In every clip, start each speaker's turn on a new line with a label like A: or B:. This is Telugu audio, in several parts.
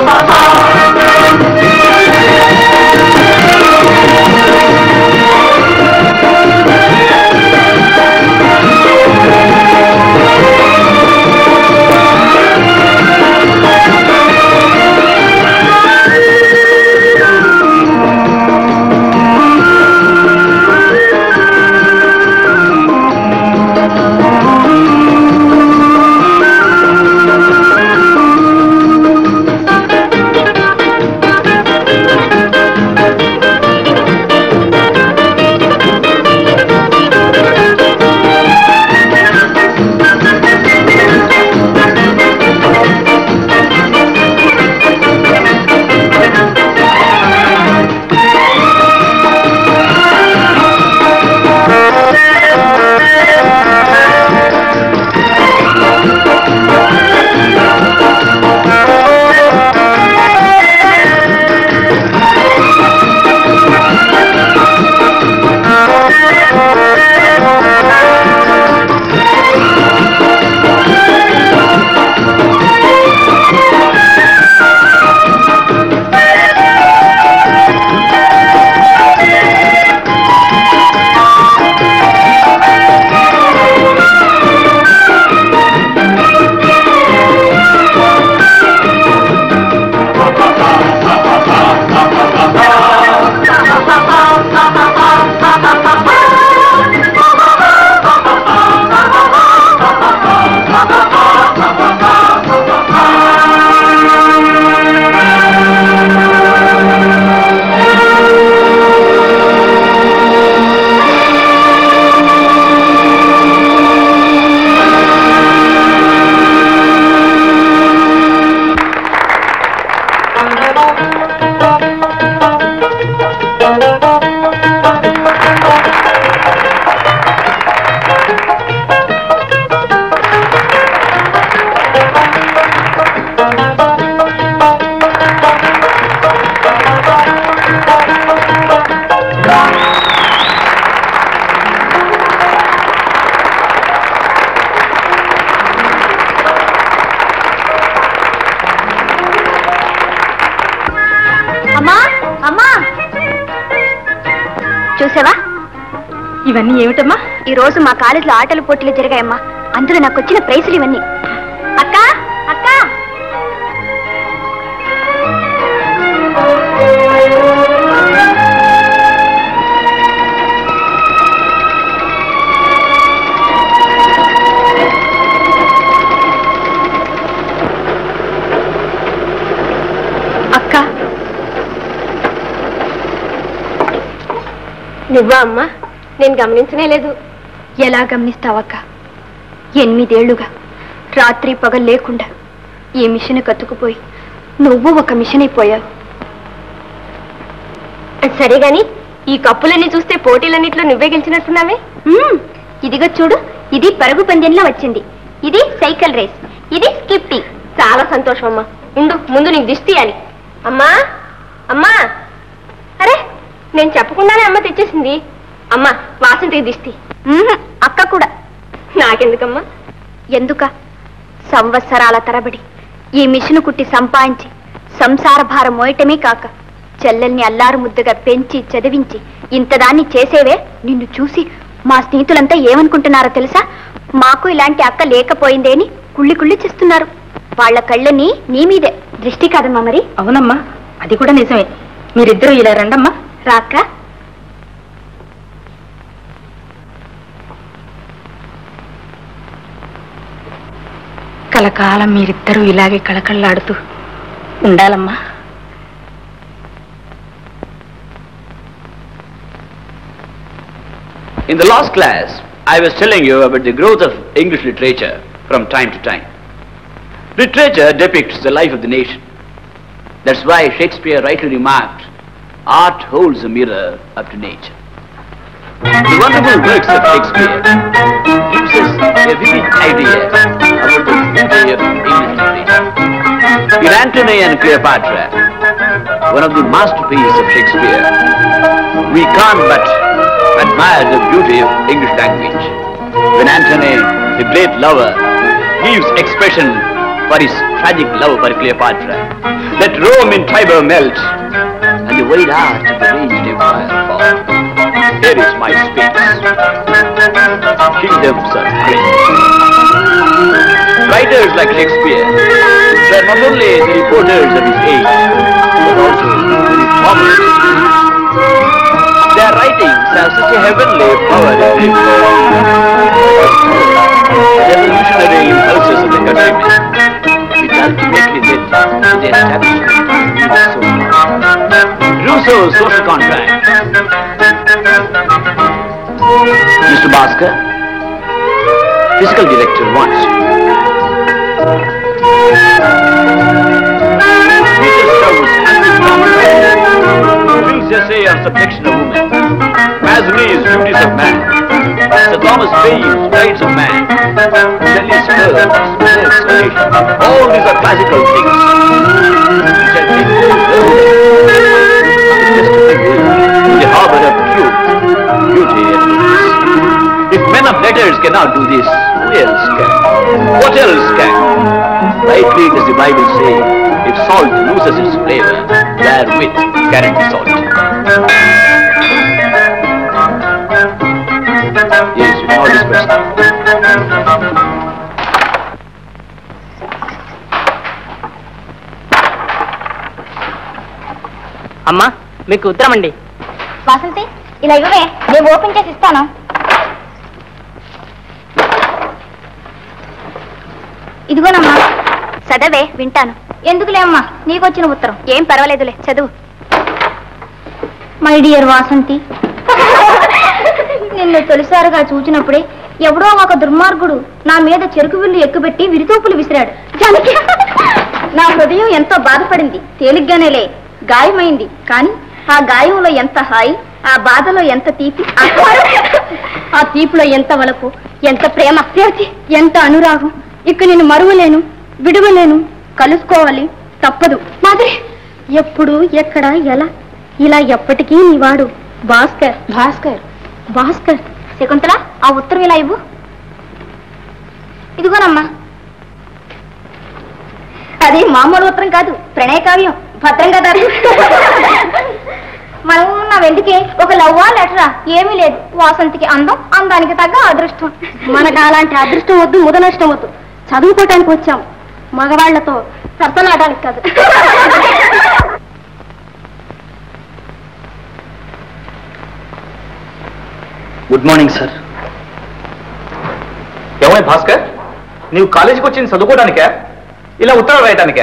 A: అమ్మా అమ్మా చూసావా
B: ఇవన్నీ ఏమిటమ్మా
A: ఈ రోజు మా కాలేజీలో ఆటల పోటీలు జరిగాయమ్మా అందులో నాకు వచ్చిన ప్రైజులు ఇవన్నీ అక్క అక్క అక్క
B: నువ్వా అమ్మా నేను గమనించనే లేదు
A: ఎలా గమనిస్తావక్క ఎనిమిదేళ్లుగా రాత్రి పగలు లేకుండా ఈ మిషన్ కత్తుకుపోయి నువ్వు ఒక మిషన్ అయిపోయావు
B: సరే గాని ఈ కప్పులన్నీ చూస్తే పోటీలన్నిట్లో నువ్వే గెలిచినట్టున్నావే
A: మ్మ్, ఇదిగో చూడు ఇది పరుగు పందెంలో వచ్చింది ఇది సైకిల్ రేస్ ఇది స్కిప్పింగ్
B: చాలా సంతోషం అమ్మా ఉండు ముందు నీకు దిష్టి తీయాలి అమ్మా అమ్మా అరే నేను చెప్పకుండానే అమ్మ తెచ్చేసింది అమ్మా వాసంతికి దిష్టి
A: మ్మ్, అక్క కూడా
B: నాకెందుకమ్మా
A: ఎందుక సంవత్సరాల తరబడి ఈ మిషను కుట్టి సంపాదించి సంసార భారం మోయటమే కాక చెల్లెల్ని అల్లారు ముద్దుగా పెంచి చదివించి ఇంతదాన్ని చేసేవే నిన్ను చూసి మా స్నేహితులంతా ఏమనుకుంటున్నారో తెలుసా మాకు ఇలాంటి అక్క లేకపోయిందే అని కుళ్ళి కుళ్ళి చేస్తున్నారు వాళ్ళ కళ్ళని నీ మీదే దృష్టి కాదమ్మా మరి
B: అవునమ్మా అది కూడా నిజమే మీరిద్దరూ ఇలా రండమ్మా
A: రాక
B: కలకాలం మీరిద్దరూ ఇలాగే కళకళలాడుతూ ఉండాలమ్మా
C: In the last class, I was telling you about the growth of English literature from time to time. Literature depicts the life of the nation. That's why Shakespeare rightly remarked, art holds a mirror up to nature. The wonderful works of Shakespeare gives us a vivid idea about the beauty of English literature. In Antony and Cleopatra, one of the masterpieces of Shakespeare, we can't but admire the beauty of English language. When Antony, the great lover, gives expression for his tragic love for Cleopatra. Let Rome in Tiber melt, and the wide arch of the raged empire fall. Here is my space. Kingdoms are great. Writers like Shakespeare were not only the reporters of his age, but also the reformers. Their writings have such a heavenly power in them. Revolutionary impulses of the countrymen, which ultimately led to the establishment of social Rousseau's social contract. Mr. Bhaskar, physical director wants you. Peter Strauss, Will's essay on subjection of woman. Masonry's duties of man. Sir Thomas Paine's rights of man. Shelley's first, Smith's relation. All these are classical things. Which have been in the harbor of truth, beauty and goodness. If men of letters cannot do this, who else can? What else can? Rightly does the Bible say, if salt loses its flavor, therewith can it be salt. Yes, with all this question.
D: అమ్మా మీకు ఉత్తరం అండి
A: వాసంతి ఇలా ఇవ్వవే నేను ఓపెన్ చేసి ఇస్తాను ఇదిగోనమ్మా చదవే వింటాను ఎందుకులే అమ్మా నీకొచ్చిన ఉత్తరం ఏం పర్వాలేదులే చదువు మై డియర్ వాసంతి నిన్ను తొలిసారిగా చూచినప్పుడే ఎవడో ఒక దుర్మార్గుడు నా మీద చెరుకు విల్లు ఎక్కుబెట్టి విరితూపులు విసిరాడు జానకి నా హృదయం ఎంతో బాధపడింది తేలిగ్గానేలే గాయమైంది కానీ ఆ గాయంలో ఎంత హాయి ఆ బాధలో ఎంత తీపి ఆ తీపిలో ఎంత వలపు ఎంత ప్రేమ ఎంత అనురాగం ఇక నేను మరువలేను విడువలేను కలుసుకోవాలి తప్పదు మాదిరి ఎప్పుడు ఎక్కడ ఎలా ఇలా ఎప్పటికీ నీవాడు భాస్కర్ భాస్కర్ భాస్కర్ శకుంతల ఆ ఉత్తరం ఇలా ఇవ్వు ఇదిగోనమ్మా అది మామూలు ఉత్తరం కాదు ప్రణయ కావ్యం భద్రంగా దారు మనం నా వెందుకే ఒక లవ్వా లెటరా ఏమీ లేదు వాసంతికి అందం అందానికి తగ్గ అదృష్టం మనకు అలాంటి అదృష్టం వద్దు ముదనష్టం వద్దు చదువుకోవటానికి వచ్చాం మగవాళ్లతో సరసలాడడానికి కాదు
E: గుడ్ మార్నింగ్ సార్
F: ఏమై భాస్కర్ నీవు కాలేజీకి వచ్చింది చదువుకోవడానికే ఇలా ఉత్తరం రాయడానికే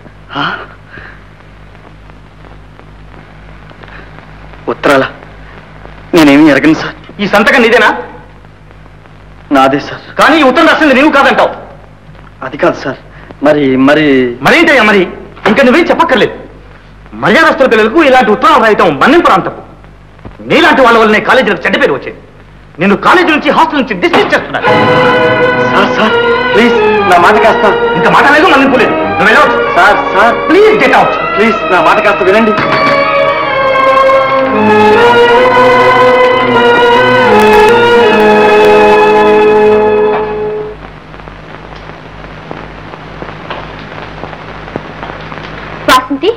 E: ఉత్తరాల నేనేమి ఎరగను సార్
F: ఈ సంతకం నీదేనా
E: నాదే సార్
F: కానీ ఈ ఉత్తరం రాసింది నీవు కాదంటావు
E: అది కాదు సార్ మరి మరి
F: మరేంటయ్యా మరి ఇంకా నువ్వేం చెప్పక్కర్లేదు మర్యాదస్తుల పిల్లలకు ఇలాంటి ఉత్తరం రాయటం మన్నింపురాంతపు నీలాంటి వాళ్ళ వల్లనే కాలేజీలకు చెడ్డ పేరు వచ్చేది నేను కాలేజీ నుంచి హాస్టల్ నుంచి డిస్మిస్ చేస్తున్నాను
E: సార్ సార్ ప్లీజ్ నా మాట కాస్త
F: ఇంకా మాట లేదు మన్నింపు లేదు నువ్వు వెళ్ళవచ్చు
E: sir sir
F: please get out
E: please నా మాట కాస్త వినండి
A: వాసంతి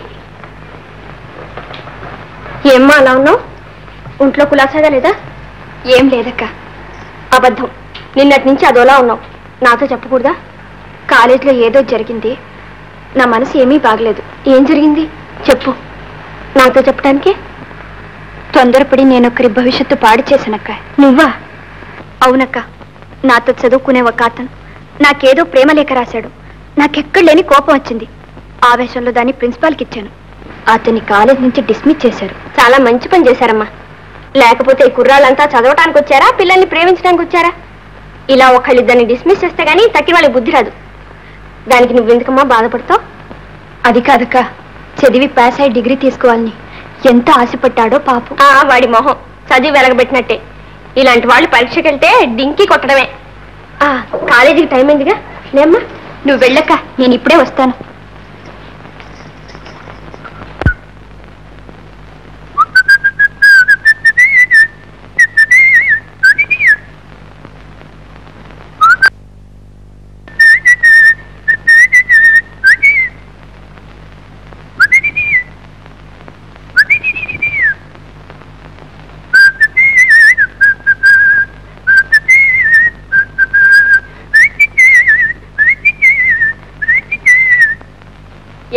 A: ఏమ్మా అలా ఉన్నావు ఒంట్లో కులాసాగా లేదా ఏం లేదక్క అబద్ధం నిన్నటి నుంచి అదోలా ఉన్నావు నాతో చెప్పకూడదా కాలేజీలో ఏదో జరిగింది నా మనసు ఏమీ బాగలేదు ఏం జరిగింది చెప్పు నాతో చెప్పడానికే తొందరపడి నేనొకరి భవిష్యత్తు పాడు చేశానక్క నువ్వా అవునక్క నాతో చదువుకునే ఒక అతను నాకేదో ప్రేమ లేఖ రాశాడు నాకెక్కడ లేని కోపం వచ్చింది ఆవేశంలో దాన్ని ప్రిన్సిపాల్కి ఇచ్చాను అతని కాలేజ్ నుంచి డిస్మిస్ చేశారు చాలా మంచి పని చేశారమ్మా లేకపోతే ఈ కుర్రాళ్ళంతా చదవటానికి వచ్చారా పిల్లల్ని ప్రేమించడానికి వచ్చారా ఇలా ఒకళ్ళిద్దరిని డిస్మిస్ చేస్తే గానీ తక్కి వాళ్ళకి బుద్ధి రాదు దానికి నువ్వెందుకమ్మా బాధపడతావు అది కాదక్క చదివి పాస్ అయి డిగ్రీ తీసుకోవాలని ఎంత ఆశపడ్డాడో పాపం వాడి మొహం చదివి వెలగబెట్టినట్టే ఇలాంటి వాళ్ళు పరీక్షకి వెళ్తే డింకి కొట్టడమే ఆ కాలేజీకి టైం అయిందిగా లేమ్మా నువ్వు వెళ్ళక్క నేను ఇప్పుడే వస్తాను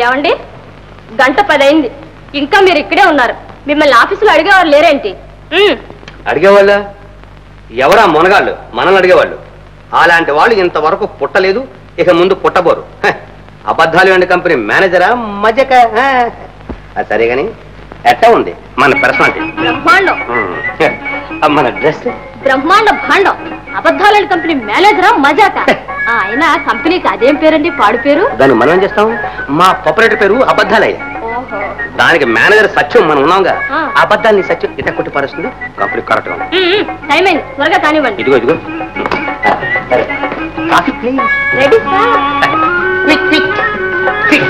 B: ఏమండి గంట పదైంది ఇంకా మీరు ఇక్కడే ఉన్నారు మిమ్మల్ని ఆఫీసులో అడిగేవారు లేరేంటి ఉమ్,
G: అడిగేవాళ్ళ ఎవరా మునగాళ్ళు మనల్ని అడిగేవాళ్ళు అలాంటి వాళ్ళు ఇంతవరకు పుట్టలేదు ఇక ముందు పుట్టబోరు హ, అబద్ధాలు వెండి కంపెనీ మేనేజరా మజక హ. అది సరే గాని ఎట్టా ఉంది మన పర్సనాలిటీ
B: బ్రహ్మాండం
G: మన డ్రెస్
B: బ్రహ్మాండ భాండం అబద్ధాలని కంపెనీ మేనేజరా మజాక ఆ, అయినా కంపెనీకి అదేం పేరండి పాడు పేరు
G: దాన్ని మనం ఏం చేస్తాం మా పొపరేటర్ పేరు అబద్ధాలయ్య
B: ఓహో
G: దానికి మేనేజర్ సత్యం మనం ఉన్నాంగా
B: ఆ.
G: అబద్ధాన్ని సత్యం ఇట కొట్టి పరుస్తుంది కంపెనీ కరెక్ట్ గా ఉంది.
B: ఉమ్, ఉమ్, టైం అయింది త్వరగా కానివ్వండి
G: ఇదిగో ఇదిగో సరే coffee please
B: ready sir
G: quick quick quick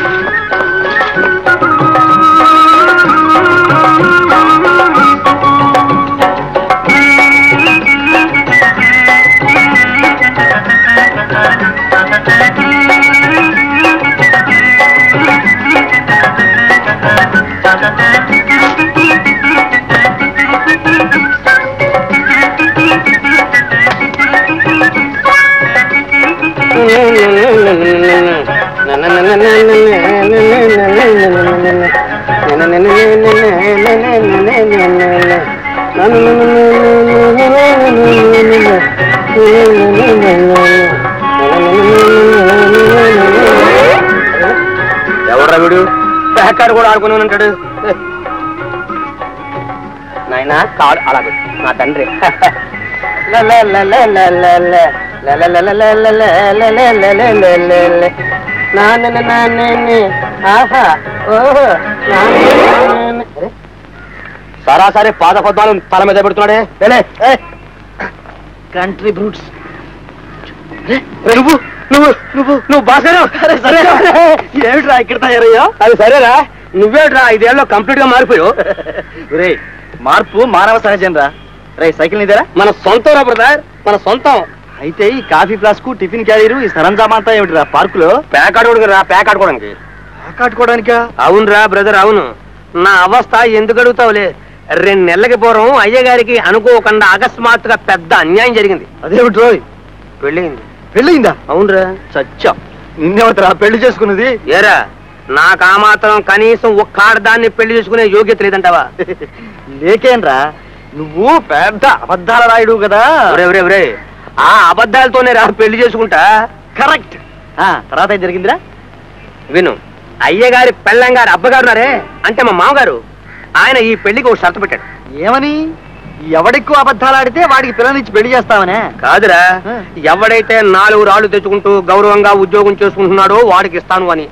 G: ఎవడ్రా వీడు ప్యాకాడు కూడా ఆడుకుని ఉంటాడు నాయనా కాడు అలా పెట్టు. నా తండ్రి సరాసరి పాద పద్మాలు తల మీద పెడుతున్నాడే లేలే, ఏ.
F: కంట్రీ బ్రూట్స్
G: నువ్వు నువ్వు నువ్వు నువ్వు బాసరా
F: ఏమిట్రా ఇక్కడ తయారయ్యా
G: అది సరేరా నువ్వేట్రా ఐదేళ్ళలో కంప్లీట్ గా మారిపోయావు
F: రే మార్పు మానవ సహజం రా రే సైకిల్ నీదేరా
G: మన సొంతం రా బ్రదర్ మన సొంతం
F: అయితే ఈ కాఫీ ఫ్లాస్క్ టిఫిన్ క్యారీరు ఈ సరంజామా అంతా ఏమిటిరా పార్కులో
G: ప్యాక్ ఆడుకోవడానికి రా ప్యాక్ ఆడుకోవడానికి
F: కాటుకోవడానికా
G: అవునురా బ్రదర్ అవును నా అవస్థ ఎందుకు అడుగుతావులే రెండు నెలలకి పూర్వం అయ్యగారికి అనుకోకుండా అకస్మాత్తుగా పెద్ద అన్యాయం జరిగింది
F: అదేమిటి రోయ్
G: పెళ్ళింది
F: పెళ్ళయిందా
G: అవునురా
F: చచ్చా నిన్నేవతరా పెళ్లి చేసుకున్నది
G: ఏరా నాకు ఆ మాత్రం కనీసం ఒక్క ఆడదాన్ని పెళ్లి చేసుకునే యోగ్యత లేదంటావా
F: లేకేన్రా నువ్వు పెద్ద అబద్ధాల రాయుడు కదా
G: ఒరే ఒరే ఒరే ఆ అబద్ధాలతోనే రా పెళ్లి చేసుకుంటా
F: కరెక్ట్ తర్వాత ఏం జరిగిందిరా
G: విను అయ్యగారి పెళ్ళంగారి అబ్బగారున్నారే అంటే మా మామగారు ఆయన ఈ పెళ్లికి ఒక షరతు పెట్టాడు
F: ఏమని ఎవడెక్కువ అబద్ధాలు ఆడితే వాడికి పిల్లనిచ్చి పెళ్లి చేస్తావనే
G: కాదురా
F: ఆ.
G: ఎవడైతే నాలుగు రాళ్ళు తెచ్చుకుంటూ గౌరవంగా ఉద్యోగం చేసుకుంటున్నాడో వాడికి ఇస్తాను అని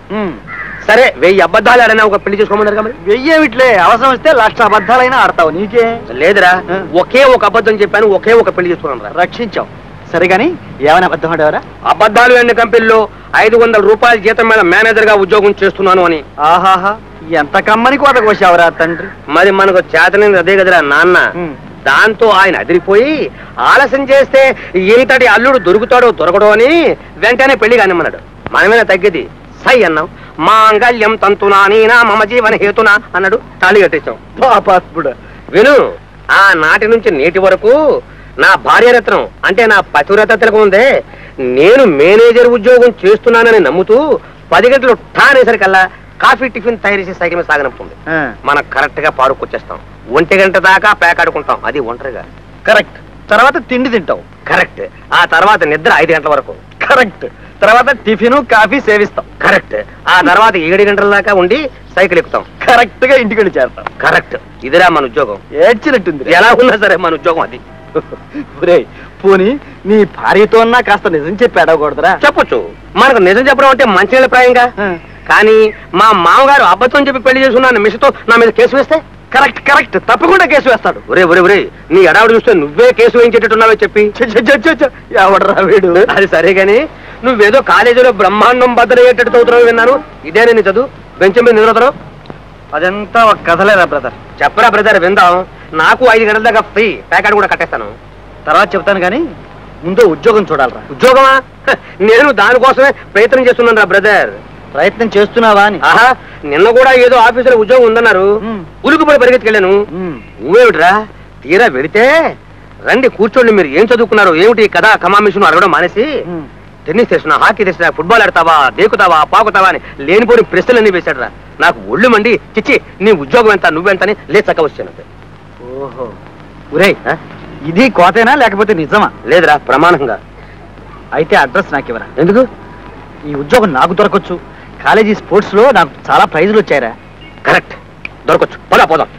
G: సరే వెయ్యి అబద్ధాలు ఆడైనా ఒక పెళ్లి చేసుకోమన్నారు మరి
F: వెయ్యేమిట్లే అవసరం వస్తే లక్ష అబద్ధాలైనా ఆడతావు నీకే
G: లేదురా
F: ఆ.
G: ఒకే ఒక అబద్ధం చెప్పాను ఒకే ఒక పెళ్లి చేసుకున్నాను రా
F: రక్షించావు సరే గాని ఏమైనా అబద్ధం ఆడేవారా
G: అబద్ధాలు ఎన్ని కంపెనీల్లో ఐదు వందల రూపాయల జీతం మీద మేనేజర్ గా ఉద్యోగం చేస్తున్నాను అని
F: ఆహాహా ఎంత కమ్మని కోత కోసావురా తండ్రి
G: మరి మనకు చేతనైంది అదే కదరా నాన్న
F: ఉమ్.
G: దాంతో ఆయన అదిరిపోయి ఆలస్యం చేస్తే ఇంతటి అల్లుడు దొరుకుతాడో దొరకడో అని వెంటనే పెళ్లి కానిమ్మన్నాడు మనమేనా తగ్గిది సై అన్నాం మాంగళ్యం తంతునా నీనా మమ జీవన హేతునా అన్నాడు తాళి కట్టేశాం
F: పాపాత్ముడు
G: విను ఆ నాటి నుంచి నేటి వరకు నా భార్యరత్నం అంటే నా పతివ్రత తిలకం ఉందే నేను మేనేజర్ ఉద్యోగం చేస్తున్నానని నమ్ముతూ పది గంటలు ఠానేసరికల్లా కాఫీ టిఫిన్ తయారు చేసి సైకిల్ మీద సాగనంపుతుంది మనం కరెక్ట్ గా పారుకొచ్చేస్తాం ఒంటి గంట దాకా పేకాడుకుంటాం అది ఒంటరిగా
F: కరెక్ట్ తర్వాత తిండి తింటావు
G: కరెక్ట్ ఆ తర్వాత నిద్ర ఐదు గంటల వరకు
F: కరెక్ట్ తర్వాత టిఫిన్ కాఫీ సేవిస్తాం
G: కరెక్ట్ ఆ తర్వాత ఏడు గంటల దాకా ఉండి సైకిల్ ఎక్కుతాం
F: కరెక్ట్ గా ఇంటికి వెళ్ళి చేరతాం
G: కరెక్ట్ ఇదిరా మన ఉద్యోగం
F: ఏడ్చినట్టుంది
G: ఎలా ఉన్నా సరే మన ఉద్యోగం అది
F: ఒరేయ్ పోనీ నీ భార్యతో అన్నా కాస్త నిజం చెప్పి అడగకూడదురా
G: చెప్పొచ్చు మనకు నిజం చెప్పడం అంటే మంచి ప్రాయంగా కానీ మా మామగారు అబద్ధం చెప్పి పెళ్లి చేసుకున్నాను మిస్తో నా మీద కేసు వేస్తే
F: కరెక్ట్ కరెక్ట్ తప్పకుండా కేసు వేస్తాడు
G: ఒరే ఒరే ఒరే నీ ఎడావుడు చూస్తే నువ్వే కేసు వేయించేటట్టున్నావే చెప్పి
F: ఛ, ఛ, ఛ, ఛ, ఛ, ఎవడ్రా వీడు
G: అది సరే గాని నువ్వేదో కాలేజీలో బ్రహ్మాండం బద్దలయ్యేటట్టు చదువుతున్నావు విన్నాను ఇదేనే నీ చదువు బెంచ్ మీద నిద్రవుతున్నావు
F: అదంతా ఒక కథలేరా బ్రదర్
G: చెప్పరా బ్రదర్ విందాం నాకు ఐదు గంటల దాకా ఫ్రీ ప్యాకెట్ కూడా కట్టేస్తాను
F: తర్వాత చెప్తాను కానీ ముందు ఉద్యోగం చూడాలరా
G: ఉద్యోగమా హ, నేను దానికోసమే ప్రయత్నం చేస్తున్నాను రా బ్రదర్
F: ప్రయత్నం చేస్తున్నావా అని
G: ఆహా నిన్న కూడా ఏదో ఆఫీసులో ఉద్యోగం ఉందన్నారు
F: మ్.
G: ఉలుకుపడి పరిగెత్తుకెళ్ళాను
F: మ్.
G: నువ్వేమిట్రా తీరా వెళితే రండి కూర్చోండి మీరు ఏం చదువుకున్నారు ఏమిటి ఈ కథ కమామిషన్ అడగడం మానేసి
F: మ్.
G: టెన్నిస్ తెచ్చినా హాకీ తెచ్చినా ఫుట్బాల్ ఆడతావా దేకుతావా పాకుతావా అని లేనిపోని ప్రశ్నలన్నీ వేశాడు రా నాకు ఒళ్ళు మండి చిచ్చి నీ ఉద్యోగం ఎంత నువ్వెంత అని లేచక్క వచ్చాను
E: ఓహో ఒరేయ్ ఇది కోతేనా లేకపోతే నిజమా
G: లేదురా ప్రమాణంగా
E: అయితే అడ్రస్ నాకు ఇవ్వరా
G: ఎందుకు
E: ఈ ఉద్యోగం నాకు దొరకొచ్చు కాలేజీ స్పోర్ట్స్ లో నాకు చాలా ప్రైజులు వచ్చాయరా
G: కరెక్ట్ దొరకొచ్చు పోదా పోదాం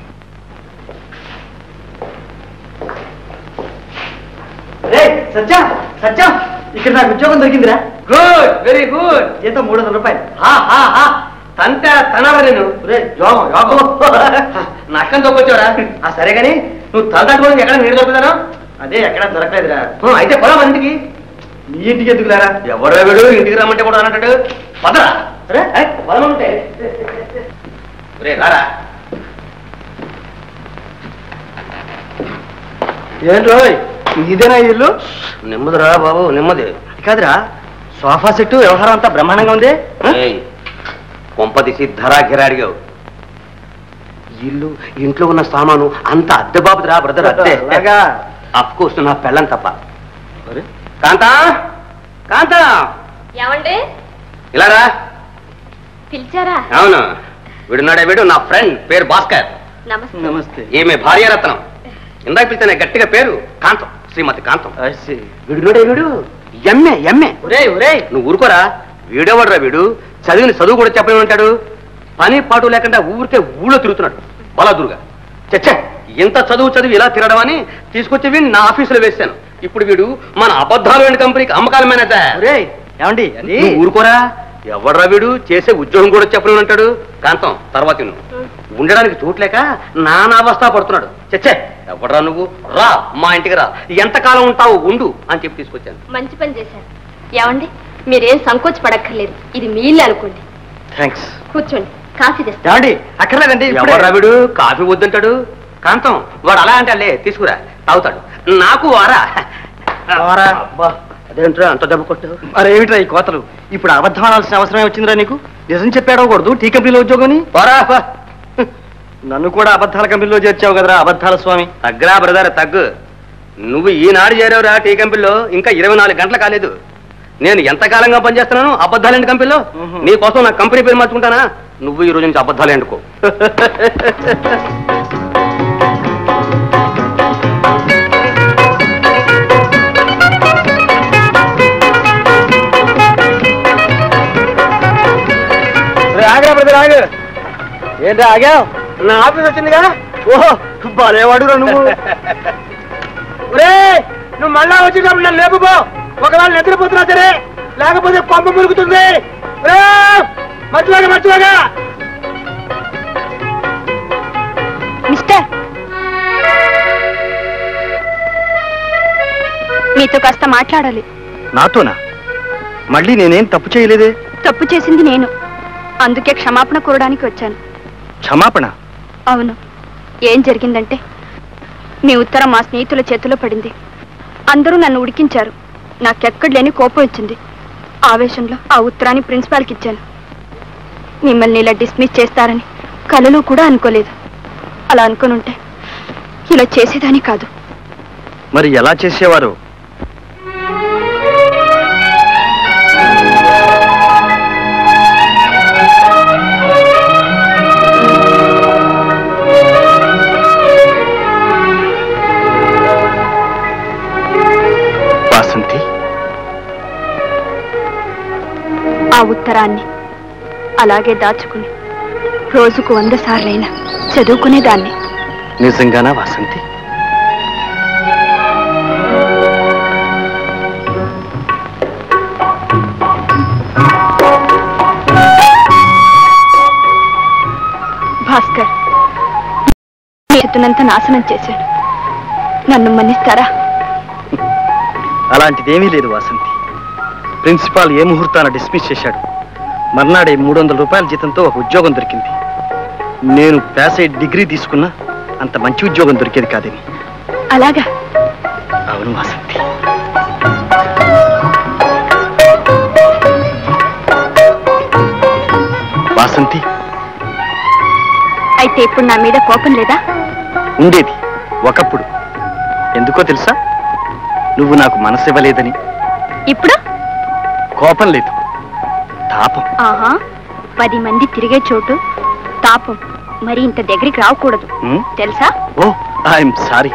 E: సత్యం సత్యం ఇక్కడ నాకు ఉద్యోగం దొరికిందిరా
G: గుడ్ వెరీ గుడ్
E: జీతం మూడు వందల రూపాయలు
G: తంతే తనవా నేను
E: ఒరేయ్, యోగం యోగం
G: నక్కం తొక్కొచ్చావరా ఆ సరే కానీ నువ్వు తలదాటుకోవడానికి ఎక్కడ నీళ్ళు దొరుకుతాను
E: అదే ఎక్కడ దొరకలేదురా
G: అయితే పొలం ఇంటికి
E: నీ ఇంటికి ఎందుకులేరా
G: ఎవరో వీడు ఇంటికి రమ్మంటే కూడా అన్నట్టు పదరా
E: అరే
G: ఏ, పొలం ఉంటే రే రారా
E: ఏంటో ఇదేనా ఈ ఇల్లు
G: నెమ్మదిరా బాబు నెమ్మది
E: కాదురా సోఫా సెట్ వ్యవహారం అంతా బ్రహ్మాండంగా ఉంది ఆ?
G: ఏయ్, కొంప తీసి ధరా గిరా అడిగావు ఇల్లు ఇంట్లో ఉన్న సామాను అంత అద్దె బాబుదిరా బ్రదర్ అద్దె
E: అలాగా
G: అఫ్ కోర్స్ నా పెళ్ళం తప్ప
E: అరే,
G: కాంతా కాంతా
B: ఏమండి
G: ఇలా రా
B: పిలిచారా
G: అవును వీడున్నాడే వీడు నా ఫ్రెండ్ పేరు భాస్కర్
B: నమస్తే
E: నమస్తే
G: ఈమె భార్యారత్నం ఇందాక పిలిచిన గట్టిగా పేరు కాంతం శ్రీమతి కాంతం
E: I see.
G: వీడున్నాడే వీడు ఎమ్మె ఎమ్మె
E: ఒరేయ్ ఒరేయ్
G: నువ్వు ఊరుకోరా వీడేవాడురా వీడు చదివిన చదువు కూడా చెప్పని ఉంటాడు పని పాటు లేకుండా ఊరికే ఊళ్ళో తిరుగుతున్నాడు బలాదురుగా చచ్చా ఎంత చదువు చదివి ఇలా తిరగడం అని తీసుకొచ్చి వీడిని నా ఆఫీసులో వేశాను ఇప్పుడు వీడు మన అబద్ధాలు అండ్ కంపెనీకి అమ్మకాల మేనేజర్
E: ఒరేయ్ ఏమండి అది
G: నువ్వు ఊరుకోరా ఎవడ్రా వీడు చేసే ఉద్యోగం కూడా చెప్పని ఉంటాడు కాంతం తర్వాత నువ్వు ఉండడానికి చోట్లేక నానా అవస్థ పడుతున్నాడు చచ్చే ఎవడ్రా నువ్వు రా మా ఇంటికి రా ఎంతకాలం ఉంటావు ఉండు అని చెప్పి తీసుకొచ్చాను
B: మంచి పని చేశారు ఏమండి మీరేం సంకోచ పడక్కర్లేదు ఇది మీ ఇల్లు అనుకోండి
E: థ్యాంక్స్
B: కూర్చోండి కాఫీ తెస్తా
E: ఏమండి అక్కర్లేదండి ఇప్పుడే.
G: ఎవడ్రా వీడు కాఫీ వద్దంటాడు కాంతం వాడు అలా అంటాడులే తీసుకురా తాగుతాడు నాకు వారా
E: వారా?
G: అబ్బా, అదేంట్రా అంత దెబ్బ కొట్టావు
E: మరేమిట్రా ఈ కోతలు ఇప్పుడు అబద్ధం అనాల్సిన అవసరమే వచ్చిందిరా నీకు నిజం చెప్పాడకూడదు టీ కంపెనీలో ఉద్యోగం
G: వారా
E: నన్ను కూడా అబద్ధాల కంపెనీలో చేర్చావు కదరా అబద్ధాల స్వామి
G: తగ్గరా బ్రదర్ తగ్గు నువ్వు ఈనాడు చేరావురా టీ కంపెనీలో ఇంకా ఇరవై నాలుగు గంటలు కాలేదు నేను ఎంతకాలంగా పనిచేస్తున్నాను అబద్ధాలేంటి కంపెనీలో
E: మ్హూ.
G: నీ కోసం నా కంపెనీ పేరు మార్చుకుంటానా నువ్వు ఈ రోజు నుంచి అబద్ధాలు ఎండుకో
E: ఆగా బ్రదర్ ఆగు ఏంట్రా ఆగావు నా ఆఫీస్ వచ్చిందిగా ఓహో భలేవాడురా నువ్వు ఒరే నువ్వు మళ్ళా వచ్చేటప్పుడు నన్ను లేపుకో ఒకవేళ నిద్రపోతున్నా సరే లేకపోతే పంప మురుగుతుంది ఒరే, మర్చిపోగా మర్చిపోగా
A: మిస్టర్ మీతో కాస్త మాట్లాడాలి
E: నాతోనా మళ్ళీ నేనేం తప్పు చేయలేదే
A: తప్పు చేసింది నేను అందుకే క్షమాపణ కోరడానికి వచ్చాను
E: క్షమాపణ
A: అవును ఏం జరిగిందంటే మీ ఉత్తరం మా స్నేహితుల చేతిలో పడింది అందరూ నన్ను ఉడికించారు నాకెక్కడ లేని కోపం వచ్చింది ఆవేశంలో ఆ ఉత్తరాన్ని ప్రిన్సిపాల్కి ఇచ్చాను మిమ్మల్ని ఇలా డిస్మిస్ చేస్తారని కలలో కూడా అనుకోలేదు అలా అనుకునుంటే ఇలా చేసేదాని కాదు
E: మరి ఎలా చేసేవారు వాసంతి
A: ఆ ఉత్తరాన్ని అలాగే దాచుకుని రోజుకు వంద సార్లైనా చదువుకునేదాన్ని
E: నిజంగానా వాసంతి
A: భాస్కర్ చేతునంత నాశనం చేశాడు నన్ను మన్నిస్తారా
E: అలాంటిదేమీ లేదు వాసంతి ప్రిన్సిపాల్ ఏ ముహూర్తాన డిస్మిస్ చేశాడు మర్నాడే మూడు వందల రూపాయల జీతంతో ఒక ఉద్యోగం దొరికింది నేను పాస్ అయ్యి డిగ్రీ తీసుకున్నా అంత మంచి ఉద్యోగం దొరికేది కాదని
A: అలాగా
E: అవును వాసంతి వాసంతి
A: అయితే ఇప్పుడు నా మీద కోపం లేదా
E: ఉండేది ఒకప్పుడు ఎందుకో తెలుసా నువ్వు నాకు మనసు ఇవ్వలేదని
A: ఇప్పుడు
F: కోపం లేదు తాపం
A: ఆహా పది మంది తిరిగే చోటు తాపం మరి ఇంత దగ్గరికి రాకూడదు
F: ఉమ్,
A: తెలుసా
F: ఓ ఐఎమ్ సారీ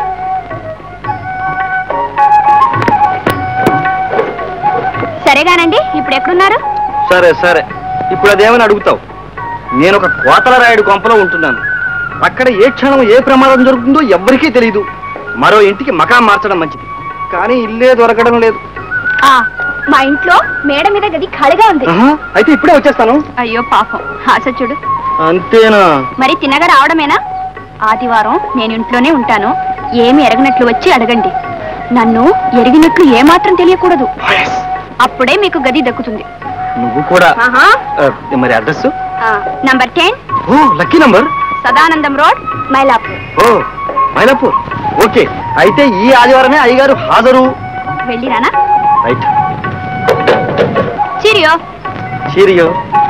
A: సరేగానండి ఇప్పుడు ఎక్కడున్నారు
F: సరే సరే ఇప్పుడు అదేమని అడుగుతావు నేను ఒక కోతల రాయుడు కొంపలో ఉంటున్నాను అక్కడ ఏ క్షణం ఏ ప్రమాదం జరుగుతుందో ఎవ్వరికీ తెలియదు మరో ఇంటికి మకాం మార్చడం మంచిది కానీ ఇల్లే దొరకడం లేదు
A: ఆ మా ఇంట్లో మేడ మీద గది ఖాళీగా ఉంది
F: ఆహా, అయితే ఇప్పుడే వచ్చేస్తాను
A: అయ్యో పాపం ఆశ చూడు
F: అంతేనా
A: మరి తిన్నగా రావడమేనా ఆదివారం నేను ఇంట్లోనే ఉంటాను ఏమి ఎరగనట్లు వచ్చి అడగండి నన్ను ఎరిగినట్లు ఏమాత్రం తెలియకూడదు అప్పుడే మీకు గది దక్కుతుంది
F: నువ్వు కూడా
A: ఆహా
F: ఆ, మరి అడ్రస్
A: నంబర్ టెన్
F: ఓ lucky number
A: Sadanandam road Mylapore
F: ఓ మైలాపూర్ ఓకే అయితే ఈ ఆదివారమే అయ్యగారు హాజరు
A: వెళ్ళిరానా
F: రైట్
A: చిరియో
F: చీరియో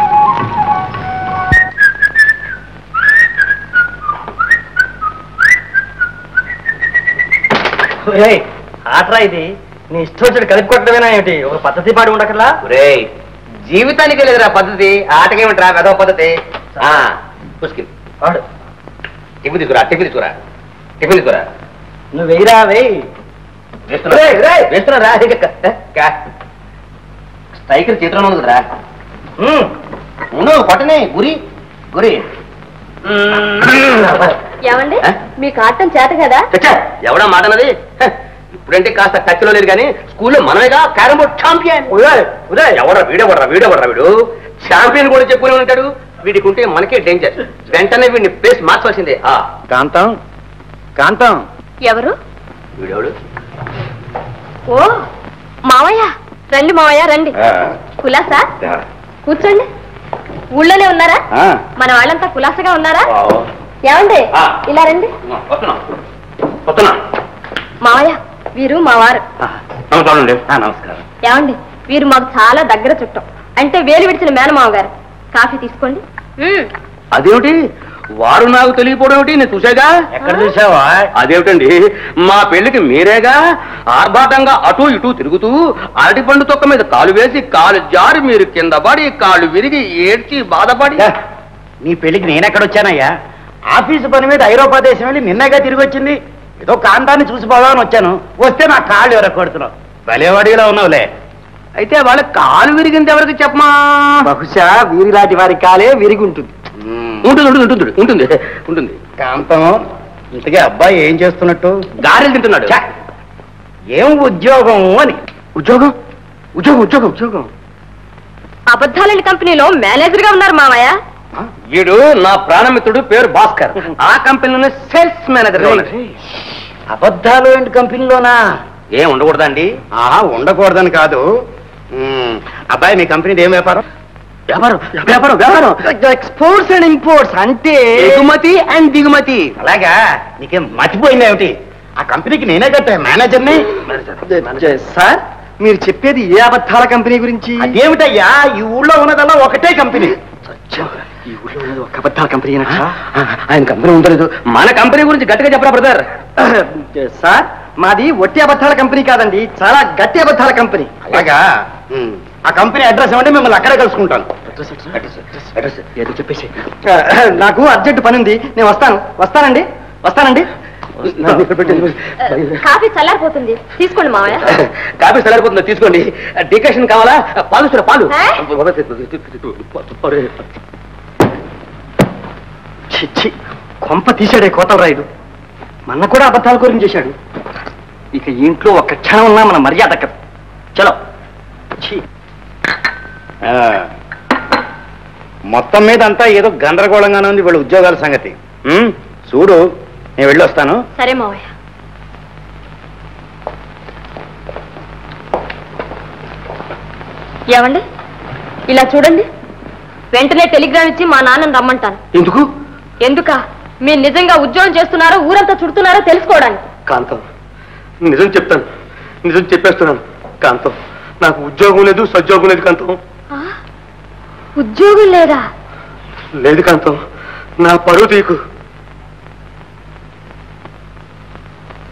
F: ఆటరా ఇది నీ ఇష్టం వచ్చి కలిపి కొట్టడమేనా ఏమిటి ఒక పద్ధతి పాడి ఉండకల్లా
G: ఒరేయ్ జీవితానికి లేదురా పద్ధతి ఆటకేమిట్రా వెదవ పద్ధతి ఆ, పుష్కిన్
F: వాడు
G: టిఫిన్ తీసుకురా టిఫిన్ తీసుకురా టిఫిన్ తీసుకురా
F: నువ్వు వెయ్యిరా వెయ్యి
G: వేస్తున్నా
F: రేయ్, రేయ్.
G: వేస్తున్నా రా స్ట్రైకర్ చేతిలో ఉంది కదరా
F: ఉమ్.
G: ఉండు పట్టనే గురి గురి
B: ఏమండి
G: ఆ?
B: మీకు ఆడటం చేత కదా
G: చచ్చా, ఎవడా మాట అన్నది హ, ఇప్పుడంటే కాస్త టచ్లో లేదు కానీ స్కూల్లో మనమేగా carrom board champion
F: Uday Uday
G: ఎవడా వీడెవడరా వీడెవడరా వీడు ఛాంపియన్ కూడా చెప్పుకునే ఉంటాడు వీడికి ఉంటే మనకే డేంజర్ వెంటనే వీడిని ప్లేస్ మార్చవలసిందే ఆ
F: కాంతం కాంతం
B: ఎవరు
G: వీడెవడు
B: ఓ మావయ్య రండి మావయ్య రండి కులాసా కూర్చోండి ఊళ్ళోనే ఉన్నారా మన వాళ్ళంతా కులాసగా ఉన్నారా ఏమండి
G: ఆ.
B: ఇలా రండి
G: వస్తున్నా వస్తున్నా
B: మావయ్య వీరు మా వారు
G: నమస్కారం
F: నమస్కారం
B: ఏమండి వీరు మాకు చాలా దగ్గర చుట్టం అంటే వేలు విడిచిన మేనమావ గారు కాఫీ తీసుకోండి మ్మ్.
G: అదేమిటి వారు నాకు తెలియపోవడం ఏమిటి నేను చూసాగా
F: ఎక్కడ చూసావా
G: అదేమిటండి మా పెళ్లికి మీరేగా ఆర్భాటంగా అటు ఇటు తిరుగుతూ అరటి పండు తొక్క మీద కాలు వేసి కాలు జారి మీరు కింద పడి కాళ్ళు విరిగి ఏడ్చి బాధపడి
F: నీ పెళ్లికి నేను ఎక్కడ వచ్చానయ్యా ఆఫీసు పని మీద ఐరోపా దేశం వెళ్ళి నిన్నగా తిరిగి వచ్చింది ఏదో కాంతాన్ని చూసిపోదామని వచ్చాను వస్తే నా కాళ్ళు ఎవరో కొడుతున్నావు భలేవాడిగా ఉన్నావులే
G: అయితే వాళ్ళ కాలు విరిగింది ఎవరికి చెప్పమా
F: బహుశా వీరిలాంటి వారి కాలే విరిగి ఉంటుంది
G: ఉంటుంది ఉంటుంది ఉంటుంది ఉంటుంది ఉంటుంది
F: కాంతం ఇంతకీ అబ్బాయి ఏం చేస్తున్నట్టు
G: గారెలు తింటున్నాడు
F: ఛ! ఏం ఉద్యోగం అని
G: ఉద్యోగం ఉద్యోగం ఉద్యోగం ఉద్యోగం
B: అబద్ధాలని కంపెనీలో మేనేజర్ గా ఉన్నారు మావయ్య
G: వీడు నా ప్రాణమిత్రుడు పేరు భాస్కర్ ఆ కంపెనీలోనే సేల్స్ మేనేజర్
F: అబద్ధాలు ఏంటి కంపెనీలోనా
G: ఏం ఉండకూడదండి
F: ఆహా ఉండకూడదని కాదు మ్మ్. అబ్బాయి మీ కంపెనీది ఏం వ్యాపారం
G: వ్యాపారం వ్యాపారం వ్యాపారం
F: ఎక్స్పోర్ట్స్ అండ్ ఇంపోర్ట్స్ అంటే
G: ఎగుమతి అండ్ దిగుమతి
F: అలాగా నీకేం మర్చిపోయింది ఏమిటి ఆ కంపెనీకి నేనే కట్టా మేనేజర్ని సార్ మీరు చెప్పేది ఏ అబద్ధాల కంపెనీ గురించి అదేమిటయ్యా ఈ ఊళ్ళో ఉన్నదల్లా ఒకటే కంపెనీ ఈ ఊళ్ళో ఉన్నది ఒక అబద్ధాల కంపెనీ
G: ఆయన కంపెనీ ఉండలేదు మన కంపెనీ గురించి గట్టిగా చెప్పరా బ్రదర్
F: సార్ మాది ఒట్టి అబద్ధాల కంపెనీ కాదండి చాలా గట్టి అబద్ధాల కంపెనీ అలాగా ఆ కంపెనీ అడ్రస్ ఇవ్వండి మిమ్మల్ని అక్కడే కలుసుకుంటాను
G: ఏదో చెప్పేసి
F: నాకు అర్జెంట్ పని ఉంది నేను వస్తాను వస్తానండి వస్తానండి
B: కాఫీ చల్లారిపోతుంది తీసుకోండి మావయ్య
G: కాఫీ సలారిపోతుందో తీసుకోండి డికాషన్ కావాలా పాలు చూడ పాలు
B: ఏ?
F: చిచ్చి కొంప తీశాడే కోతవరాయుడు మన కూడా అబద్ధాల గురించి చేశాడు ఇక ఈ ఇంట్లో ఒక్క క్షణం ఉన్నా మన మర్యాద దక్కదు చలో ఛీ. ఆ, మొత్తం మీద అంతా ఏదో గందరగోళంగానే ఉంది వీళ్ళ ఉద్యోగాల సంగతి ఉమ్, చూడు నేను వెళ్ళొస్తాను
B: సరే మావయ్య ఏమండి ఇలా చూడండి వెంటనే టెలిగ్రామ్ ఇచ్చి మా నాన్నని రమ్మంటాను
G: ఎందుకు
B: ఎందుక మీరు నిజంగా ఉద్యోగం చేస్తున్నారో ఊరంతా చుడుతున్నారో తెలుసుకోవడానికి
G: కాంతం నిజం చెప్తాను నిజం చెప్పేస్తున్నాను కాంతం నాకు ఉద్యోగం లేదు సద్యోగం లేదు కాంతం
B: ఆ? ఉద్యోగం లేదా
G: లేదు కాంతం నా పరువు తీకు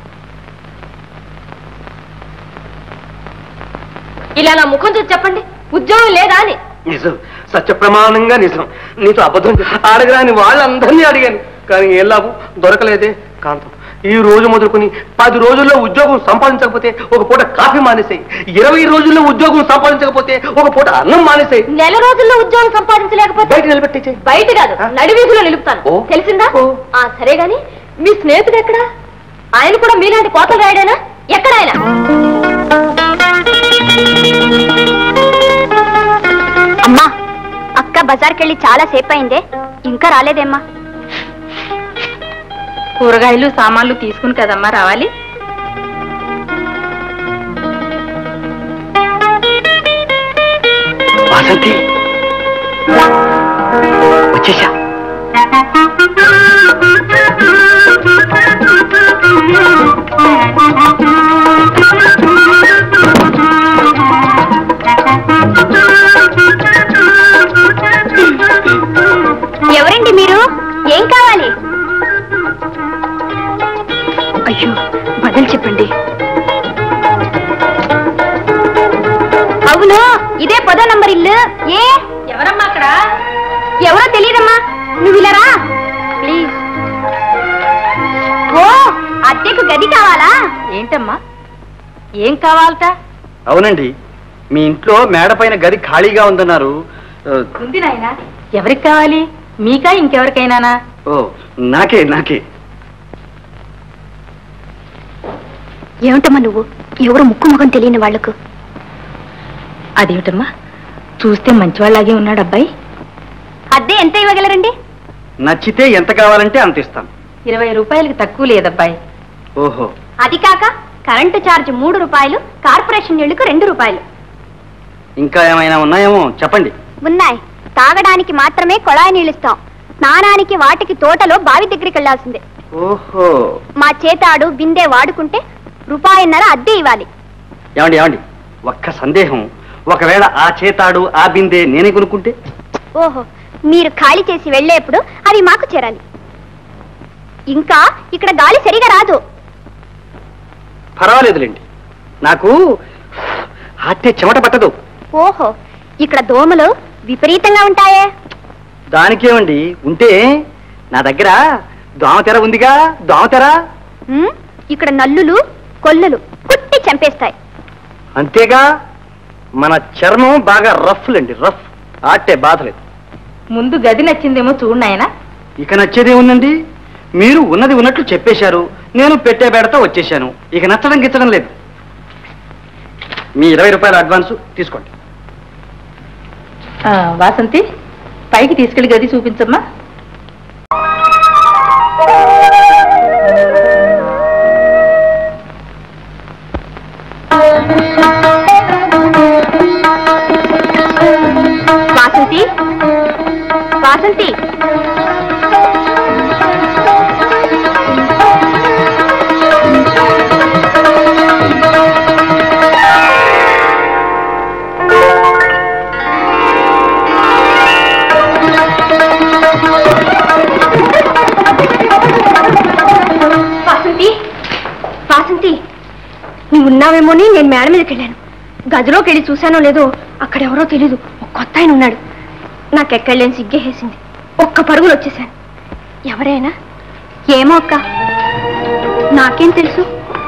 B: ఇలా నా ముఖం చూసి చెప్పండి ఉద్యోగం లేదా అని
E: నిజం సత్య ప్రమాణంగా నిజం నీతో అబద్ధం చెప్ప- అడగరాని వాళ్ళందరినీ అడిగాను కానీ ఏం లాభం దొరకలేదే కాంతం ఈ రోజు మొదలుకొని పది రోజుల్లో ఉద్యోగం సంపాదించకపోతే ఒక పూట కాఫీ మానేసాయి ఇరవై రోజుల్లో ఉద్యోగం సంపాదించకపోతే ఒక పూట అన్నం మానేసాయి
B: నెల రోజుల్లో ఉద్యోగం సంపాదించలేకపోతే
E: బయట నిలబెట్టేసాయి
B: బయట కాదు
E: ఆ?
B: నడివీధిలో నిలుపుతాను
E: ఓ.
B: తెలిసిందా
E: ఓ.
B: ఆ సరే గాని మీ స్నేహితుడు ఎక్కడా ఆయన కూడా మీలాంటి కోతలు రాయడేనా ఎక్కడ ఆయన
A: అమ్మా అక్క బజార్కెళ్ళి చాలా సేపు అయిందే ఇంకా రాలేదేమ్మా
B: కూరగాయలు సామాన్లు తీసుకుని కదమ్మా రావాలి
E: వాసంతి వచ్చేసా
A: ఎవరండి మీరు ఏం కావాలి అయ్యో బదులు చెప్పండి అవును ఇదే పదో నంబర్ ఇల్లు ఏ
B: ఎవరమ్మా అక్కడ
A: ఎవరో తెలియదమ్మా నువ్వు ఇలా రా ప్లీజ్ ఓ అద్దెకు గది కావాలా
B: ఏంటమ్మా ఏం కావాలట
E: అవునండి మీ ఇంట్లో మేడ పైన గది ఖాళీగా ఉందన్నారు ఆ,
B: ఉంది నాయన ఎవరికి కావాలి మీకా ఇంకెవరికైనానా
E: ఓ నాకే నాకే
A: ఏమిటమ్మా నువ్వు ఎవరు ముక్కు ముఖం తెలియని వాళ్లకు
B: అదేమిటమ్మా చూస్తే మంచివాళ్ళలాగే ఉన్నాడు అబ్బాయి
A: అద్దె ఎంత ఇవ్వగలరండి
E: నచ్చితే ఎంత కావాలంటే అంత ఇస్తాను
B: ఇరవై రూపాయలకి తక్కువ లేదబ్బాయి
E: ఓహో
A: అది కాక కరెంటు ఛార్జ్ మూడు రూపాయలు కార్పొరేషన్ నీళ్లకు రెండు రూపాయలు
E: ఇంకా ఏమైనా ఉన్నాయేమో చెప్పండి
A: ఉన్నాయి తాగడానికి మాత్రమే కొళాయి నీళ్ళిస్తాం స్నానానికి వాటికి తోటలో బావి దగ్గరికి వెళ్లాల్సిందే
E: ఓహో
A: మా చేతాడు బిందె వాడుకుంటే రూపాయిన్నర అద్దె ఇవ్వాలి
E: ఏమండి ఏమండి ఒక్క సందేహం ఒకవేళ ఆ చేతాడు ఆ బిందె నేనే కొనుక్కుంటే
A: ఓహో మీరు ఖాళీ చేసి వెళ్ళేప్పుడు అవి మాకు చేరాలి ఇంకా ఇక్కడ గాలి సరిగా రాదు
E: పర్వాలేదులేండి నాకు అట్టే చెమట పట్టదు
A: ఓహో ఇక్కడ దోమలు విపరీతంగా ఉంటాయే
E: దానికేమండి ఉంటే నా దగ్గర దోమతెర ఉందిగా దోమతెర
A: ఉమ్, ఇక్కడ నల్లులు కొల్లులు కుట్టి చంపేస్తాయి
E: అంతేగా మన చర్మం బాగా రఫ్లండి రఫ్ ఆట్టే బాధలేదు
B: ముందు గది నచ్చిందేమో చూడు నాయనా
E: ఇక నచ్చేదే ఉందండి మీరు ఉన్నది ఉన్నట్లు చెప్పేశారు నేను పెట్టే బేడతో వచ్చేశాను ఇక నచ్చడం గిచ్చడం లేదు మీ ఇరవై రూపాయల అడ్వాన్స్ తీసుకోండి
B: ఆ, వాసంతి పైకి తీసుకెళ్లి గది చూపించమ్మా
A: వాసంతి వాసంతి వాసంతి వాసంతి నువ్వు ఉన్నావేమోని నేను మేడ మీదకి వెళ్ళాను గదిలోకి వెళ్ళి చూశానో లేదో అక్కడ ఎవరో తెలీదు ఒక కొత్త ఆయన ఉన్నాడు నాకెక్కడలేని సిగ్గేసేసింది ఒక్క పరుగులు వచ్చేసాను ఎవరైనా ఏమో అక్క నాకేం తెలుసు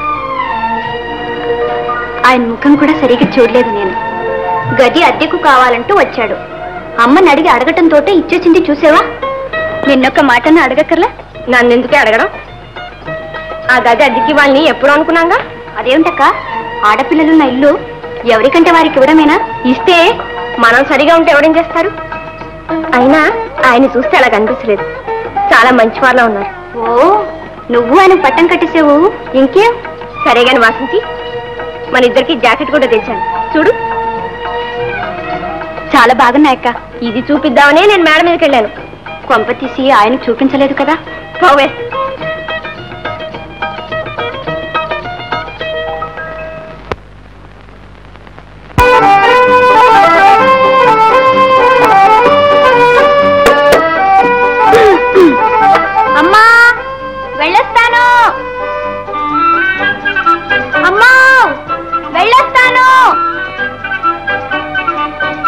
A: ఆయన ముఖం కూడా సరిగ్గా చూడలేదు నేను గది అద్దెకు కావాలంటూ వచ్చాడు అమ్మని అడిగి అడగటంతో ఇచ్చేసింది చూసావా నిన్నొక్క మాటను అడగక్కర్లా
B: నన్ను ఎందుకే అడగడం ఆ గది అద్దెకి వాళ్ళని ఎప్పుడు అనుకున్నాగా
A: అదేమిటక్క ఆడపిల్లలున్న ఇల్లు ఎవరికంటే వారికి ఇవ్వడమేనా
B: ఇస్తే మనం సరిగా ఉంటే ఎవరేం చేస్తారు అయినా ఆయన చూస్తే అలా కనిపించలేదు చాలా మంచి వాళ్ళ ఉన్నారు
A: ఓ నువ్వు ఆయన పట్టం కట్టేసావు
B: ఇంకేం సరే గాని వాసించి మన ఇద్దరికి జాకెట్ కూడా తెచ్చాను చూడు
A: చాలా బాగున్నాయక్క
B: ఇది చూపిద్దామనే నేను మేడ మీదకి వెళ్ళాను
A: కొంప తీసి ఆయన చూపించలేదు కదా
B: పోవే
A: అమ్మా వెళ్ళొస్తాను అమ్మా వెళ్ళొస్తాను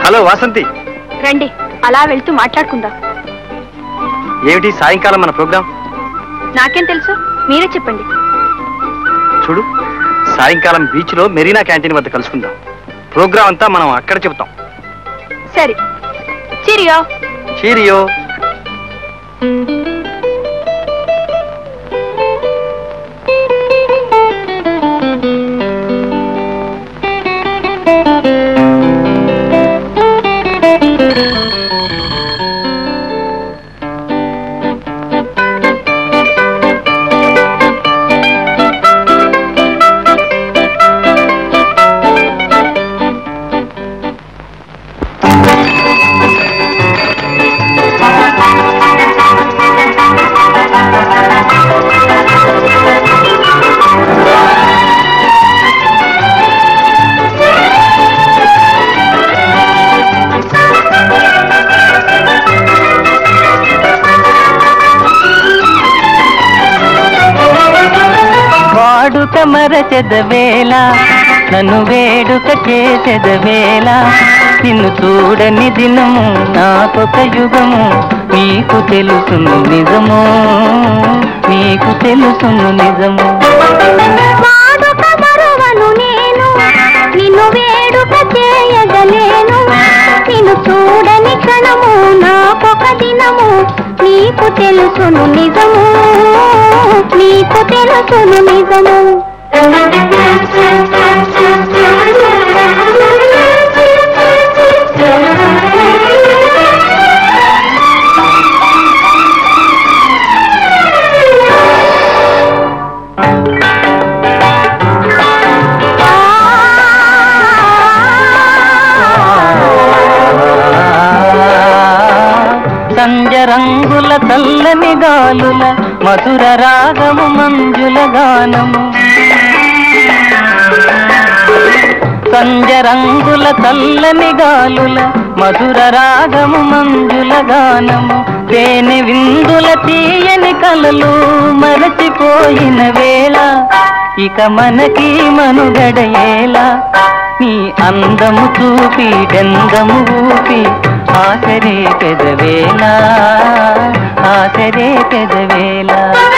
F: హలో వాసంతి
A: రండి అలా వెళ్తూ మాట్లాడుకుందాం
F: ఏమిటి సాయంకాలం మన ప్రోగ్రాం
A: నాకేం తెలుసు మీరే చెప్పండి
F: చూడు సాయంకాలం బీచ్ లో మెరీనా క్యాంటీన్ వద్ద కలుసుకుందాం ప్రోగ్రాం అంతా మనం అక్కడ చెబుతాం
A: సరే చిరియో
F: చీరియో
H: వాడుక మరచెదవేళ నన్ను వేడుక చేసెదవేళ నిన్ను చూడని దినము నాకొక యుగము నీకు తెలుసును నిజము నీకు తెలుసును నిజము
A: వాడుక మరువను నేను నిన్ను వేడుక చేయగలేను నిన్ను చూడని క్షణము నాకొక దినము నీకు తెలుసును నిజము నీకు తెలుసును నిజము
H: సంజ రంగుల తల్లని గాలుల మధుర రాగము మంజుల గానము సంజ రంగుల తల్లని గాలుల మధుర రాగము మంజుల గానము తేనె విందుల తీయని కలలు మరచిపోయిన వేళ ఇక మనకి మనుగడయేలా నీ అందము చూపి గంధము ఊపి ఆసరే పెదవేళ ఆసరే పెదవేళ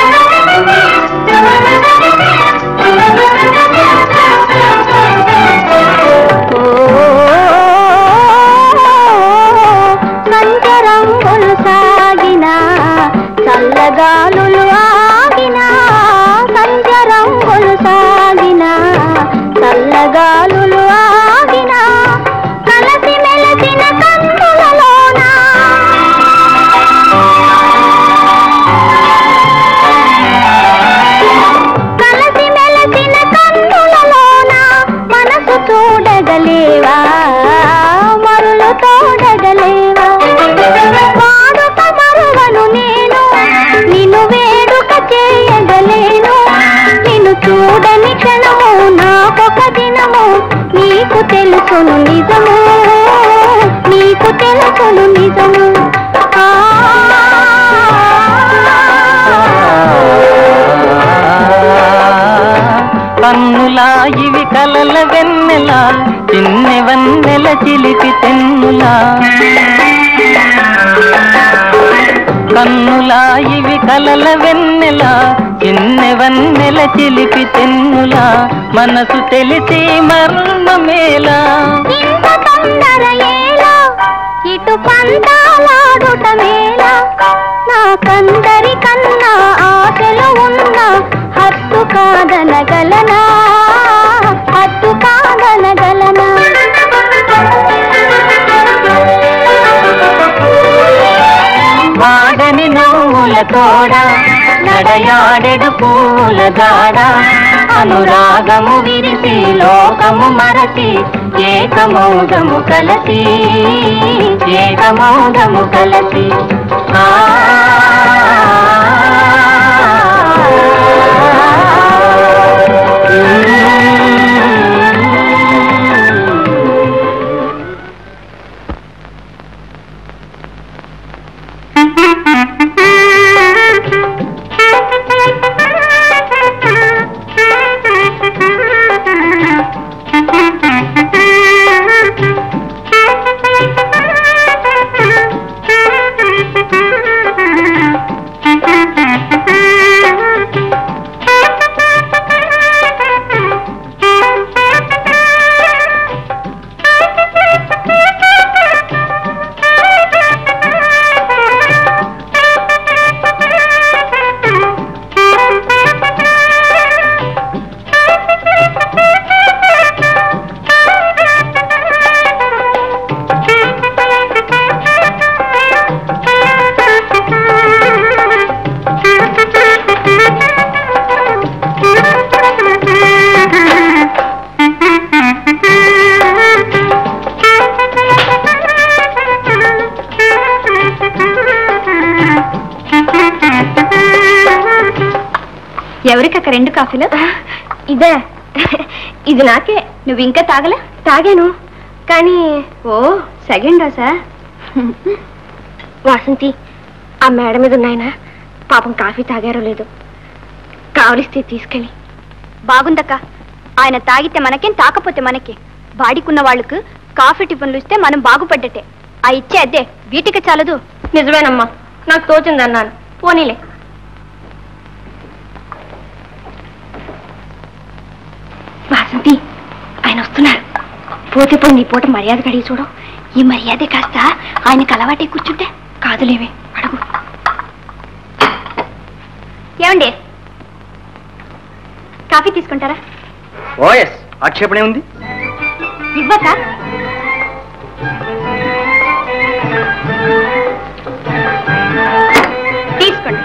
A: సంచరంగులు సాగిన చల్లగాలులు ఆగిన సంచరంగులు సాగిన చల్లగాలులు ఆగిన కలసి మెలసిన కన్నులలోన కలసి మెలసిన కన్నులలోన మనసు చూడగలేవా మరులు తోడగలేవా వాడుక మరువను నేను నిన్ను వేడుక చేయగలేను నిన్ను చూడని క్షణము నాకొక దినము నీకు తెలుసును నిజము నీకు తెలుసును నిజము ఆ
H: కన్నులా ఇవి కలల వెన్నెల చిన్నె వన్నెల చిలిపి తెన్నులా కన్నులా ఇవి కలల వెన్నెల చిన్నె వన్నెల చిలిపి తెన్నులా మనసు తెలిసి మర్మమేలా
A: ఇంత తొందర ఏలా ఇటు పంతాలాడుట మేళ నాకందరి కన్నా ఆశలు ఉన్న హత్తు కాదనగలనా హత్తు కాదనగలనా
H: వాడని నవ్వుల తోడ నడయాడెడు పూల దాడ అనురాగము విరిసి లోకము మరచి ఏకమౌదము కలసి ఏకమౌదము కలసి ఆ
A: రెండు కాఫీలు
B: ఇదే ఇది నాకే
A: నువ్వు ఇంకా తాగలే
B: తాగాను కానీ
A: ఓ సెకండ్ డోసా
B: వాసంతి ఆ మేడ మీద ఉన్నాయన పాపం కాఫీ తాగారో లేదు కావలిస్తే తీసుకెళ్ళి
A: బాగుందక్క ఆయన తాగితే మనకేం తాకపోతే మనకి వాడికున్న వాళ్ళకు కాఫీ టిఫిన్లు ఇస్తే మనం బాగుపడ్డటే ఆ ఇచ్చే అదే వీటికి చాలదు
B: నిజమేనమ్మా నాకు తోచింది అన్నాను పోనీలే వాసంతి ఆయన వస్తున్నారు పోతే పోయి నీ పూట మర్యాద కడిగి చూడు
A: ఈ మర్యాదే కాస్త ఆయనకు అలవాటే కూర్చుంటే
B: కాదులేవే అడుగు
A: ఏమండి కాఫీ తీసుకుంటారా
E: ఓఎస్ ఆక్షేపణ ఉంది
A: ఇవ్వక తీసుకోండి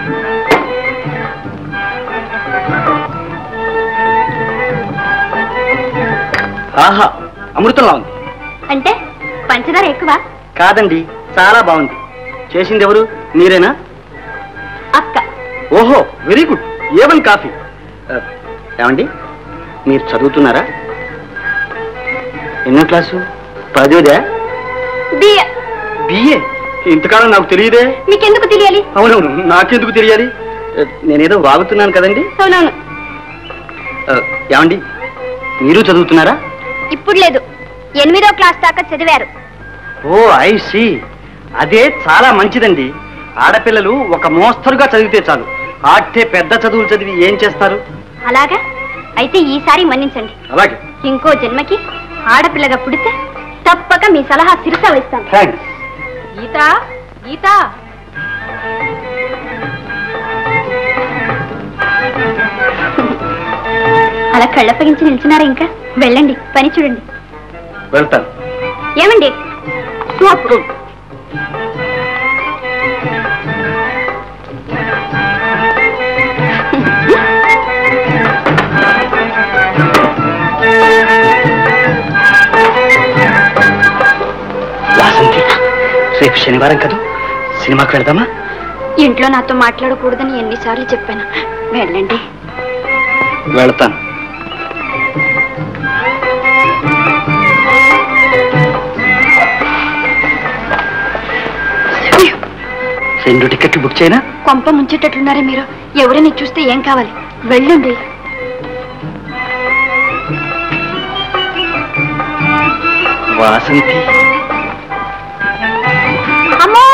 E: ఆహా అమృతంలా ఉంది
A: అంటే పంచదార ఎక్కువ
E: కాదండి చాలా బాగుంది చేసింది ఎవరు మీరేనా
A: అక్క
E: ఓహో వెరీ గుడ్ ఏవన్ కాఫీ ఆ, ఏమండి మీరు చదువుతున్నారా ఎన్నో క్లాసు పదోదే
A: బియ్య
E: బిఏ ఇంతకాలం నాకు తెలియదే
A: మీకెందుకు తెలియాలి
E: అవునవును నాకెందుకు తెలియాలి ఆ, నేనేదో వాగుతున్నాను కదండి
A: అవునవును
E: ఆ, ఏమండి మీరు చదువుతున్నారా
A: ఇప్పుడు లేదు ఎనిమిదో క్లాస్ దాకా చదివారు
E: ఓ ఐ సి అదే చాలా మంచిదండి ఆడపిల్లలు ఒక మోస్తరుగా చదివితే చాలు ఆట్టే పెద్ద చదువులు చదివి ఏం చేస్తారు
A: అలాగా అయితే ఈసారి మన్నించండి
E: అలాగే
A: ఇంకో జన్మకి ఆడపిల్లగా పుడితే తప్పక మీ సలహా శిరస ఇస్తాను
E: థ్యాంక్స్
B: గీత గీత
A: అలా కళ్ళప్పగించి నిల్చున్నారా ఇంకా వెళ్ళండి పని చూడండి
E: వెళ్తాను
A: ఏమండి అప్పుడు
E: వాసంతి రేపు శనివారం కదా సినిమాకి వెళ్దామా
A: ఇంట్లో నాతో మాట్లాడకూడదని ఎన్నిసార్లు చెప్పాను వెళ్ళండి
E: వెళ్తాను రెండు టికెట్లు బుక్ చేయనా
A: కొంప ముంచేటట్లున్నారే మీరు ఎవరైనా చూస్తే ఏం కావాలి వెళ్ళండి
E: వాసంతి
A: అమ్మో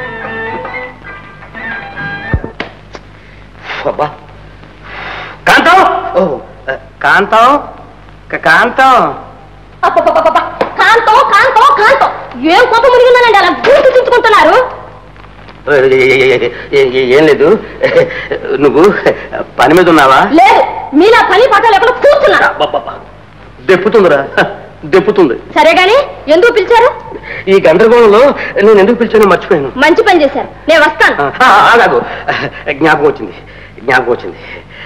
F: అబ్బా కాంతం ఓ కాంతం క- కాంతం
B: అబ్బబ్బబ్బబ్బ! కాంతం కాంతం కాంతం ఏం కోపం మునిగిందనండి అలా గూర్చి చుట్టుకుంటున్నారు
F: ఏ- ఏ- ఏ- ఏం లేదు నువ్వు పని మీద ఉన్నావా
B: లేదు మీలా పని పాట లేకుండా కూర్చున్నారు
F: అబ్బబ్బబ్బా. దెప్పుతుందిరా దెప్పుతుంది
B: సరే గాని ఎందుకు పిలిచారు
F: ఈ గందరగోళంలో నేను ఎందుకు పిలిచానో మర్చిపోయాను
B: మంచి పని చేశారు నేను వస్తాను
F: ఆ, ఆగాగు జ్ఞాపకం వచ్చింది జ్ఞాపకం వచ్చింది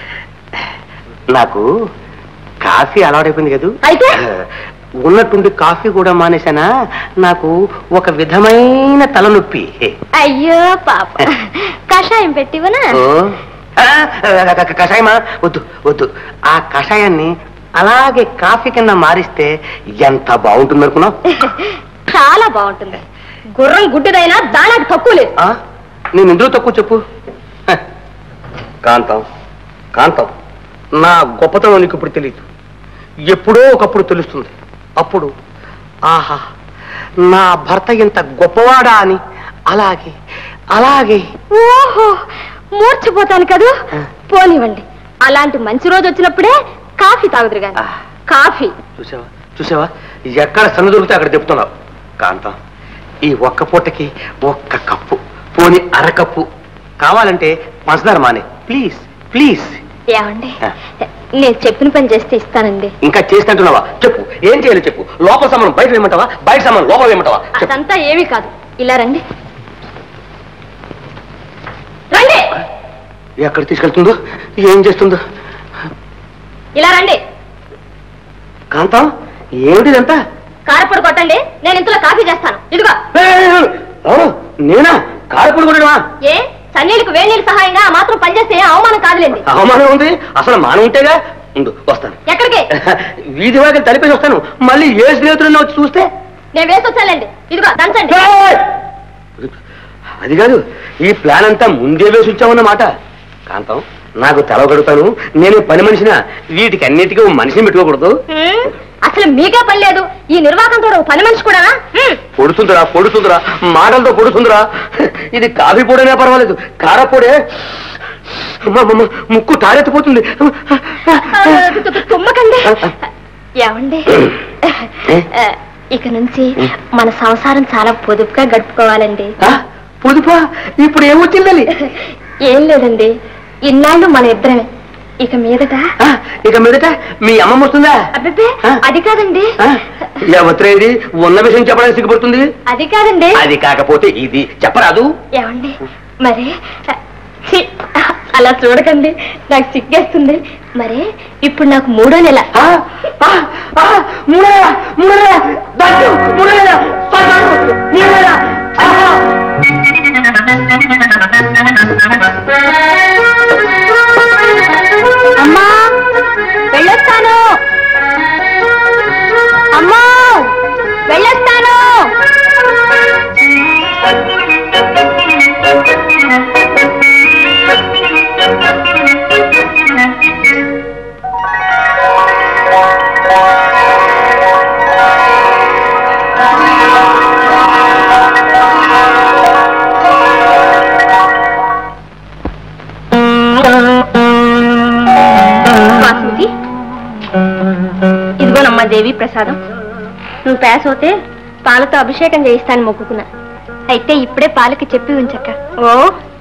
F: నాకు కాఫీ అలవాటైపోయింది కదూ
B: అయితే?
F: ఉన్నట్టుండి కాఫీ కూడా మానేశానా నాకు ఒక విధమైన తలనొప్పి
B: అయ్యో పాప కషాయం పెట్టివనా
F: ఓ, ఆ, క- క- కషాయమా వద్దు వద్దు ఆ కషాయాన్ని అలాగే కాఫీ కింద మారిస్తే ఎంత బాగుంటుంది అనుకున్నావు
B: చాలా బాగుంటుంది గుర్రం గుడ్డిదైనా దానికి తక్కువ లేదు
F: ఆ? నేను ఎందులో తక్కువ చెప్పు హ. కాంతం కాంతం నా గొప్పతనం నీకు ఇప్పుడు తెలియదు ఎప్పుడో ఒకప్పుడు తెలుస్తుంది అప్పుడు ఆహా నా భర్త ఇంత గొప్పవాడా అని అలాగే అలాగే
B: ఓహో మూర్చిపోతాను కదూ పోనివ్వండి అలాంటి మంచి రోజు వచ్చినప్పుడే కాఫీ తాగుదురు గాని
F: ఆ.
B: కాఫీ
F: చూసావా చూసావా ఎక్కడ సన్న దొరికితే అక్కడ చెప్తున్నావు కాంతం ఈ ఒక్క పూటకి ఒక్క కప్పు పోని అరకప్పు కావాలంటే పంచదార మానే ప్లీజ్ ప్లీజ్
B: ఏమండి
F: ఆ.
B: నేను చెప్పిన పని చేస్తే ఇస్తానండి
F: ఇంకా చేస్తుంటున్నావా చెప్పు ఏం చేయాలి చెప్పు లోపల సామాన్ బయట వేయమంటావా బయట సామాన్ లోపల వేయమంటావా చెప్పు.
B: అదంతా ఏమీ కాదు ఇలా రండి రండి
F: ఎక్కడ తీసుకెళ్తుందో ఏం చేస్తుందో
B: ఇలా రండి
F: కాంతం ఏమిటిదంతా
B: కారపొడి కొట్టండి నేను ఇంతలో కాఫీ చేస్తాను ఇదిగో
F: ఏ, ఏ, ఏ, అవును నేనా కారపొడి కొట్టడమా
B: ఏ సన్నీళ్ళకు వేణీళ్ళు సహాయంగా ఆ మాత్రం పనిచేస్తే ఏం అవమానం కాదులేండి
G: అవమానం ఉంది అసలు మానం ఉంటేగా ఉండు వస్తాను
B: ఎక్కడికి
G: వీధి వాకి తలిపేసి వస్తాను మళ్ళీ ఏ స్నేహితుడన్నా వచ్చి చూస్తే
B: నేను వేసి వచ్చానండి ఇదిగో దంచండి
G: ఏయ్! అది కాదు ఈ ప్లాన్ అంతా ముందే వేసి ఉంచామన్నమాట కాంతం నాకు తెలవగడుగుతాను నేను పని మనిషిన వీటికి అన్నిటికీ ఓ మనిషిని పెట్టుకోకూడదు
B: హ్మ్? అసలు మీకే పని లేదు ఈ నిర్వాహకంతో ఓ పని మనిషి కూడా
G: పొడుతుందిరా పొడుతుందిరా మాటలతో పొడుతుందిరా ఇది కాఫీ పొడనే పర్వాలేదు కారపొడే అమ్మమ్మమ్మ, ముక్కు తారెత్తిపోతుంది
B: తుమ్మకండి ఏమండి ఆ, ఇక నుంచి మన సంసారం చాలా పొదుపుగా గడుపుకోవాలండి
G: ఆ, పొదుపా ఇప్పుడు ఏమొచ్చిందని
B: ఏం లేదండి ఇన్నాళ్ళు మన ఇద్దరమే ఇక మీదట
G: ఆ, ఇక మీదట మీ అమ్మమ్మ వస్తుందా
B: అబ్బే
G: ఆ?
B: అది కాదండి
G: ఆ, ఎవత్రేది ఉన్న విషయం చెప్పడానికి సిగ్గుపడుతుంది
B: అది కాదండి
G: అది కాకపోతే ఇది చెప్పరాదు
B: ఏమండి మరి ఛీ, అలా చూడకండి నాకు సిగ్గేస్తుంది మరి ఇప్పుడు నాకు మూడో నెల
G: ఆ, ఆ, ఆ, మూడో నెల, మూడో నెల, దట్టు, మూడో నెల, పద్నాలుగు, మూడో నెల, ఆహా.
A: అమ్మా వెళ్ళొస్తాను అమ్మా వెళ్ళొస్తాను
B: వాసుకి ఇదిగోనమ్మా దేవి ప్రసాదం నువ్వు పేస అవుతే పాలతో అభిషేకం చేయిస్తాను మొక్కుకున్నా
A: అయితే ఇప్పుడే పాలకి చెప్పి ఉంచక్క
B: ఓ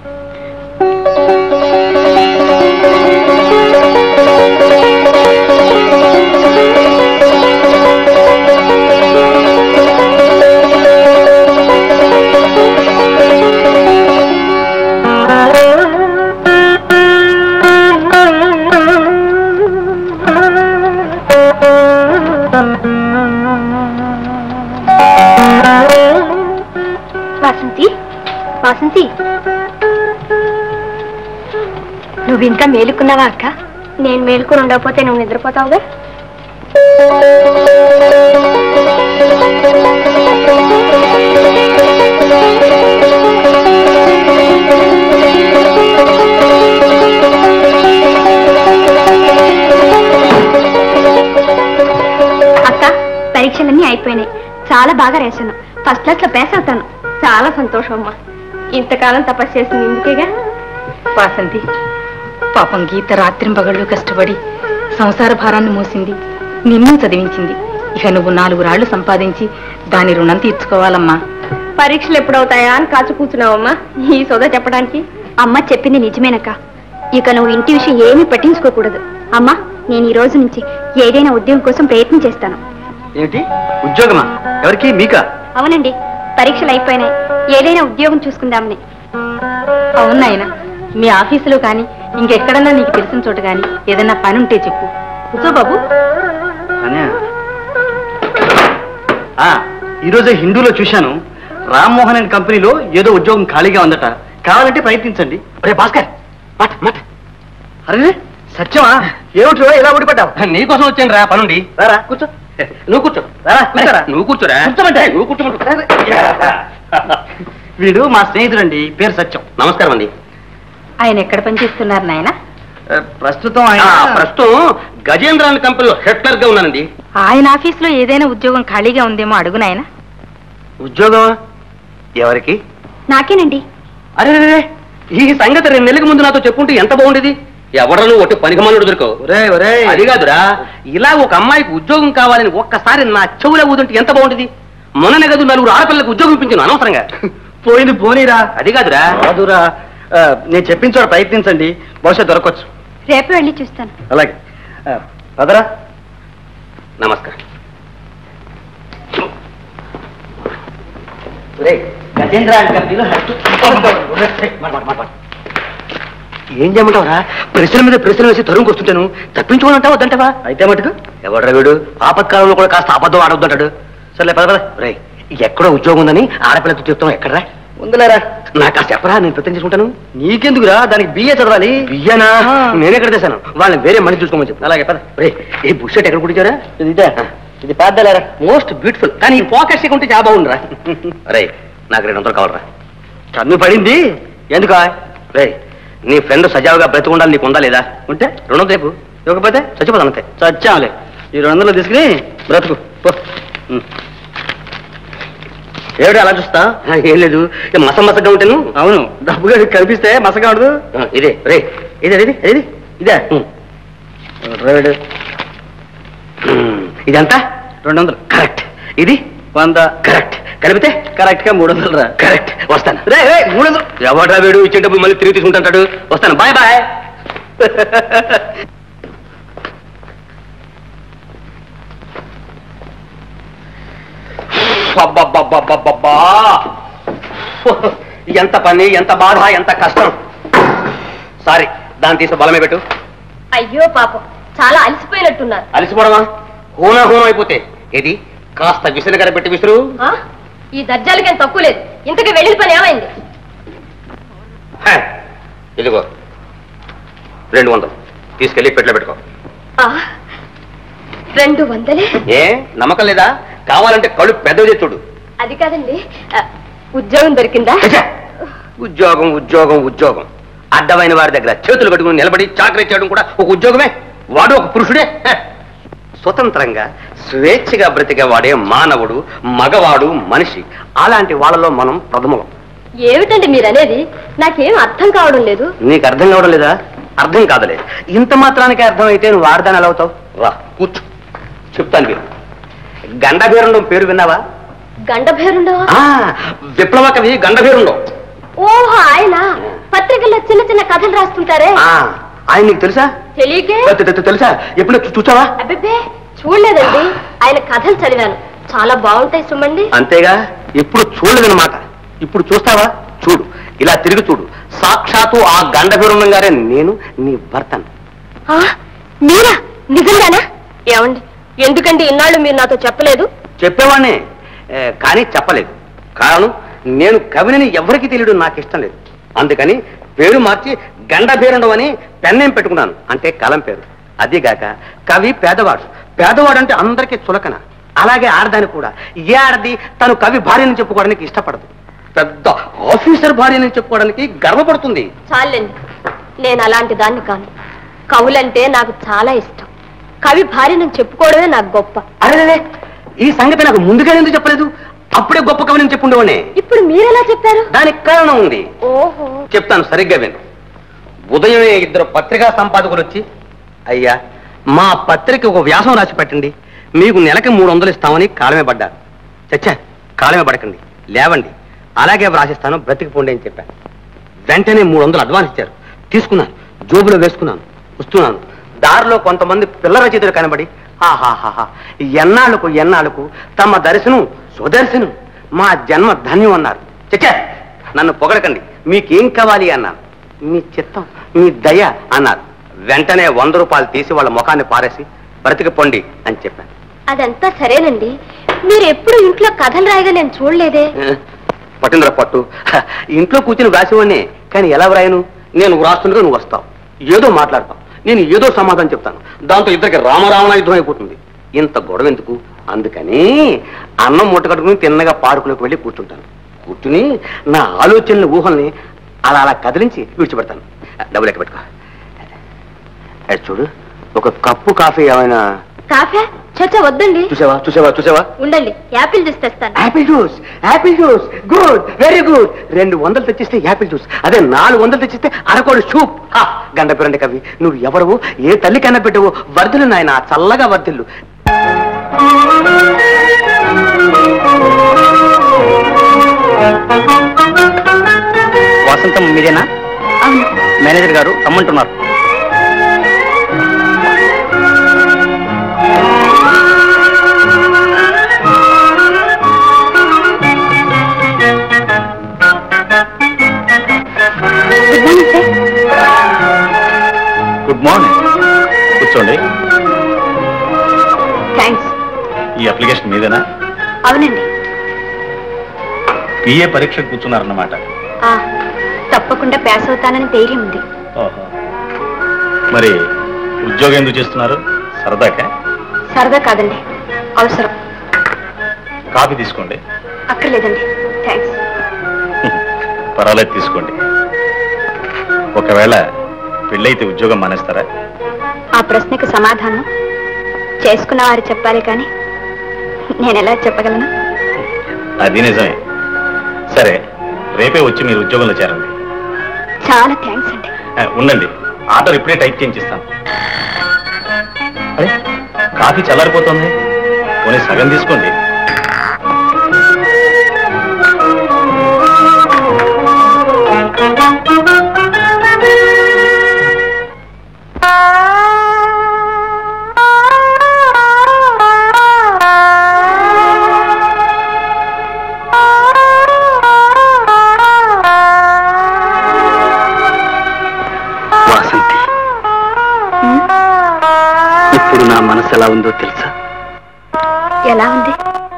A: వాసంతి వాసంతి నువ్వు ఇంకా మేలుకున్నావా అక్క
B: నేను మేలుకొని ఉండకపోతే నువ్వు నిద్రపోతావుగా
A: అక్క పరీక్షలన్నీ అయిపోయినాయి చాలా బాగా రాశాను ఫస్ట్ క్లాస్ లో పాస్ అవుతాను
B: చాలా సంతోషం అమ్మా ఇంతకాలం తపస్సు చేసింది ఇందుకేగా
I: వాసంతి పాపం గీత రాత్రింపగళ్ళు కష్టపడి సంసార భారాన్ని మోసింది నిన్ను చదివించింది ఇక నువ్వు నాలుగు రాళ్లు సంపాదించి దాని రుణం తీర్చుకోవాలమ్మా
B: పరీక్షలు ఎప్పుడవుతాయా అని కాచు కూర్చున్నావమ్మా ఈ సోదా చెప్పడానికి
A: అమ్మ చెప్పింది నిజమేనక్క ఇక నువ్వు ఇంటి విషయం ఏమీ పట్టించుకోకూడదు అమ్మా నేను ఈ రోజు నుంచి ఏదైనా ఉద్యోగం కోసం ప్రయత్నం చేస్తాను
F: ఏమిటి ఉద్యోగమా ఎవరికి మీకా
A: అవునండి పరీక్షలు అయిపోయినాయి ఏదైనా ఉద్యోగం చూసుకుందామని
I: అవును నాయన మీ ఆఫీసులో కానీ ఇంకెక్కడన్నా నీకు తెలిసిన చోట కానీ ఏదైనా పని ఉంటే చెప్పు కూర్చో బాబు
F: అనే ఆ, ఈరోజే హిందూలో చూశాను రామ్మోహన్ అండ్ కంపెనీలో ఏదో ఉద్యోగం ఖాళీగా ఉందట కావాలంటే ప్రయత్నించండి రే భాస్కర్ మాట మాట అరే సత్యమా ఏమిటి ఇలా ఊడిపడ్డావు
G: నీకోసం వచ్చాను రా పనుండి
F: రారా కూర్చో
G: నువ్వు కూర్చో
F: రారా కూర్చోరా
G: నువ్వు కూర్చోరా
F: కూర్చోమంటే.
G: నువ్వు కూర్చోమంటా
F: వీడు మా స్నేహితుడండి పేరు సత్యం
G: నమస్కారం అండి
I: ఆయన ఎక్కడ పనిచేస్తున్నారు నాయన
F: ఆ, ప్రస్తుతం
G: ఆ,
F: ఆయన
G: ప్రస్తుతం గజేంద్ర అనే కంపెనీలో హెక్టర్ గా ఉన్నానండి
I: ఆయన ఆఫీసులో ఏదైనా ఉద్యోగం ఖాళీగా ఉందేమో అడుగు నాయన
G: ఉద్యోగం ఎవరికి
A: నాకేనండి
G: అరే రే, రే, ఈ సంగతి రెండు నెలలకు ముందు నాతో చెప్పుంటే ఎంత బాగుండేది ఎవడను ఒట్టి పనికిమాలుడు దొరకవు
F: ఒరే ఒరే
G: అది కాదురా ఇలా ఒక అమ్మాయికి ఉద్యోగం కావాలని ఒక్కసారి నా చెవులో ఊదుంటే ఎంత బాగుంటుంది మొన్ననే కదా నలుగురు ఆడపిల్లలకు ఉద్యోగం ఇప్పించాను అనవసరంగా
F: పోయింది పోనీరా
G: అది కాదురా
F: కాదురా ఆ, నేను చెప్పిన చోట ప్రయత్నించండి బహుశా దొరకవచ్చు
A: రేపు వెళ్ళి చూస్తాను
F: అలాగే ఆ, పదరా
G: నమస్కారం
F: గజేంద్ర కంపెనీలో
G: ఏం చేయమంటావురా ప్రశ్న మీద ప్రశ్న వేసి తరుణ్కి వస్తుంటాను తప్పించుకోనంటావా వద్దంటావా
F: అయితే మటుకు
G: ఎవడ్రా వీడు ఆపత్కాలంలో కూడా కాస్త అబద్ధం ఆడొద్దంటాడు
F: సర్లే పద పద
G: రే ఎక్కడో ఉద్యోగం ఉందని ఆడపిల్లతో చెప్తాం ఎక్కడరా
F: ఉందిలేరా
G: నాకు ఆ చెప్పరా నేను ప్రయత్నం చేసుకుంటాను
E: నీకెందుకురా దానికి బిఏ చదవాలి
G: బియ్యనా నేనే ఎక్కడ తెశాను వాళ్ళని వేరే మనిషి చూసుకోమని చెప్పు అలాగే పద రే ఈ బుషెట్ ఎక్కడ కుట్టించారా
E: ఇదే ఇది పెద్దలేరా
G: మోస్ట్ బ్యూటిఫుల్ కానీ ఈ పాకెట్స్ ఉంటే చాలా బాగుందిరా రే నాకు రెండు వందలు కావాలరా
E: కన్ను పడింది ఎందుకా
G: రే నీ ఫ్రెండ్ సజావుగా బ్రతికుండాలి నీకు ఉందా లేదా
E: ఉంటే
G: రెండు వందలు రేపు ఇవ్వకపోతే చచ్చిపోతాను అంతే
E: చచ్చాంలే ఈ రెండు వందలు తీసుకుని బ్రతుకు పో.
G: ఉం.
E: ఏమిటి అలా చూస్తా
G: ఆ, ఏం లేదు ఇక మస మసగా ఉంటాను
E: అవును డబ్బుగా కనిపిస్తే మసగా ఉండదు
G: ఆ, ఇదే రే ఇదే ఇది ఇది
E: ఇదే
G: ఉం.
E: రేడు
G: ఉం. ఇదంతా
E: రెండు వందలు
G: కరెక్ట్ ఇది
E: వంద
G: కరెక్ట్ కలిపితే
E: కరెక్ట్ గా మూడు వందలు రా
G: కరెక్ట్ వస్తాను
E: రే రే మూడు వందలు
G: ఎవడ్రా వీడు ఇచ్చే డబ్బులు మళ్ళీ తిరిగి తీసుకుంటాడు వస్తాను బాయ్ బాయ్ అబ్బబ్బబ్బబ్బబ్బబ్బా. ఎంత పని ఎంత బాధ ఎంత కష్టం సారీ దాన్ని తీసి బలమే పెట్టు
B: అయ్యో పాపం చాలా అలసిపోయినట్టున్నారు
G: అలసిపోవడమా హూనా హూనం అయిపోతే ఏది కాస్త విసనగర పెట్టి విసురు
B: ఆ? ఈ దర్జాలకేం తక్కువ లేదు ఇంతకీ వెళ్ళిన పని ఏమైంది
G: హే, ఇదిగో రెండు వందలు తీసుకెళ్ళి పెట్లో పెట్టుకో
B: ఆ, రెండు వందలే
G: ఏ నమ్మకం లేదా కావాలంటే కళ్ళు పెద్దవి చేసి చూడు
B: అది కాదండి ఆ, ఉద్యోగం దొరికిందా
G: ఛే! ఉద్యోగం ఉద్యోగం ఉద్యోగం అడ్డమైన వారి దగ్గర చేతులు కట్టుకుని నిలబడి చాకరీ చేయడం కూడా ఒక ఉద్యోగమే వాడు ఒక పురుషుడే హే! స్వతంత్రంగా స్వేచ్ఛగా బ్రతికే వాడే మానవుడు మగవాడు మనిషి అలాంటి వాళ్ళలో మనం ప్రథమం
B: ఏమిటండి మీరనేది నాకేం అర్థం కావడం లేదు
G: నీకు అర్థం కావడం లేదా అర్థం కాదులే ఇంత మాత్రానికి అర్థం అయితే నువ్వు వాడదాని ఎలా అవుతావు రా కూర్చో చెప్తాను మీరు గండభీరుండం పేరు విన్నావా
B: గండభేరుండవా
G: ఆ, విప్లవ కవి గండభీరుండం
B: ఓహో ఆయన పత్రికల్లో చిన్న చిన్న కథలు రాస్తుంటారే
G: ఆ, ఆయన నీకు తెలుసా
B: తెలియకే
G: తె- తె- తె- తెలుసా ఎప్పుడు చూ- చూచావా
B: అబ్బే చూడలేదండి ఆయన కథలు చదివాను చాలా బాగుంటాయి సుమండి
G: అంతేగా ఎప్పుడు చూడలేదన్నమాట ఇప్పుడు చూస్తావా చూడు ఇలా తిరిగి చూడు సాక్షాత్తు ఆ గండభీరుండం గారే నేను నీ భర్తను
B: ఆ, మీరా నిజంగానా ఏమండి ఎందుకండి ఇన్నాళ్ళు మీరు నాతో చెప్పలేదు
G: చెప్పేవాడినే ఏ, కానీ చెప్పలేదు కారణం నేను కవిని ఎవరికి తెలియడం నాకు ఇష్టం లేదు అందుకని పేరు మార్చి గండభీరుండం అని పెన్నేం పెట్టుకున్నాను అంటే కలం పేరు అదిగాక కవి పేదవాడు పేదవాడు అంటే అందరికీ చులకన అలాగే ఆడదాని కూడా ఏ ఆడది తను కవి భార్యని చెప్పుకోవడానికి ఇష్టపడదు పెద్ద ఆఫీసర్ భార్యని చెప్పుకోవడానికి గర్వపడుతుంది
B: చాలండి నేను అలాంటి దాన్ని కాను కవులంటే నాకు చాలా ఇష్టం కవి భార్యను చెప్పుకోవడమే నాకు గొప్ప
G: అరే ఈ సంగతి నాకు ముందుగా ఎందుకు చెప్పలేదు అప్పుడే గొప్ప కవిని చెప్పుండేవాడిని
B: ఇప్పుడు మీరెలా చెప్పారు
G: దానికి కారణం ఉంది
B: ఓహో
G: చెప్తాను సరిగ్గా విను ఉదయమే ఇద్దరు పత్రికా సంపాదకులు వచ్చి అయ్యా మా పత్రిక ఒక వ్యాసం రాసి పెట్టండి మీకు నెలకి మూడు వందలు ఇస్తామని కాలమే పడ్డారు చచ్చా కాలమే పడకండి లేవండి అలాగే వ్రాసిస్తాను బ్రతికిపోండి అని చెప్పాను వెంటనే మూడు వందలు అడ్వాన్స్ ఇచ్చారు తీసుకున్నాను జోబులో వేసుకున్నాను వస్తున్నాను దారిలో కొంతమంది పిల్ల రచయితలు కనబడి ఆహాహాహా ఎన్నాళ్ళకు ఎన్నాళ్ళకు తమ దర్శనం స్వదర్శనం మా జన్మ ధన్యం అన్నారు చచ్చా నన్ను పొగడకండి మీకేం కావాలి అన్నాను మీ చిత్తం మీ దయ అన్నారు వెంటనే వంద రూపాయలు తీసి వాళ్ళ ముఖాన్ని పారేసి బ్రతికి పొండి అని చెప్పాను
B: అదంతా సరేనండి మీరు ఎప్పుడు ఇంట్లో కథలు రాయగా నేను చూడలేదే
G: పట్టిందిరా పట్టు హ, ఇంట్లో కూర్చుని వ్రాసేవాడిని కానీ ఎలా వ్రాయను నేను వ్రాస్తుండగా నువ్వు వస్తావు ఏదో మాట్లాడతావు నేను ఏదో సమాధానం చెప్తాను దాంతో ఇద్దరికి రామరావణ యుద్ధం అయిపోతుంది ఇంత గొడవ ఎందుకు అందుకని అన్నం మూట కట్టుకుని తిన్నగా పార్కులోకి వెళ్ళి కూర్చుంటాను కూర్చుని నా ఆలోచనల ఊహల్ని అలా అలా కదిలించి విడిచిపెడతాను డబ్బులు లెక్క పెట్టుకో అది చూడు ఒక కప్పు కాఫీ ఏమైనా
B: కాఫే చచ్చా వద్దండి
G: చూసావా చూసావా చూసావా
B: ఉండండి యాపిల్ జ్యూస్ తెస్తాను
G: apple juice apple juice good very good రెండు వందలు తెచ్చిస్తే యాపిల్ జ్యూస్ అదే నాలుగు వందలు తెచ్చిస్తే అరకోడి సూప్ హా, గండపిరండి కవి నువ్వు ఎవరు ఏ తల్లి కన్నా పెట్టవు వర్ధిల్లు నాయన చల్లగా వర్ధిల్లు
E: వసంతం మీరేనా
A: అవును
E: మేనేజర్ గారు రమ్మంటున్నారు
A: good morning sir
J: good morning కూర్చోండి
A: థ్యాంక్స్
J: ఈ అప్లికేషన్ మీదేనా
A: అవునండి
J: పిఏ పరీక్ష కూర్చున్నారన్నమాట
A: ఆ, తప్పకుండా పాస్ అవుతానని ధైర్యం ఉంది
J: ఓహో మరి ఉద్యోగం ఎందుకు చేస్తున్నారు సరదాకా
A: సరదా కాదండి అవసరం
J: కాఫీ తీసుకోండి
A: అక్కర్లేదండి థ్యాంక్స్
J: పర్వాలేదు తీసుకోండి ఒకవేళ పెళ్ళైతే ఉద్యోగం మానేస్తారా
A: ఆ ప్రశ్నకు సమాధానం చేసుకున్న వారు చెప్పాలి కానీ నేను ఎలా చెప్పగలను
J: అది నిజమే సరే రేపే వచ్చి మీరు ఉద్యోగంలో చేరండి
A: చాలా థ్యాంక్స్ అండి
J: ఆ, ఉండండి ఆర్డర్ ఇప్పుడే టైప్ చేయించిస్తాను అరే కాఫీ చల్లారిపోతుంది పోనీ సగం తీసుకోండి
F: వాసంతి ఇప్పుడు నా మనసు ఎలా ఉందో తెలుసా
A: ఎలా ఉంది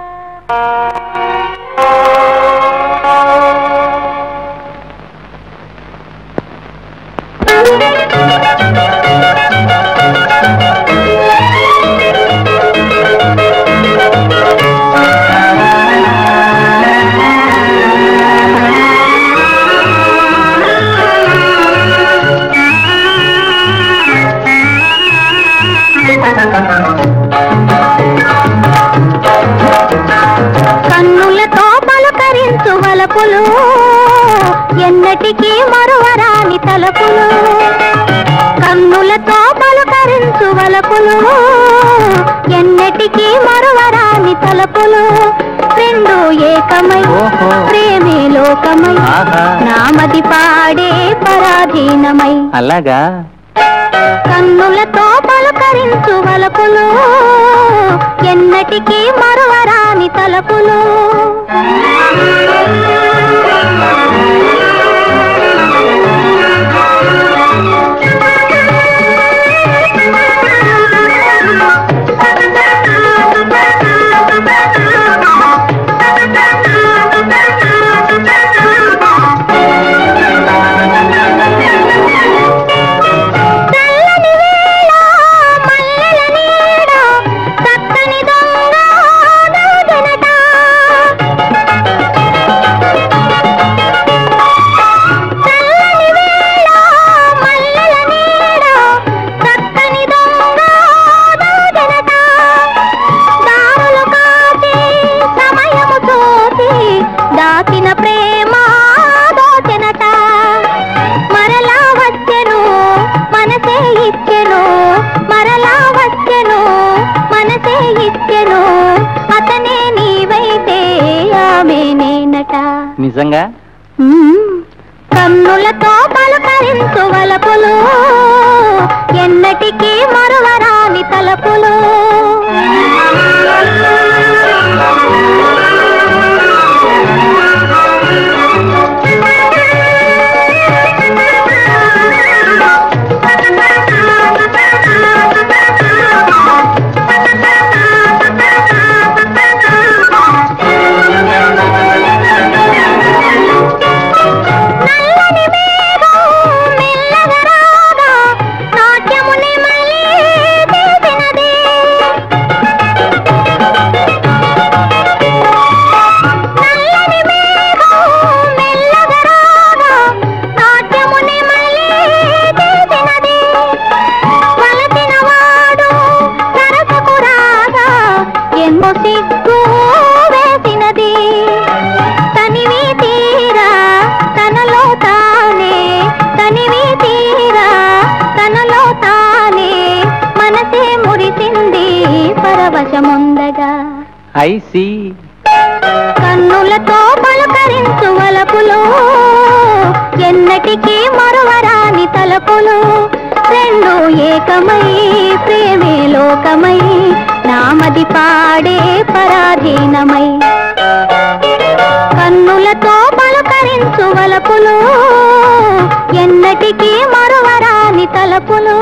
H: కన్నులతో పలుకరించు వలపులు ఎన్నటికీ మరువరాని తలపులు కన్నులతో పలుకరించు వలపులు ఎన్నటికీ మరువరాని తలపులు రెండు ఏకమై ప్రేమే లోకమై నామది పాడే పరాధీనమై
D: అలాగా
H: కన్నులతో పలుకరించు వలపులు ఎన్నటికీ మరువరాని తలపులు చల్లని వేళ మల్లెల నీడ చక్కని దొంగ దోచెనట. చల్లని వేళ మల్లెల నీడ చక్కని దొంగ దోచెనట. దారులు కాచి సమయము చూసి దాచిన ప్రేమ దోచెనట మరలా వచ్చెను మనసే ఇచ్చెను మరలా వచ్చెను మనసే ఇచ్చెను అతనే నీవైతే ఆమె నేనట
D: నిజంగా
H: మ్మ్. కన్నులతో పలకరించు వలపులు ఎన్నటికీ మరువరాని తలపులు నల్లని మేఘం మెల్లగా రాగా నాట్యముని మళ్ళీ చేసినది నల్లని మేఘం మెల్లగా రాగా నాట్యముని మళ్ళీ చేసినది వలసిన వాడు సరసకు రాగా ఎన్నో సిగ్గు వేసినది తనివి తీరా తనలో తానే తనివి తీరా తనలో తానే మనసే మురిసింది పరవశముందగా
D: ఐ సి
H: కన్నులతో పలకరించు వలపులు ఎన్నటికీ మరువరాని తలపులు రెండు ఏకమై ప్రేమే లోకమై నామది పాడే పరాధీనమై కన్నులతో పలకరించు వలపులు ఎన్నటికీ మరువరాని తలపులు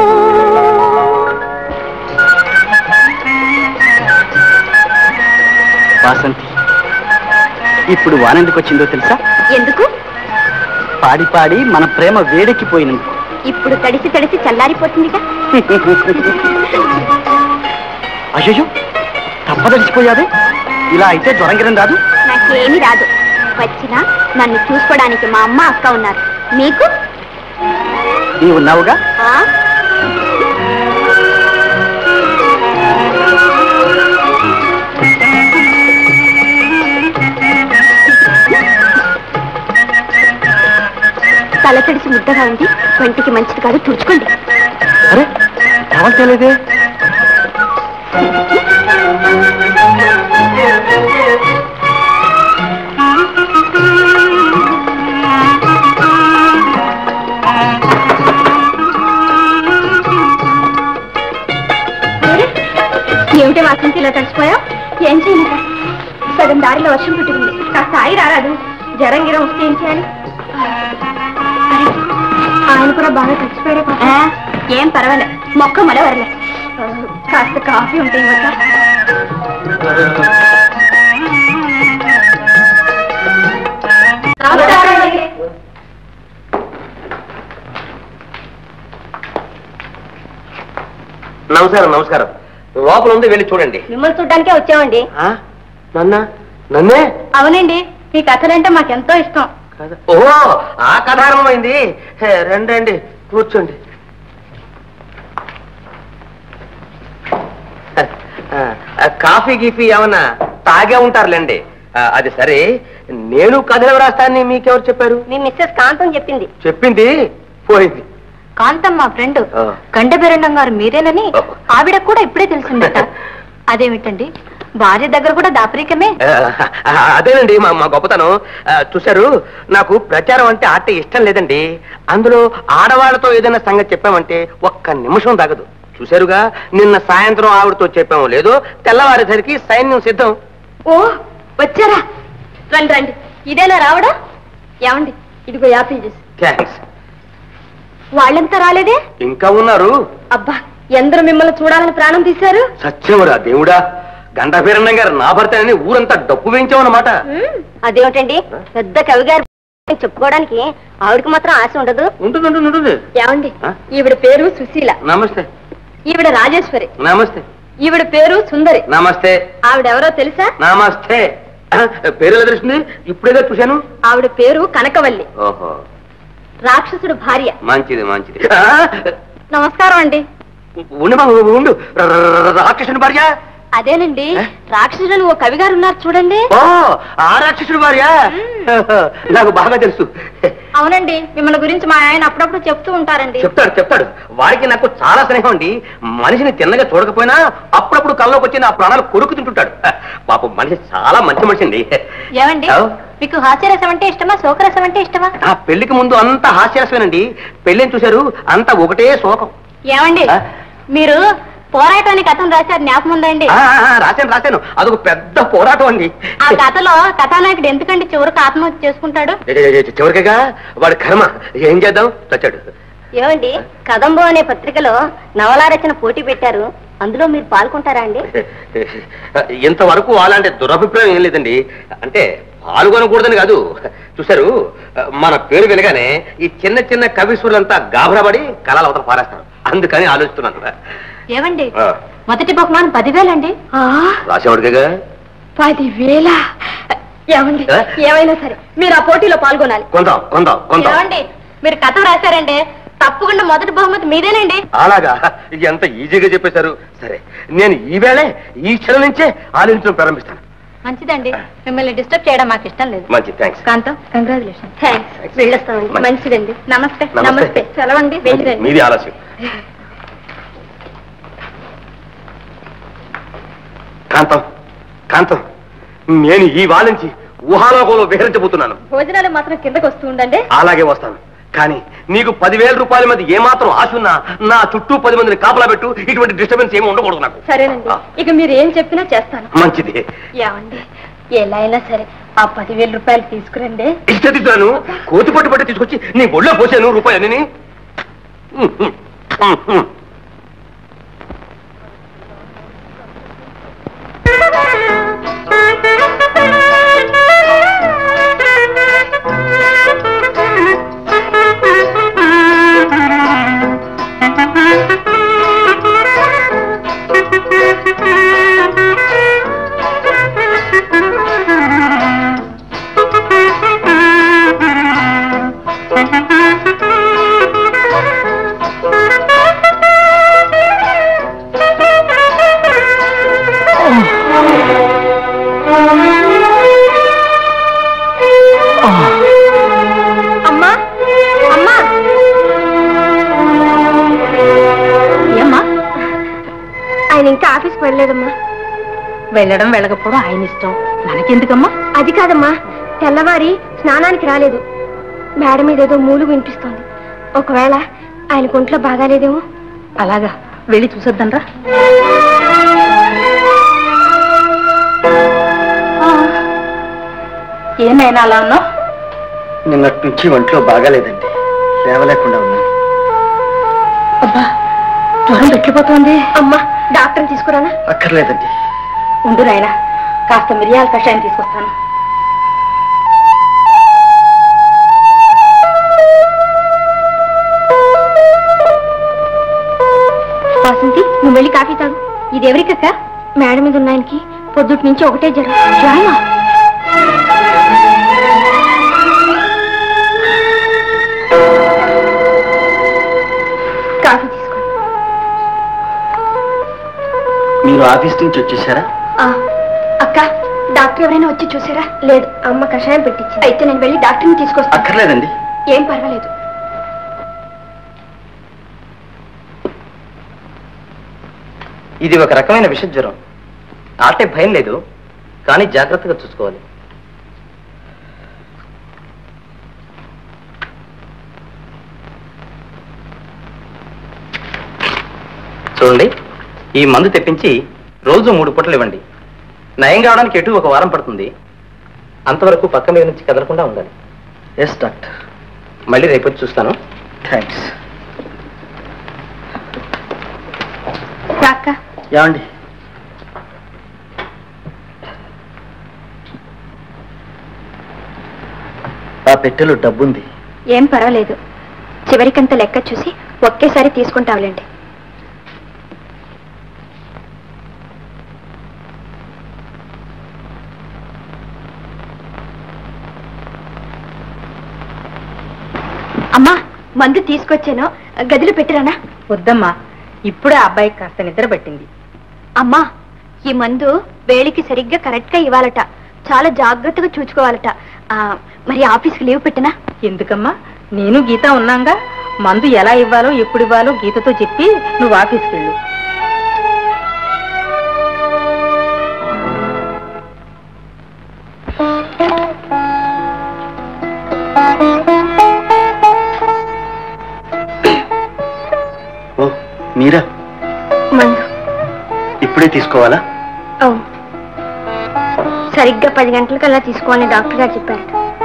F: వాసంతి ఇప్పుడు వానెందుకు వచ్చిందో తెలుసా
A: ఎందుకు
F: పాడి పాడి మన ప్రేమ వేడెక్కిపోయినది
A: ఇప్పుడు తడిసి తడిసి చల్లారిపోతుందిగా
F: అయ్యో తప్పదలిసిపోయావే ఇలా అయితే జ్వరంగిరం రాదు
A: నాకేమీ రాదు వచ్చినా నన్ను చూసుకోవడానికి మా అమ్మ అక్క ఉన్నారు మీకు
F: నీవు ఉన్నావుగా
A: ఆ? తల తడిసి ముద్దగా ఉంది వంటికి మంచిది కాదు తుడుచుకోండి
F: అరే టవల్ తేలేదే
A: ఏమిటి వాసంతి ఇలా తడిచిపోయావు ఏం చేయలేక సగం దారిలో వర్షం పుట్టింది కాస్త ఆయి రారాదు జ్వరం గిరం వస్తే ఏం చేయాలి అరే, ఆయన కూడా బాగా తడిచిపోయాడే పాపం. ఏం పర్వాలేదు మొక్క మల వరలే ఆ, కాస్త కాఫీ ఉంటే ఇవ్వక
G: నమస్కారం నమస్కారం లోపల ఉంది వెళ్ళి చూడండి
B: మిమ్మల్ని చూడ్డానికే వచ్చామండి
G: నన్న నన్నే
B: అవునండి మీ కథలంటే మాకెంతో ఇష్టం
G: ఓహో ఆ కథ ఆరంభమైంది హే, రండి రండి కూర్చోండి ఆ, ఆ, కాఫీ గీఫీ ఏమన్నా తాగే ఉంటారులేండి ఆ, అది సరే నేను కథలు రాస్తానని మీకెవరు చెప్పారు
B: మీ మిస్సెస్ కాంతం చెప్పింది
G: చెప్పింది పోయింది
B: కాంతం మా ఫ్రెండ్
G: ఆ.
B: గండబెరండం గారు మీరేనని
G: ఓ.
B: ఆవిడ కూడా ఇప్పుడే తెలిసిందట అదేమిటండి భార్య దగ్గర కూడా దాపరికమే
G: ఆ, అదేనండి మా మా గొప్పతనం ఆ, చూశారు నాకు ప్రచారం అంటే ఆట ఇష్టం లేదండి అందులో ఆడవాళ్ళతో ఏదైనా సంగతి చెప్పామంటే ఒక్క నిమిషం దాగదు చూశారుగా నిన్న సాయంత్రం ఆవిడతో చెప్పాము లేదు తెల్లవారేసరికి సైన్యం సిద్ధం
B: ఓ వచ్చారా రండి రండి ఇదేనా రావడా ఏమండి ఇదిగో యాపీ జ్యూస్
G: థ్యాంక్స్
B: వాళ్ళంతా రాలేదే
G: ఇంకా ఉన్నారు
B: అబ్బా ఎందరూ మిమ్మల్ని చూడాలని ప్రాణం తీశారు
G: సత్యమురా దేవుడా గండాభీరణం గారు నా భర్తనని ఊరంతా డప్పు వేయించామన్నమాట
B: అదేమిటండి పెద్ద కవి గారు చెప్పుకోవడానికి ఆవిడకి మాత్రం ఆశ ఉండదు
G: ఉంటుంది ఉంటుంది ఉంటుంది
B: ఏమండి
G: ఆ?
B: ఈవిడ పేరు సుశీల
G: నమస్తే
B: ఈవిడ రాజేశ్వరి
G: నమస్తే
B: ఈవిడ పేరు సుందరి
G: నమస్తే
B: ఆవిడెవరో తెలుసా
G: నమస్తే ఆ, పేరు ఎలా తెలుస్తుంది ఇప్పుడేగా చూశాను
B: ఆవిడ పేరు కనకవల్లి
G: ఓహో
B: రాక్షసుడు భార్య
G: మంచిది మంచిది ఆ,
B: నమస్కారం అండి
G: ఉండు మా, ఉండు ర- ర- ర- రాక్షసుని భార్య
B: అదేనండి
G: ఏ?
B: రాక్షసుడు ఓ కవి గారు ఉన్నారు చూడండి
G: ఓ ఆ రాక్షసుడి భార్య నాకు బాగా తెలుసు
B: అవునండి మిమ్మల్ని గురించి మా ఆయన అప్పుడప్పుడు చెప్తూ ఉంటారండి
G: చెప్తాడు చెప్తాడు వారికి నాకు చాలా స్నేహం అండి మనిషిని తిన్నగా చూడకపోయినా అప్పుడప్పుడు కల్లోకి వచ్చి నా ప్రాణాలు కొరుకు తింటుంటాడు పాపం మనిషి చాలా మంచి మనిషి అండి
B: ఏమండి
G: అవ్.
B: మీకు హాస్యరసం అంటే ఇష్టమా శోకరసం అంటే ఇష్టమా
G: ఆ పెళ్లికి ముందు అంతా హాస్యాస్వేనండి పెళ్ళిని చూశారు అంతా ఒకటే శోకం
B: ఏమండి
G: ఆ?
B: మీరు పోరాటానికి కథం రాశారు జ్ఞాపకం ఉందండి
G: ఆ, ఆ, ఆ, రాశాను రాశాను అదొక పెద్ద పోరాటం అండి
B: ఆ కథలో కథానాయకుడు ఎందుకండి చివరికి ఆత్మహత్య చేసుకుంటాడు
G: ఏ, ఏ, ఏ, చివరికిగా వాడి కర్మ ఏం చేద్దాం చచ్చాడు
B: ఏమండి కదంబో అనే పత్రికలో నవలా రచన పోటీ పెట్టారు అందులో మీరు పాల్గొంటారా అండి
G: ఇంతవరకు అలాంటి దురభిప్రాయం ఏం లేదండి అంటే పాల్గొనకూడదని కాదు చూశారు మన పేరు వినగానే ఈ చిన్న చిన్న కవిశ్వరులంతా గాభరాపడి కళలు అవతల పారేస్తారు అందుకని ఆలోచిస్తున్నాను
B: ఏమండి
G: ఆ,
B: మొదటి బహుమానం పదివేలండి
G: రాసేవాడిగా
B: పదివేల ఏమండి
G: ఏ?
B: ఏమైనా సరే మీరు ఆ పోటీలో పాల్గొనాలి
G: కొందాం కొందాం కొందాం
B: ఏమండి మీరు కథ రాశారండి తప్పకుండా మొదటి బహుమతి మీదేనండి
G: అలాగా ఇది ఎంత ఈజీగా చెప్పేశారు సరే నేను ఈవేళే ఈ క్షణం నుంచే ఆలోచించడం ప్రారంభిస్తాను
B: మంచిదండి మిమ్మల్ని డిస్టర్బ్ చేయడం మాకు ఇష్టం లేదు
G: మంచి థ్యాంక్స్
B: కాంతం కంగ్రాచులేషన్ థ్యాంక్స్ వెళ్ళొస్తామండి
G: మంచి-
B: మంచిదండి నమస్తే
G: నమస్తే.
B: నమస్తే సెలవండి వెళ్ళిరండి
G: మీది ఆలస్యం కాంతం కాంతం నేను ఈ వాలించి ఊహాలోకంలో విహరించబోతున్నాను
B: భోజనాలు మాత్రం కిందకు వస్తూ ఉండండి
G: అలాగే వస్తాను కానీ నీకు పదివేల రూపాయల మీద ఏమాత్రం ఆశ ఉన్నా నా చుట్టూ పది మందిని కాపలా పెట్టు ఇటువంటి డిస్టర్బెన్స్ ఏమి ఉండకూడదు నాకు
B: సరేనండి
G: ఆ.
B: ఇక మీరు ఏం చెప్పినా చేస్తాను
G: మంచిది
B: ఏమండి ఎలా అయినా సరే ఆ పదివేల రూపాయలు తీసుకురండి
G: ఇష్టదిద్దాను కోతి పట్టు పట్టి తీసుకొచ్చి నీ ఒళ్ళో పోసాను రూపాయలని
B: ఆఫీస్కి వెళ్ళలేదమ్మా
I: వెళ్ళడం వెళ్ళకపోవడం ఆయన ఇష్టం మనకెందుకమ్మా
B: అది కాదమ్మా తెల్లవారి స్నానానికి రాలేదు మేడ మీద ఏదో మూలు వినిపిస్తోంది ఒకవేళ ఆయన ఒంట్లో బాగాలేదేమో
I: అలాగా వెళ్ళి చూసొద్దాంరా ఏమైనా అలా ఉన్నావు
F: నిన్నటి నుంచి ఒంట్లో బాగాలేదండి లేవలేకుండా ఉన్నాను
I: అబ్బా జ్వరం పెట్టిపోతోంది
B: అమ్మా డాక్టర్ని తీసుకురానా
F: అక్కర్లేదండి
I: ఉండు నాయనా కాస్త మిరియాల కషాయం తీసుకొస్తాను
B: వాసంతి నువ్వు వెళ్ళి కాఫీ తాగు ఇది ఎవరికక్క మేడ మీద ఉన్న ఆయనకి పొద్దుటి నుంచి ఒకటే జ్వరం జ్వరమా కాఫీ తీసుకోండి
F: మీరు ఆఫీస్ నుంచి వచ్చేసారా
B: ఆ, అక్క డాక్టర్ ఎవరైనా వచ్చి చూసారా లేదు అమ్మ కషాయం పెట్టించింది అయితే నేను వెళ్ళి డాక్టర్ని తీసుకొస్తాను
F: అక్కర్లేదండి
B: ఏం పర్వాలేదు
F: ఇది ఒక రకమైన విష జ్వరం ఆటే భయం లేదు కానీ జాగ్రత్తగా చూసుకోవాలి చూడండి ఈ మందు తెప్పించి రోజు మూడు పూటలు ఇవ్వండి నయం కావడానికి ఎటు ఒక వారం పడుతుంది అంతవరకు పక్క మీద నుంచి కదలకుండా ఉండాలి ఎస్ డాక్టర్ మళ్ళీ రేపు వచ్చి చూస్తాను థ్యాంక్స్
B: అక్క
F: ఏమండి ఆ పెట్టెలో డబ్బుంది
B: ఏం పర్వాలేదు చివరికంత లెక్క చూసి ఒకేసారి తీసుకుంటావులేండి అమ్మా మందు తీసుకొచ్చాను గదిలో పెట్టిరానా
I: వద్దమ్మా ఇప్పుడే ఆ అబ్బాయికి కాస్త నిద్ర పట్టింది
B: అమ్మా ఈ మందు వేళికి సరిగ్గా కరెక్ట్ గా ఇవ్వాలట చాలా జాగ్రత్తగా చూసుకోవాలట ఆ, మరి ఆఫీస్కి లీవ్ పెట్టినా
I: ఎందుకమ్మా నేను గీత ఉన్నాగా మందు ఎలా ఇవ్వాలో ఎప్పుడు ఇవ్వాలో గీతతో చెప్పి నువ్వు ఆఫీస్కి వెళ్ళు
F: ఓ మీరా
B: మందు
F: ఇప్పుడే తీసుకోవాలా
B: అవును సరిగ్గా పది గంటలకల్లా తీసుకోవాలని డాక్టర్ గారు చెప్పారు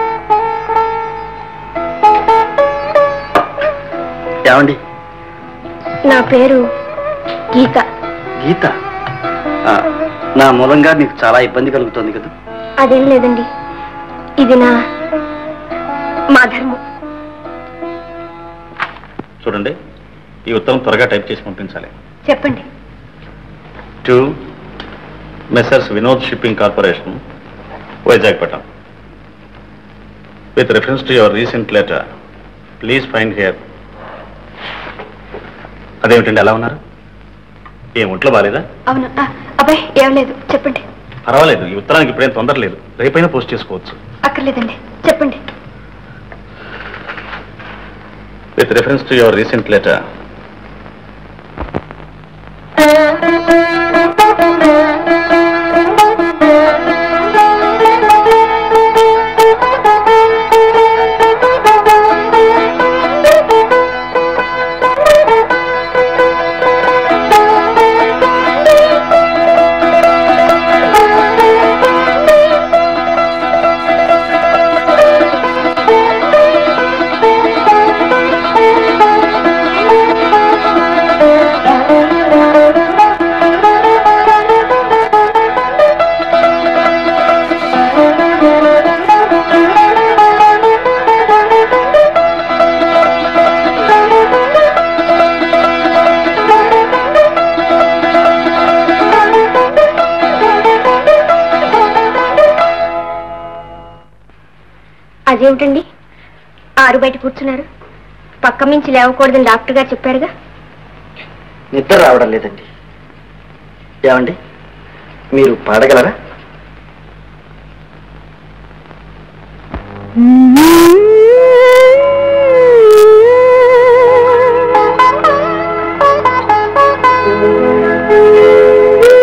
F: ఏమండి
B: నా పేరు గీత
F: గీత ఆ, నా మూలంగా నీకు చాలా ఇబ్బంది కలుగుతోంది కదా
B: అదేం లేదండి ఇది నా మా ధర్మం
J: చూడండి ఈ ఉత్తరం త్వరగా టైప్ చేసి పంపించాలి
B: చెప్పండి
J: to messrs Vinod shipping corporation Vizagapatnam with reference to your recent letter please find here అదేమిటండి ఎలా ఉన్నారు ఏం ఒంట్లో బాలేదా
B: అవును ఆ, అబ్బాయి ఏం లేదు చెప్పండి
J: పర్వాలేదు ఈ ఉత్తరానికి ఇప్పుడేం తొందర లేదు రేపైనా పోస్ట్ చేసుకోవచ్చు
B: అక్కర్లేదండి చెప్పండి
J: with reference to your recent letter
B: అదేమిటండి ఆరు బయట కూర్చున్నారు పక్క మించి లేవకూడదని డాక్టర్ గారు చెప్పారుగా
F: నిద్ర రావడం లేదండి ఏమండి మీరు పాడగలరా
H: ఆ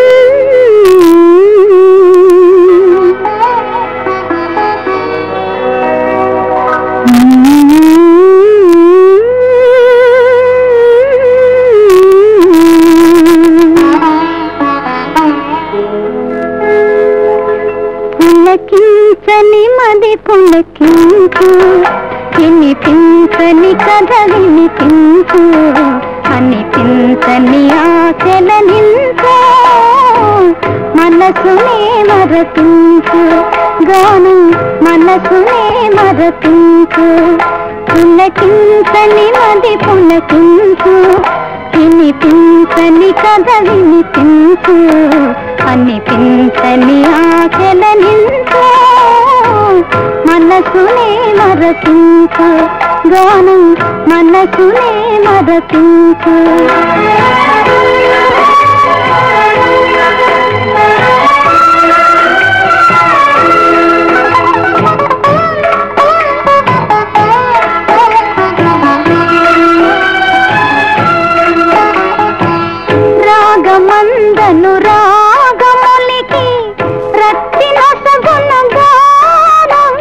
H: మది పులకించు వినిపించని కథ వినిపించు అనిపించని ఆశల నించు మనసునే మరపించు గానం మనసునే మరపించు పులకించని మది పులకించు వినిపించని కథ వినిపించు అనిపించని ఆశల నించు మనసునే మరపించు గానం మనసునే మరపించు రాగమందను రాగములికి రత్తిన సగుణ గానం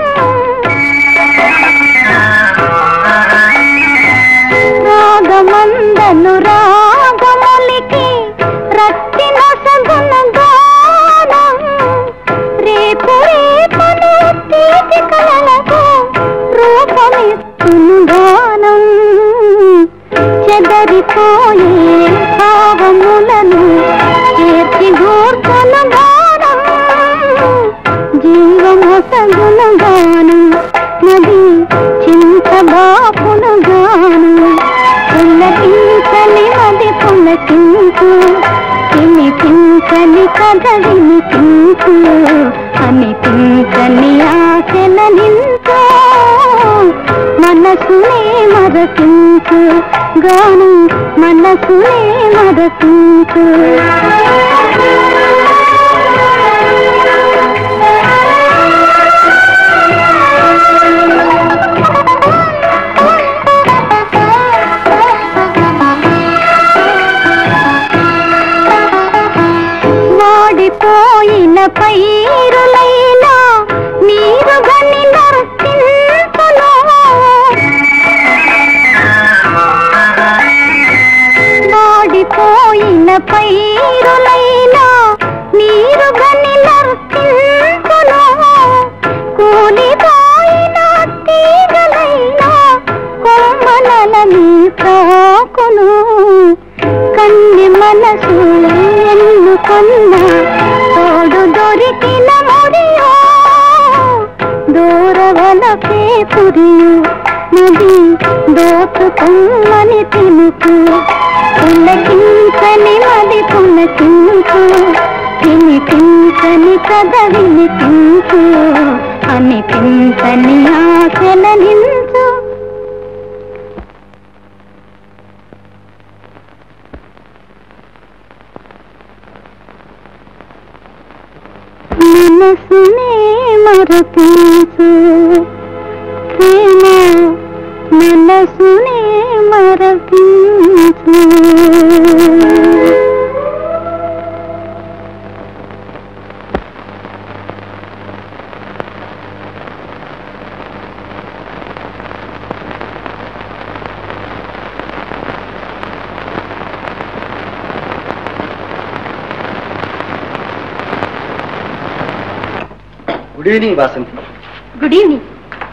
H: రాగమందను రాగములికి రత్తిన సగుణ గానం రేపు రేపను తీపి కలలకు రూపమిస్తును గానం చెదరిపోయే భావములను చేర్చి గూర్చన గానం జీవమొసగున గానం నది చింతబాపున గానం పులకించని మది పులకించు వినిపించని కథ వినిపించు అనిపించని ఆశల నించు మనసునే మరపించు గానం మనసునే మరపించు వాడిపోయిన పైరులైనా నీరు గని నర్తించును వాడిపోయిన పైరులైనా నీరు గని నర్తించును కూలిపోయిన తీగలైనా కొమ్మనలని తాకును కన్ని మనసు ఎన్నుకున్న తోడు దొరికిన మురియో దూరవలపే పురియు నది దోచుకుమ్మని తినుకు పులకించని మది పులకించు వినిపించని కథ వినిపించు అనిపించని ఆశల నించు మనసునే మరపించు ప్రేమ మనసునే మరపించు
E: good evening Vasanthi
A: good evening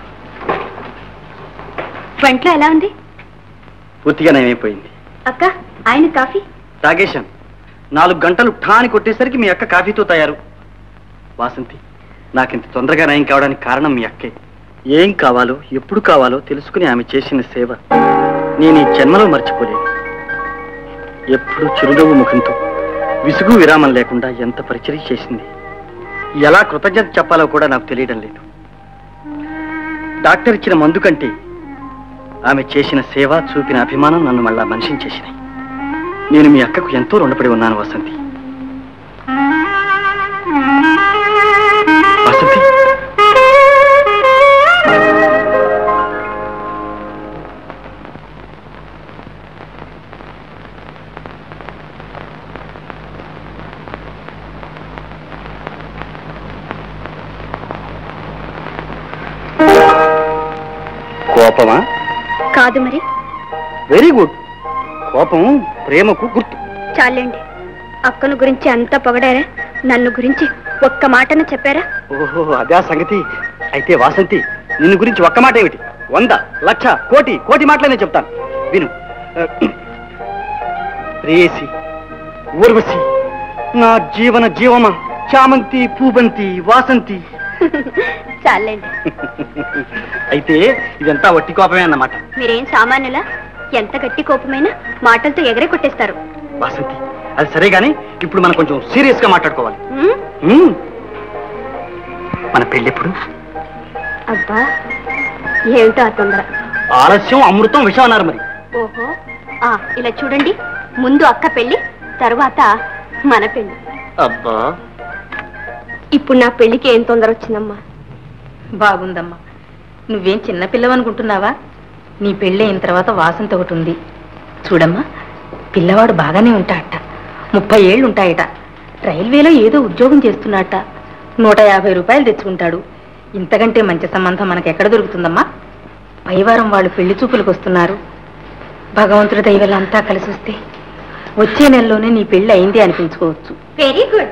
A: వంటలో ఎలా ఉంది
E: పూర్తిగా నయమైపోయింది
A: అక్క ఆయన కాఫీ
E: తాగేశాను నాలుగు గంటలు ఠాని కొట్టేసరికి మీ అక్క కాఫీతో తయారు వాసంతి నాకింత తొందరగా నయం కావడానికి కారణం మీ అక్కే ఏం కావాలో ఎప్పుడు కావాలో తెలుసుకుని ఆమె చేసిన సేవ నేను ఈ జన్మలో మర్చిపోలేను ఎప్పుడు చిరునవ్వు ముఖంతో విసుగు విరామం లేకుండా ఎంత పరిచయం చేసింది ఎలా కృతజ్ఞత చెప్పాలో కూడా నాకు తెలియడం లేదు డాక్టర్ ఇచ్చిన మందు కంటే ఆమె చేసిన సేవ చూపిన అభిమానం నన్ను మళ్ళా మనిషిని చేసినాయి నేను మీ అక్కకు ఎంతో రుణపడి ఉన్నాను వసంతి వసంతి కోపమా
A: కాదు మరి
E: వెరీ గుడ్ కోపం ప్రేమకు గుర్తు
A: చాలండి అక్కను గురించి అంతా పొగడారా నన్ను గురించి ఒక్క మాటన చెప్పారా
E: ఓహో అదే ఆ సంగతి అయితే వాసంతి నిన్ను గురించి ఒక్క మాట ఏమిటి వంద లక్ష కోటి కోటి మాటలనే చెప్తాను విను ప్రేయసి ఊర్వశి నా జీవన జీవమా చామంతి పూబంతి వాసంతి
A: చాలండి
E: అయితే ఇదంతా వట్టి కోపమే అన్నమాట
A: మీరేం సామాన్యులా ఎంత గట్టి కోపమైనా మాటలతో ఎగరే కొట్టేస్తారు
E: వాసంతి అది సరే గాని ఇప్పుడు మనం కొంచెం సీరియస్ గా మాట్లాడుకోవాలి
A: ఉమ్,
E: ఉమ్. మన పెళ్ళెప్పుడు
A: అబ్బా ఏమిటో ఆ తొందర
E: ఆలస్యం అమృతం విషం అన్నారు మరి
A: ఓహో ఆ ఇలా చూడండి ముందు అక్క పెళ్లి తరువాత మన పెళ్లి
E: అబ్బా
B: ఇప్పుడు నా పెళ్లికి ఏం తొందర వచ్చిందమ్మా
I: బాగుందమ్మా నువ్వేం చిన్నపిల్లవనుకుంటున్నావా నీ పెళ్ళి అయిన తర్వాత వాసంత ఒకటి ఉంది చూడమ్మా పిల్లవాడు బాగానే ఉంటాడట ముప్పై ఏళ్ళు ఉంటాయట రైల్వేలో ఏదో ఉద్యోగం చేస్తున్నాడట నూట యాభై రూపాయలు తెచ్చుకుంటాడు ఇంతకంటే మంచి సంబంధం మనకు ఎక్కడ దొరుకుతుందమ్మా పైవారం వాళ్ళు పెళ్లి చూపులకు వస్తున్నారు భగవంతుడి దైవలు అంతా కలిసి వస్తే వచ్చే నెలలోనే నీ పెళ్లి అయింది అనిపించుకోవచ్చు
A: వెరీ గుడ్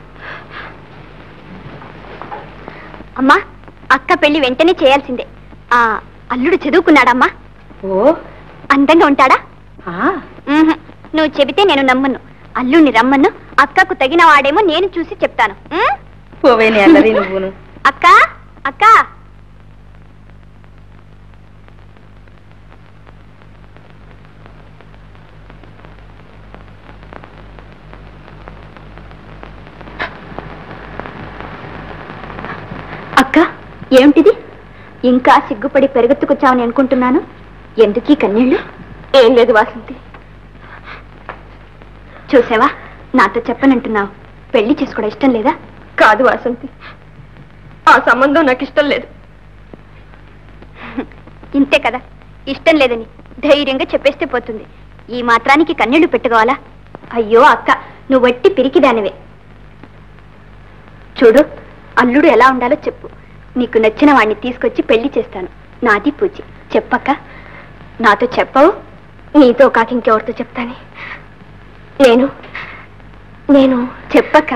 A: అమ్మా అక్క పెళ్లి వెంటనే చేయాల్సిందే ఆ అల్లుడు చదువుకున్నాడమ్మా
I: ఓ
A: అందంగా ఉంటాడా
I: ఆ,
A: మ్మ్హ్. నువ్వు చెబితే నేను నమ్మను అల్లుడిని రమ్మను అక్కకు తగిన వాడేమో నేను చూసి చెప్తాను మ్?
I: పోవే నీ అల్లరి నువ్వును
A: అక్క అక్క అక్క ఏమిటిది ఇంకా సిగ్గుపడి పెరుగెత్తుకొచ్చావని అనుకుంటున్నాను ఎందుకీ కన్నీళ్ళు
B: ఏం లేదు వాసంతి
A: చూసావా నాతో చెప్పనంటున్నావు పెళ్లి చేసుకోవడం ఇష్టం లేదా
B: కాదు వాసంతి ఆ సంబంధం నాకు ఇష్టం లేదు
A: ఇంతే కదా ఇష్టం లేదని ధైర్యంగా చెప్పేస్తే పోతుంది ఈ మాత్రానికి కన్నీళ్లు పెట్టుకోవాలా అయ్యో అక్క నువ్వు వట్టి పిరికిదానివే చూడు అల్లుడు ఎలా ఉండాలో చెప్పు నీకు నచ్చిన వాడిని తీసుకొచ్చి పెళ్లి చేస్తాను నాది పూచి చెప్పక్క నాతో చెప్పవు
B: నీతో కాక ఇంకెవరితో చెప్తానే నేను నేను
A: చెప్పక్క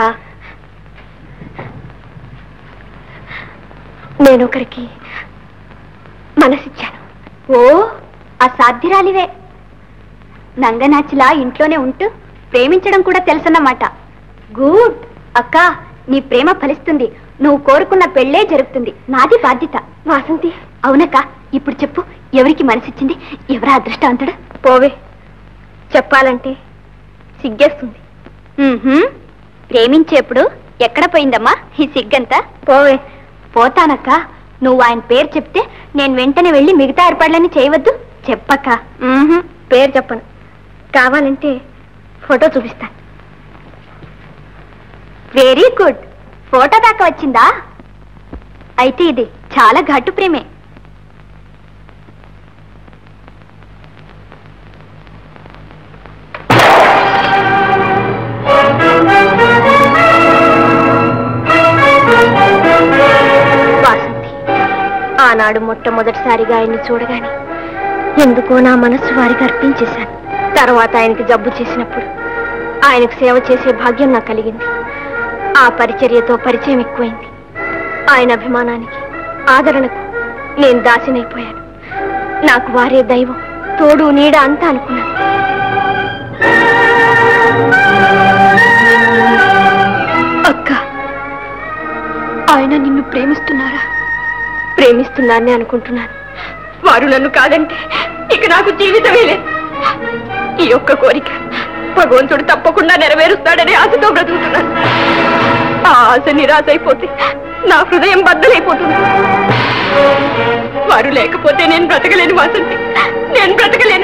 B: నేను ఒకరికి మనసిచ్చాను
A: ఓ అసాధ్యురాలివే నంగనాచిలా ఇంట్లోనే ఉంటూ ప్రేమించడం కూడా తెలుసన్నమాట గుడ్ అక్క నీ ప్రేమ ఫలిస్తుంది నువ్వు కోరుకున్న పెళ్ళే జరుగుతుంది నాది బాధ్యత
B: వాసంతి
A: అవునక్క ఇప్పుడు చెప్పు ఎవరికి మనసిచ్చింది ఎవరా అదృష్టవంతుడు
B: పోవే చెప్పాలంటే సిగ్గేస్తుంది
A: మ్మ్హ్మ్. ప్రేమించేప్పుడు ఎక్కడ పోయిందమ్మా ఈ సిగ్గంతా
B: పోవే
A: పోతానక్క నువ్వు ఆయన పేరు చెప్తే నేను వెంటనే వెళ్ళి మిగతా ఏర్పాట్లన్నీ చేయవద్దు చెప్పక్క మ్మ్హ్మ్.
B: పేరు చెప్పను కావాలంటే ఫోటో చూపిస్తాను
A: వెరీ గుడ్ ఫోటో దాకా వచ్చిందా అయితే ఇది చాలా ఘాటు ప్రేమే
B: వాసంతి ఆనాడు మొట్టమొదటిసారిగా ఆయన్ని చూడగానే ఎందుకో నా మనస్సు వారికి అర్పించేశాను తర్వాత ఆయనకి జబ్బు చేసినప్పుడు ఆయనకు సేవ చేసే భాగ్యం నాకు కలిగింది ఆ పరిచర్యతో పరిచయం ఎక్కువైంది ఆయన అభిమానానికి ఆదరణకు నేను దాసినైపోయాను నాకు వారే దైవం తోడు నీడ అంతా అనుకున్నాను
A: అక్క ఆయన నిన్ను ప్రేమిస్తున్నారా
B: ప్రేమిస్తున్నానని అనుకుంటున్నాను వారు నన్ను కాదంటే ఇక నాకు జీవితమే లేదు ఈ ఒక్క కోరిక భగవంతుడు తప్పకుండా నెరవేరుస్తాడని ఆశతో బ్రతుకుతున్నాను ఆ ఆశ నిరాశ అయిపోతే నా హృదయం బద్దలైపోతుంది వారు లేకపోతే నేను బ్రతకలేను వాసంతి నేను బ్రతకలేను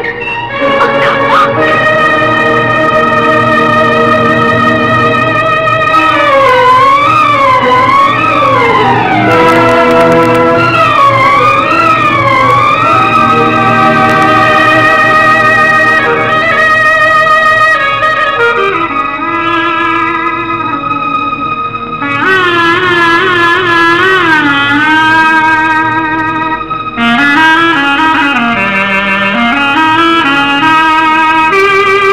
H: ఆ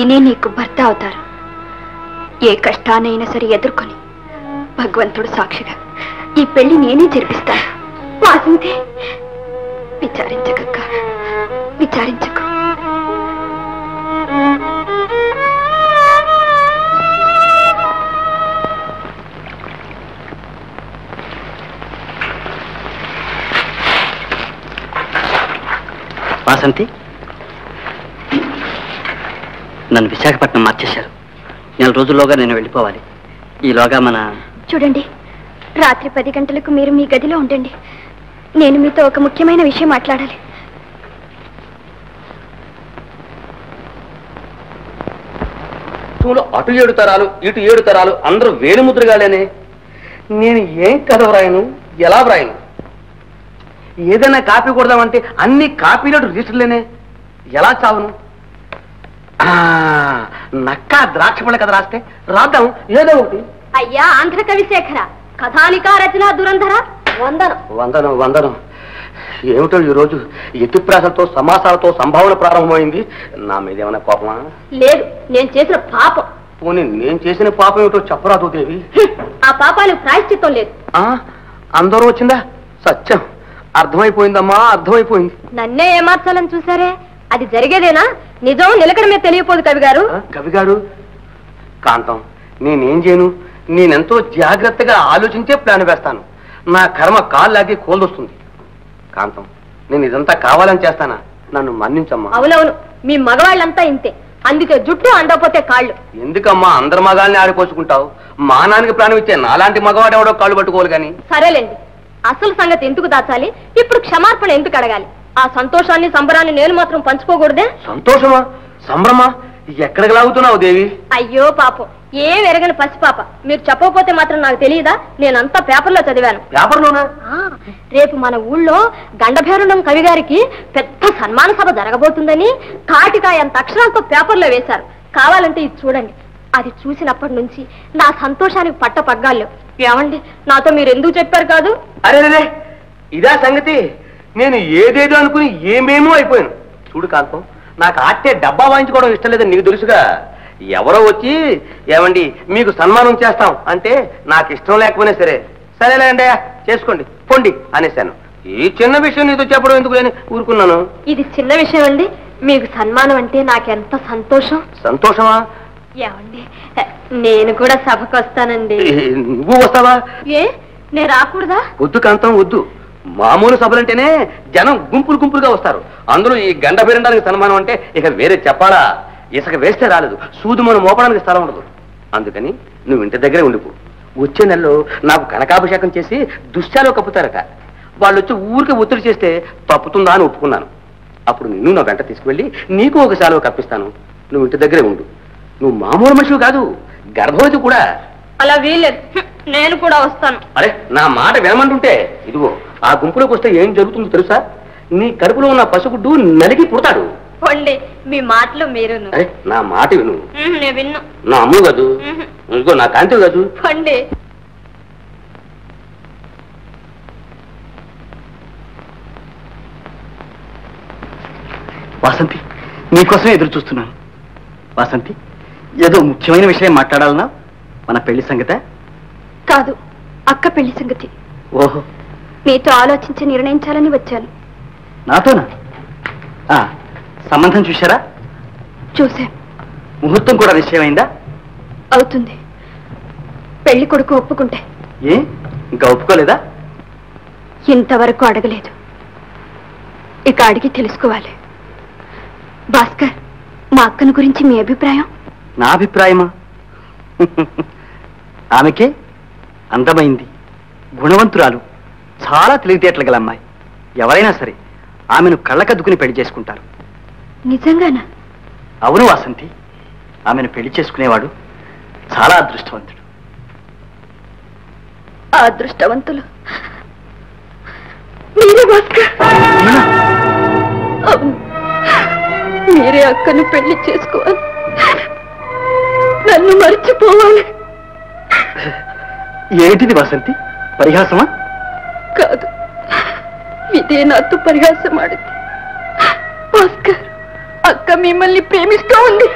A: ఈయనే నీకు భర్త అవుతారు ఏ కష్టానైనా సరే ఎదుర్కొని భగవంతుడు సాక్షిగా ఈ పెళ్లి నేనే జరిపిస్తాను వాసింతే విచారించకక్క విచారించకు
E: వాసంతి నన్ను విశాఖపట్నం మార్చేశారు నెల రోజుల్లోగా నేను వెళ్ళిపోవాలి ఈలోగా మన
A: చూడండి రాత్రి పది గంటలకు మీరు మీ గదిలో ఉండండి నేను మీతో ఒక ముఖ్యమైన విషయం మాట్లాడాలి
G: చూడు అటు ఏడు తరాలు ఇటు ఏడు తరాలు అందరూ వేలుముద్రగాలేనే నేను ఏం కథ వ్రాయను ఎలా వ్రాయను ఏదైనా కాపీ కొడదామంటే అన్ని కాపీలు రిజిస్టర్లేనే ఎలా చావును ఆ, నక్క ద్రాక్ష పళ్ళ కథ రాస్తే రాద్దాం ఏదో ఒకటి
B: అయ్యా ఆంధ్ర కవిశేఖర కథానికా రచన దురంధర వందనం
G: వందనం వందనం ఏమిటో ఈరోజు ఎత్తిప్రాసలతో సమాసాలతో సంభావన ప్రారంభమైంది నా మీద ఏమైనా కోపమా
B: లేదు నేను చేసిన పాపం
G: పోనీ నేను చేసిన పాపం ఏమిటో చెప్పరాదు దేవి
B: హ్మ్. ఆ పాపానికి ప్రాయశ్చిత్తం లేదు
G: ఆ అందరూ వచ్చిందా సత్యం అర్థమైపోయిందమ్మా అర్థమైపోయింది
B: నన్నే ఏమార్చాలని చూసారే అది జరిగేదేనా నిజం నిలకడమే తెలియపోదు కవి గారు
G: ఆ, కవిగారు కాంతం నేనేం చేయను నేనెంతో జాగ్రత్తగా ఆలోచించే ప్లాన్ వేస్తాను నా కర్మ కాలు లాగి కోల్దొస్తుంది కాంతం నేను ఇదంతా కావాలని చేస్తానా నన్ను మన్నించమ్మా
B: అవునవును మీ మగవాళ్ళంతా ఇంతే అందుకే జుట్టు అందకపోతే కాళ్ళు
G: ఎందుకమ్మా అందరి మగాల్ని ఆడిపోసుకుంటావు మానానికి ప్రాణం ఇచ్చే నాలాంటి మగవాడు ఎవడో కాళ్ళు పట్టుకోవాలి కానీ
B: సరేలేండి అసలు సంగతి ఎందుకు దాచాలి ఇప్పుడు క్షమార్పణ ఎందుకు అడగాలి ఆ సంతోషాన్ని సంబరాన్ని నేను మాత్రం పంచుకోకూడదే
G: సంతోషమా సంభ్రమా ఎక్కడికి లాగుతున్నావు దేవి
B: అయ్యో పాపం ఏం ఎరగని పసిపాప మీరు చెప్పకపోతే మాత్రం నాకు తెలియదా నేనంతా పేపర్లో చదివాను
G: పేపర్లోనా
B: ఆ, రేపు మన ఊళ్ళో గండభేరుండం కవి గారికి పెద్ద సన్మాన సభ జరగబోతుందని కాటికాయ అంత అక్షరాలతో పేపర్లో వేశారు కావాలంటే ఇది చూడండి అది చూసినప్పటి నుంచి నా సంతోషానికి పట్ట పగ్గాలు ఏమండి నాతో మీరు ఎందుకు చెప్పారు కాదు
G: అరే రే ఇదా సంగతి నేను ఏదేదో అనుకుని ఏమేమో అయిపోయాను చూడు కాంతం నాకు ఆట్టే డబ్బా వాయించుకోవడం ఇష్టం లేదని నీకు తెలుసుగా ఎవరో వచ్చి ఏమండి మీకు సన్మానం చేస్తాం అంటే నాకు ఇష్టం లేకపోయినా సరే సరేలే అండి చేసుకోండి పొండి అనేశాను ఈ చిన్న విషయం నీతో చెప్పడం ఎందుకు అని ఊరుకున్నాను
B: ఇది చిన్న విషయం అండి మీకు సన్మానం అంటే నాకెంత సంతోషం
G: సంతోషమా
B: ఏమండి నేను కూడా సభకు వస్తానండి
G: ఏ, నువ్వు వస్తావా
B: ఏ నేను రాకూడదా
G: వద్దు కాంతం వద్దు మామూలు సభలంటేనే జనం గుంపులు గుంపులుగా వస్తారు అందులో ఈ గండ పెరడానికి సన్మానం అంటే ఇక వేరే చెప్పాలా ఇసుక వేస్తే రాలేదు సూది మనం మోపడానికి స్థలం ఉండదు అందుకని నువ్వు ఇంటి దగ్గరే ఉండిపో వచ్చే నెలలో నాకు కనకాభిషేకం చేసి దుశ్శాలు కప్పుతారట వాళ్ళు వచ్చి ఊరికి ఒత్తిడి చేస్తే తప్పుతుందా అని ఒప్పుకున్నాను అప్పుడు నిన్ను నా వెంట తీసుకువెళ్ళి నీకు ఒక శాలువ కప్పిస్తాను నువ్వు ఇంటి దగ్గరే ఉండు నువ్వు మామూలు మనిషివి కాదు గర్భవతి కూడా
B: అలా వీల్లేదు హ్మ్, నేను కూడా వస్తాను
G: అరే నా మాట వినమంటుంటే ఇదిగో ఆ గుంపులోకి వస్తే ఏం జరుగుతుందో తెలుసా నీ కడుపులో ఉన్న పసిగుడ్డు నలిగి పుడతాడు
B: పోండి మీ మాటలు మీరును
G: అరే నా మాట విను
B: హ్మ్, నేను విన్ను
G: నా అమ్ము కాదు
B: హ్మ్,
G: ఇదిగో నా కాంతి కాదు
B: పోండి
E: వాసంతి నీకోసమే ఎదురు చూస్తున్నాను వాసంతి ఏదో ముఖ్యమైన విషయం మాట్లాడాలన్నా మన పెళ్లి సంగతే
A: కాదు అక్క పెళ్లి సంగతి
E: ఓహో
A: మీతో ఆలోచించి నిర్ణయించాలని వచ్చాను
E: నాతోనా ఆ, సంబంధం చూశారా
A: చూశాను
E: ముహూర్తం కూడా నిశ్చయమైందా
A: అవుతుంది పెళ్లి కొడుకు ఒప్పుకుంటే
E: ఏ ఇంకా ఒప్పుకోలేదా
A: ఇంతవరకు అడగలేదు ఇక అడిగి తెలుసుకోవాలి భాస్కర్ మా అక్కను గురించి మీ అభిప్రాయం
E: నా అభిప్రాయమా ఆమెకే అందమైంది గుణవంతురాలు చాలా తెలివితేటలు గల అమ్మాయి ఎవరైనా సరే ఆమెను కళ్ళకద్దుకుని పెళ్లి చేసుకుంటారు
A: నిజంగానా
E: అవును వాసంతి ఆమెను పెళ్లి చేసుకునేవాడు చాలా అదృష్టవంతుడు
A: ఆ అదృష్టవంతులు మీరే భాస్కర్
E: అవునా?
A: అవును మీరే అక్కను పెళ్లి చేసుకోవాలి నన్ను మర్చిపోవాలి
E: ఏమిటిది వాసంతి పరిహాసమా
A: కాదు ఇదే నాతో పరిహాసం ఆడింది భాస్కర్ అక్క మిమ్మల్ని ప్రేమిస్తూ ఉంది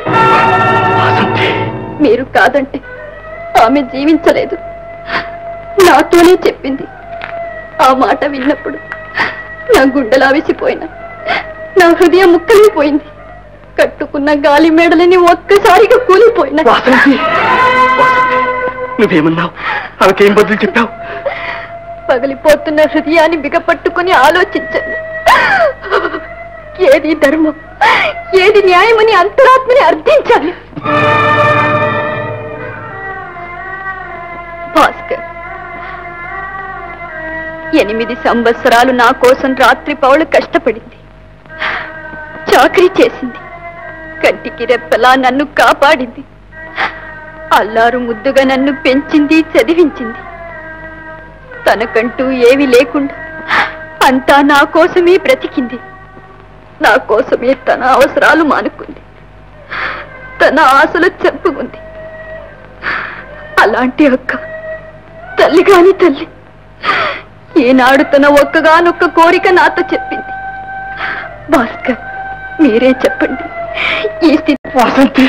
A: మీరు కాదంటే ఆమె జీవించలేదు నాతోనే చెప్పింది ఆ మాట విన్నప్పుడు నా గుండెలా విసిపోయినా నా హృదయం ముక్కలిపోయింది కట్టుకున్న గాలి మేడలని ఒక్కసారిగా కూలిపోయినా
E: వాసంతి నువ్వేమన్నావు ఆమెకేం బదులు చెప్పావు
A: పగిలిపోతున్న హృదయాన్ని బిగపట్టుకుని ఆలోచించండి ఏది ధర్మం ఏది న్యాయమని అంతరాత్మని అర్థించాలి భాస్కర్ ఎనిమిది సంవత్సరాలు నా కోసం రాత్రి పౌలు కష్టపడింది చాకరీ చేసింది కంటికి రెప్పలా నన్ను కాపాడింది అల్లారు ముద్దుగా నన్ను పెంచింది చదివించింది తనకంటూ ఏమీ లేకుండా అంతా నా కోసమే బ్రతికింది నా కోసమే తన అవసరాలు మానుకుంది తన ఆశలు చెప్పుకుంది అలాంటి అక్క తల్లి కాని తల్లి ఈనాడు తన ఒక్కగానొక్క కోరిక నాతో చెప్పింది భాస్కర్ మీరే చెప్పండి ఈ స్థితి
E: వాసంతి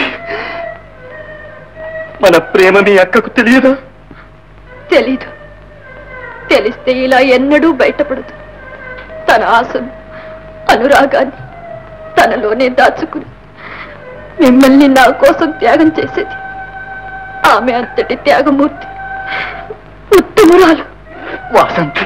E: మన ప్రేమ మీ అక్కకు తెలియదా
A: తెలీదు తెలిస్తే ఇలా ఎన్నడూ బయటపడదు తన ఆశను అనురాగాన్ని తనలోనే దాచుకుని మిమ్మల్ని నా కోసం త్యాగం చేసేది ఆమె అంతటి త్యాగమూర్తి ఉత్తమురాలు
E: వాసంతి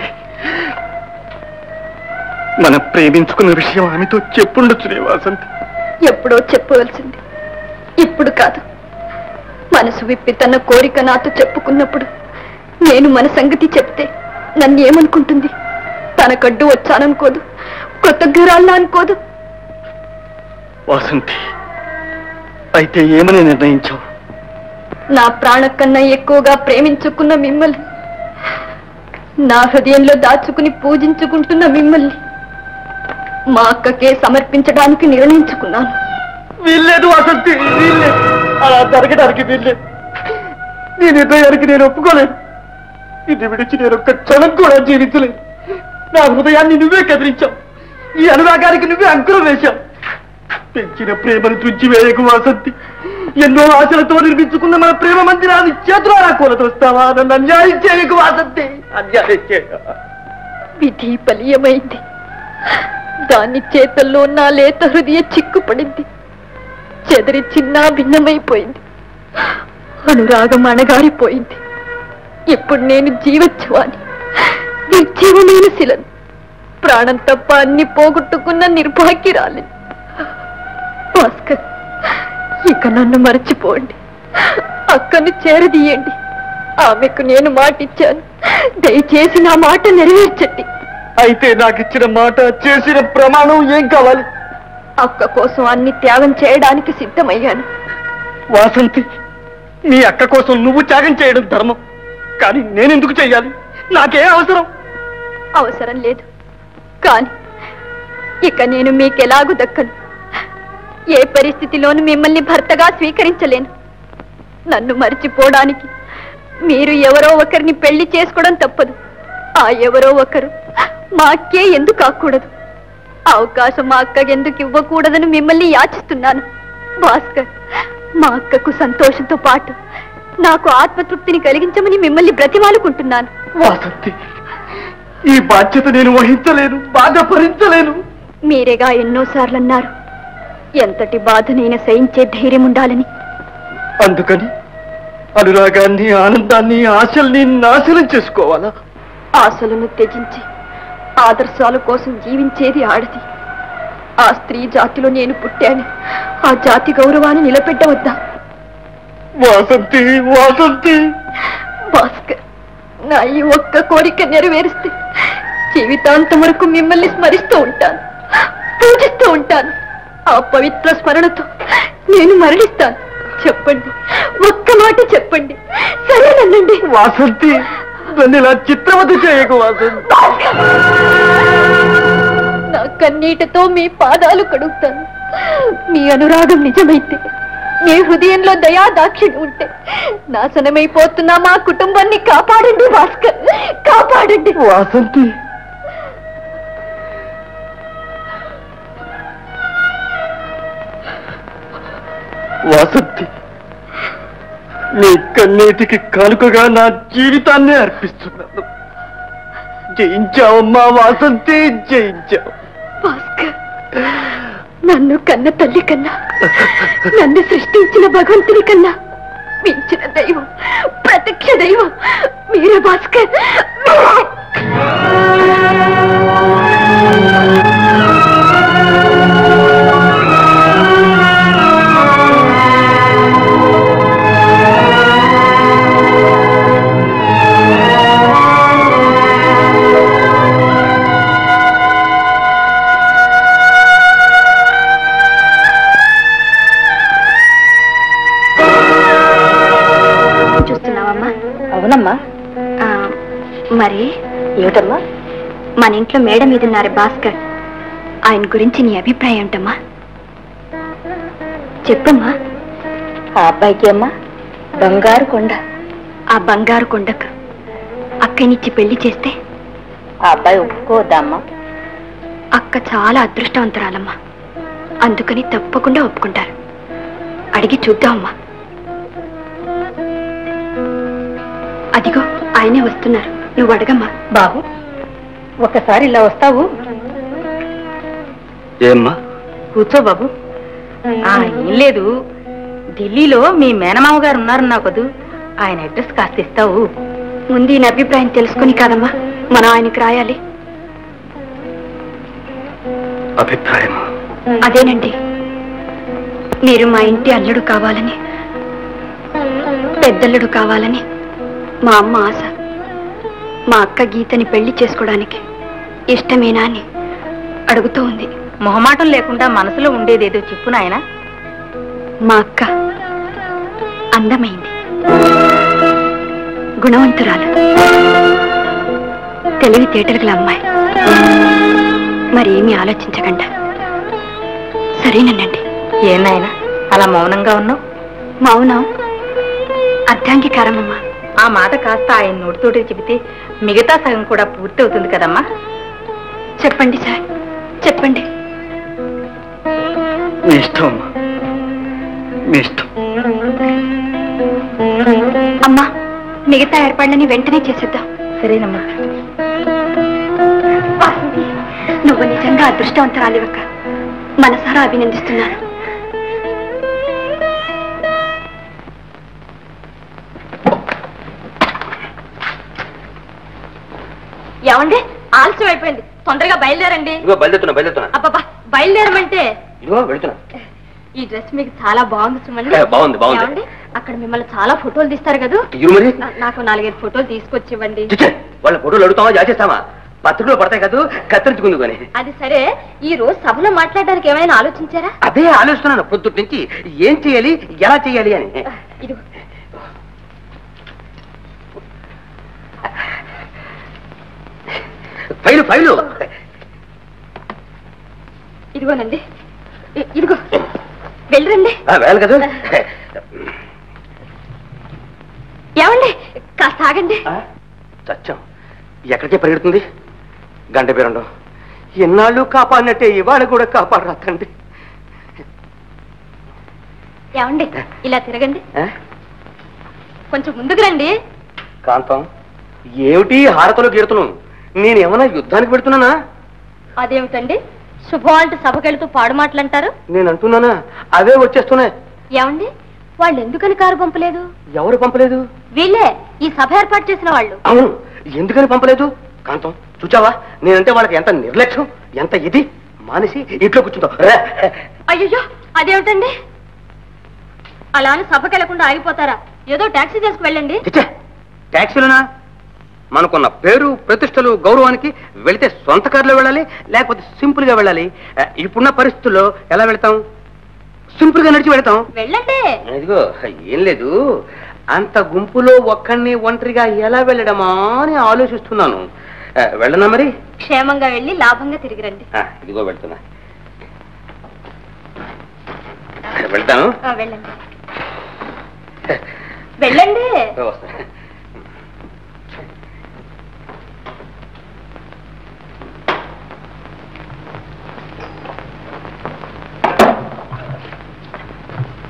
E: మనం ప్రేమించుకున్న విషయం ఆమెతో చెప్పుండొచ్చునే వాసంతి
A: ఎప్పుడో చెప్పవలసింది ఇప్పుడు కాదు మనసు విప్పి తన కోరిక నాతో చెప్పుకున్నప్పుడు నేను మన సంగతి చెప్తే నన్ను ఏమనుకుంటుంది తనకడ్డు వచ్చాననుకోదు కృతజ్ఞరాలను అనుకోదు
E: వాసంతి అయితే ఏమని నిర్ణయించావు
A: నా ప్రాణ కన్నా ఎక్కువగా ప్రేమించుకున్న మిమ్మల్ని నా హృదయంలో దాచుకుని పూజించుకుంటున్న మిమ్మల్ని మా అక్కకే సమర్పించడానికి నిర్ణయించుకున్నాను
E: వీల్లేదు వసంతి వీల్లేదు అలా జరగడానికి వీల్లేదు నీ నిర్ణయానికి నేను ఒప్పుకోలేను ఇది విడిచి నేను ఒక్క క్షణం కూడా జీవించలేను నా హృదయాన్ని నువ్వే కదిలించావు ఈ అనురాగానికి నువ్వే అంకురం వేశావు పెంచిన ప్రేమను తుంచి వేయకు వాసంతి ఎన్నో ఆశలతో నిర్మించుకున్న మన ప్రేమ మందిరాన్ని చేతులారా కూలతోస్తావా నన్ను అన్యాయం చేయకు వాసంతి అన్యాయం చేయకు
A: విధి బలీయమైంది దాని చేతల్లో నా లేత హృదయ చిక్కుపడింది చెదరి చిన్న భిన్నమైపోయింది అనురాగం అణగారిపోయింది ఇప్పుడు నేను జీవచ్చువాని నిర్జీవమైన శిలను ప్రాణం తప్ప అన్ని పోగొట్టుకున్న నిర్భాగ్యురాలి భాస్కర్ ఇక నన్ను మరచిపోండి అక్కను చేరదీయండి ఆమెకు నేను మాటిచ్చాను దయచేసి నా మాట నెరవేర్చండి
E: అయితే నాకు ఇచ్చిన మాట చేసిన ప్రమాణం ఏం కావాలి
A: అక్క కోసం అన్ని త్యాగం చేయడానికి సిద్ధమయ్యాను
E: వాసంతి మీ అక్క కోసం నువ్వు త్యాగం చేయడం ధర్మం కానీ నేనెందుకు చెయ్యాలి నాకే అవసరం
A: అవసరం లేదు కాని ఇక నేను మీకెలాగూ దక్కను ఏ పరిస్థితిలోనూ మిమ్మల్ని భర్తగా స్వీకరించలేను నన్ను మర్చిపోవడానికి మీరు ఎవరో ఒకరిని పెళ్లి చేసుకోవడం తప్పదు ఆ ఎవరో ఒకరు మా అక్కే ఎందుకు కాకూడదు ఆ అవకాశం మా అక్కకి ఎందుకు ఇవ్వకూడదని మిమ్మల్ని యాచిస్తున్నాను భాస్కర్ మా అక్కకు సంతోషంతో పాటు నాకు ఆత్మతృప్తిని కలిగించమని మిమ్మల్ని బ్రతిమాలుకుంటున్నాను
E: వాసంతి ఈ బాధ్యత నేను వహించలేను బాధ భరించలేను
A: మీరేగా ఎన్నోసార్లు అన్నారు ఎంతటి బాధనైనా సహించే ధైర్యం ఉండాలని
E: అందుకని అనురాగాన్ని ఆనందాన్ని ఆశల్ని నాశనం చేసుకోవాలా
A: ఆశలను త్యజించి ఆదర్శాల కోసం జీవించేది ఆడది ఆ స్త్రీ జాతిలో నేను పుట్టాను ఆ జాతి గౌరవాన్ని నిలబెట్టవద్దా
E: వాసంతి వాసంతి
A: భాస్కర్ నా ఈ ఒక్క కోరిక నెరవేరిస్తే జీవితాంతం వరకు మిమ్మల్ని స్మరిస్తూ ఉంటాను పూజిస్తూ ఉంటాను ఆ పవిత్ర స్మరణతో నేను మరణిస్తాను చెప్పండి ఒక్క మాట చెప్పండి సరేనండి
E: వాసంతి నన్ను ఇలా చిత్రవత చేయకు వాసంతి
A: నా కన్నీటితో మీ పాదాలు కడుగుతాను మీ అనురాగం నిజమైతే మీ హృదయంలో దయా దాక్షిణ్యం ఉంటే నాశనమైపోతున్న మా కుటుంబాన్ని కాపాడండి భాస్కర్ కాపాడండి
E: వాసంతి వాసంతి నీ కన్నీటికి కానుకగా నా జీవితాన్ని అర్పిస్తున్నాను జయించావమ్మా వాసంతి జయించావు
B: భాస్కర్ నన్ను కన్న తల్లి కన్నా నన్ను సృష్టించిన భగవంతుని కన్నా మించిన దైవం ప్రత్యక్ష దైవం మీరే భాస్కర్
A: చూస్తున్నావమ్మా
I: అవునమ్మా
A: ఆ, మరి
I: ఏమిటమ్మా
A: మన ఇంట్లో మేడ మీద ఉన్నారు భాస్కర్ ఆయన గురించి నీ అభిప్రాయం ఏంటమ్మా చెప్పమ్మా
I: ఆ అబ్బాయికి అమ్మా బంగారు కొండ
A: ఆ బంగారు కొండకు అక్కనిచ్చి పెళ్లి చేస్తే
I: ఆ అబ్బాయి ఒప్పుకోవద్దా అమ్మా
A: అక్క చాలా అదృష్టవంతురాలమ్మా అందుకని తప్పకుండా ఒప్పుకుంటారు అడిగి చూద్దామమ్మా అదిగో ఆయనే వస్తున్నారు నువ్వు అడగమ్మా
I: బాబు ఒకసారి ఇలా వస్తావు
E: ఏమ్మా
I: కూర్చో బాబు ఆ, ఏం లేదు ఢిల్లీలో మీ మేనమామ గారు ఉన్నారు నా కదూ ఆయన అడ్రస్ కాస్త ఇస్తావు
A: ముందు ఈయన అభిప్రాయం తెలుసుకుని కాదమ్మా మనం ఆయనకి రాయాలి
E: అభిప్రాయం
A: అదేనండి మీరు మా ఇంటి అల్లుడు కావాలని పెద్దల్లుడు కావాలని మా అమ్మ ఆశ మా అక్క గీతని పెళ్లి చేసుకోవడానికి ఇష్టమేనా అని అడుగుతూ ఉంది
I: మొహమాటం లేకుండా మనసులో ఉండేదేదో చెప్పు నాయనా
A: మా అక్క అందమైంది గుణవంతురాలు తెలివితేటలు గల అమ్మాయి మరేమీ ఆలోచించకుండా సరేనండి
I: ఏం నాయనా అలా మౌనంగా ఉన్నావు
A: మౌనం అర్ధాంగీకారమమ్మా
I: ఆ మాట కాస్త ఆయన నోటితోటి చెబితే మిగతా సగం కూడా పూర్తి అవుతుంది కదమ్మా
A: చెప్పండి సార్ చెప్పండి
E: మీ ఇష్టం అమ్మా మీ ఇష్టం
A: అమ్మా మిగతా ఏర్పాట్లని వెంటనే చేసేద్దాం
I: సరేనమ్మా
A: వాసంతి, నువ్వు నిజంగా అదృష్టవంతరాలివక్క మనసారా అభినందిస్తున్నాను
B: ఏమండి ఆలస్యం అయిపోయింది తొందరగా బయలుదేరండి
G: ఇదిగో బయలుదేరుతున్నా బయలుదేరుతున్నా
B: అబ్బబ్బా బయలుదేరమంటే
G: ఇదిగో వెళ్తున్నా
B: ఈ డ్రెస్ మీకు చాలా బాగుంది సుమండి
G: ఏ, బాగుంది, బాగుంది.
B: ఏమండి? అక్కడ మిమ్మల్ని చాలా ఫోటోలు తీస్తారు కదా
G: ఇరు మరి
B: నా- నాకు నాలుగైదు ఫోటోలు తీసుకొచ్చి ఇవ్వండి
G: చిచ్చే, వాళ్ళ ఫోటోలు అడుగుతావా జాచేస్తావా పత్రికలో పడతాయి కదా కత్తిరించుకుందు కానీ
B: అది సరే ఈ రోజు సభలో మాట్లాడడానికి ఏమైనా ఆలోచించారా
G: అదే ఆలోచిస్తున్నాను పొద్దుటి నుంచి ఏం చేయాలి ఎలా చేయాలి అని
B: ఇది
G: ఫైలు ఫైలు
B: ఇదిగోనండి ఇ- ఇదిగో వెళ్ళరండి
G: ఆ, వేయాలి కదా
B: ఏమండి కాస్త ఆగండి
G: ఆ, చచ్చాం ఎక్కడికే పరిగెడుతుంది గంట పేరుండు ఎన్నాళ్ళు కాపాడినట్టే ఇవాళ కూడా కాపాడరా తండ్రి
B: ఏమండి ఇలా తిరగండి
G: ఆ?
B: కొంచెం ముందుకు రండి
G: కాంతం ఏమిటి హారతలు గీరతలు నేనేమన్నా యుద్ధానికి పెడుతున్నానా
B: అదేమిటండి శుభం అంటే సభకెళ్తూ పాడు మాటలంటారు
G: నేను అంటున్నానా అవే వచ్చేస్తున్నాయి
B: ఏమండి వాళ్ళు ఎందుకని కారు పంపలేదు
G: ఎవరు పంపలేదు
B: వీళ్ళే ఈ సభ ఏర్పాటు చేసిన వాళ్ళు
G: అవును ఎందుకని పంపలేదు కాంతం చూచావా నేనంటే వాళ్ళకి ఎంత నిర్లక్ష్యం ఎంత ఇది మానేసి ఇంట్లో కూర్చుంటాం రా.
B: అయ్యో అదేమిటండి అలా అని సభకి వెళ్లకుండా ఆగిపోతారా ఏదో టాక్సీ చేసుకు వెళ్ళండి
G: చిచ్చే ట్యాక్సీలోనా మనకున్న పేరు ప్రతిష్టలు గౌరవానికి వెళితే సొంత కారులో వెళ్ళాలి లేకపోతే సింపుల్ గా వెళ్ళాలి ఆ, ఇప్పుడున్న పరిస్థితుల్లో ఎలా వెళ్తాం సింపుల్ గా నడిచి వెళ్తాం
B: వెళ్ళండి
G: ఇదిగో ఏం లేదు అంత గుంపులో ఒక్కడిని ఒంటరిగా ఎలా వెళ్ళడమా అని ఆలోచిస్తున్నాను ఆ, వెళ్ళనా మరి
B: క్షేమంగా వెళ్ళి లాభంగా తిరిగి రండి
G: ఆ, ఇదిగో వెళ్తున్నా వెళ్తాను
B: ఆ, వెళ్ళండి వెళ్ళండి
G: వస్తా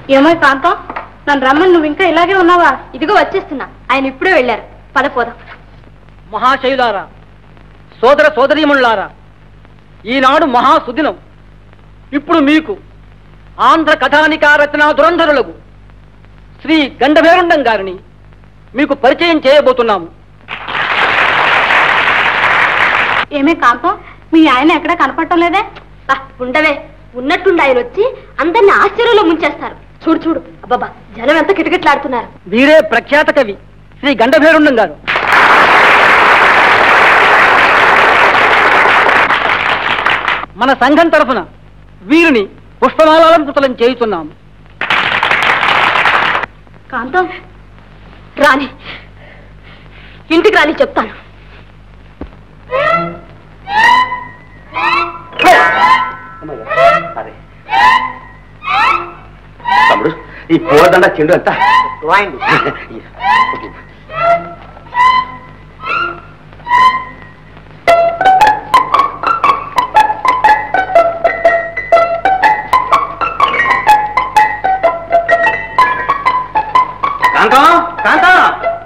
B: ఏమో కాంతం నన్ను రమ్మని నువ్వు ఇంకా ఇలాగే ఉన్నావా ఇదిగో వచ్చేస్తున్నా ఆయన ఇప్పుడే వెళ్ళారు పద పోదాం
E: మహాశైలారా సోదర సోదరీమణులారా ఈనాడు మహాసుదినం ఇప్పుడు మీకు ఆంధ్ర కథానికా రచనా దురంధరులకు శ్రీ గండభేరుండం గారిని మీకు పరిచయం చేయబోతున్నాము
B: ఏమే కాంతం మీ ఆయన ఎక్కడ కనపడటం లేదే బా, ఉండవే ఉన్నట్టుండి ఆయన వచ్చి అందరిని ఆశ్చర్యంలో ముంచేస్తారు చూడు చూడు అబ్బాబా జనం ఎంత కిటకిట్లాడుతున్నారు
E: వీరే ప్రఖ్యాత కవి శ్రీ గండభేరుండం గారు మన సంఘం తరఫున వీరిని పుష్పమాలంకృతులం చేయుతున్నాము
B: కాంతం రాని ఇంటికి రాని చెప్తాను
G: అదే తమ్ముడు ఈ పూలదండ చెండు ఎంత కాంతం కాంతం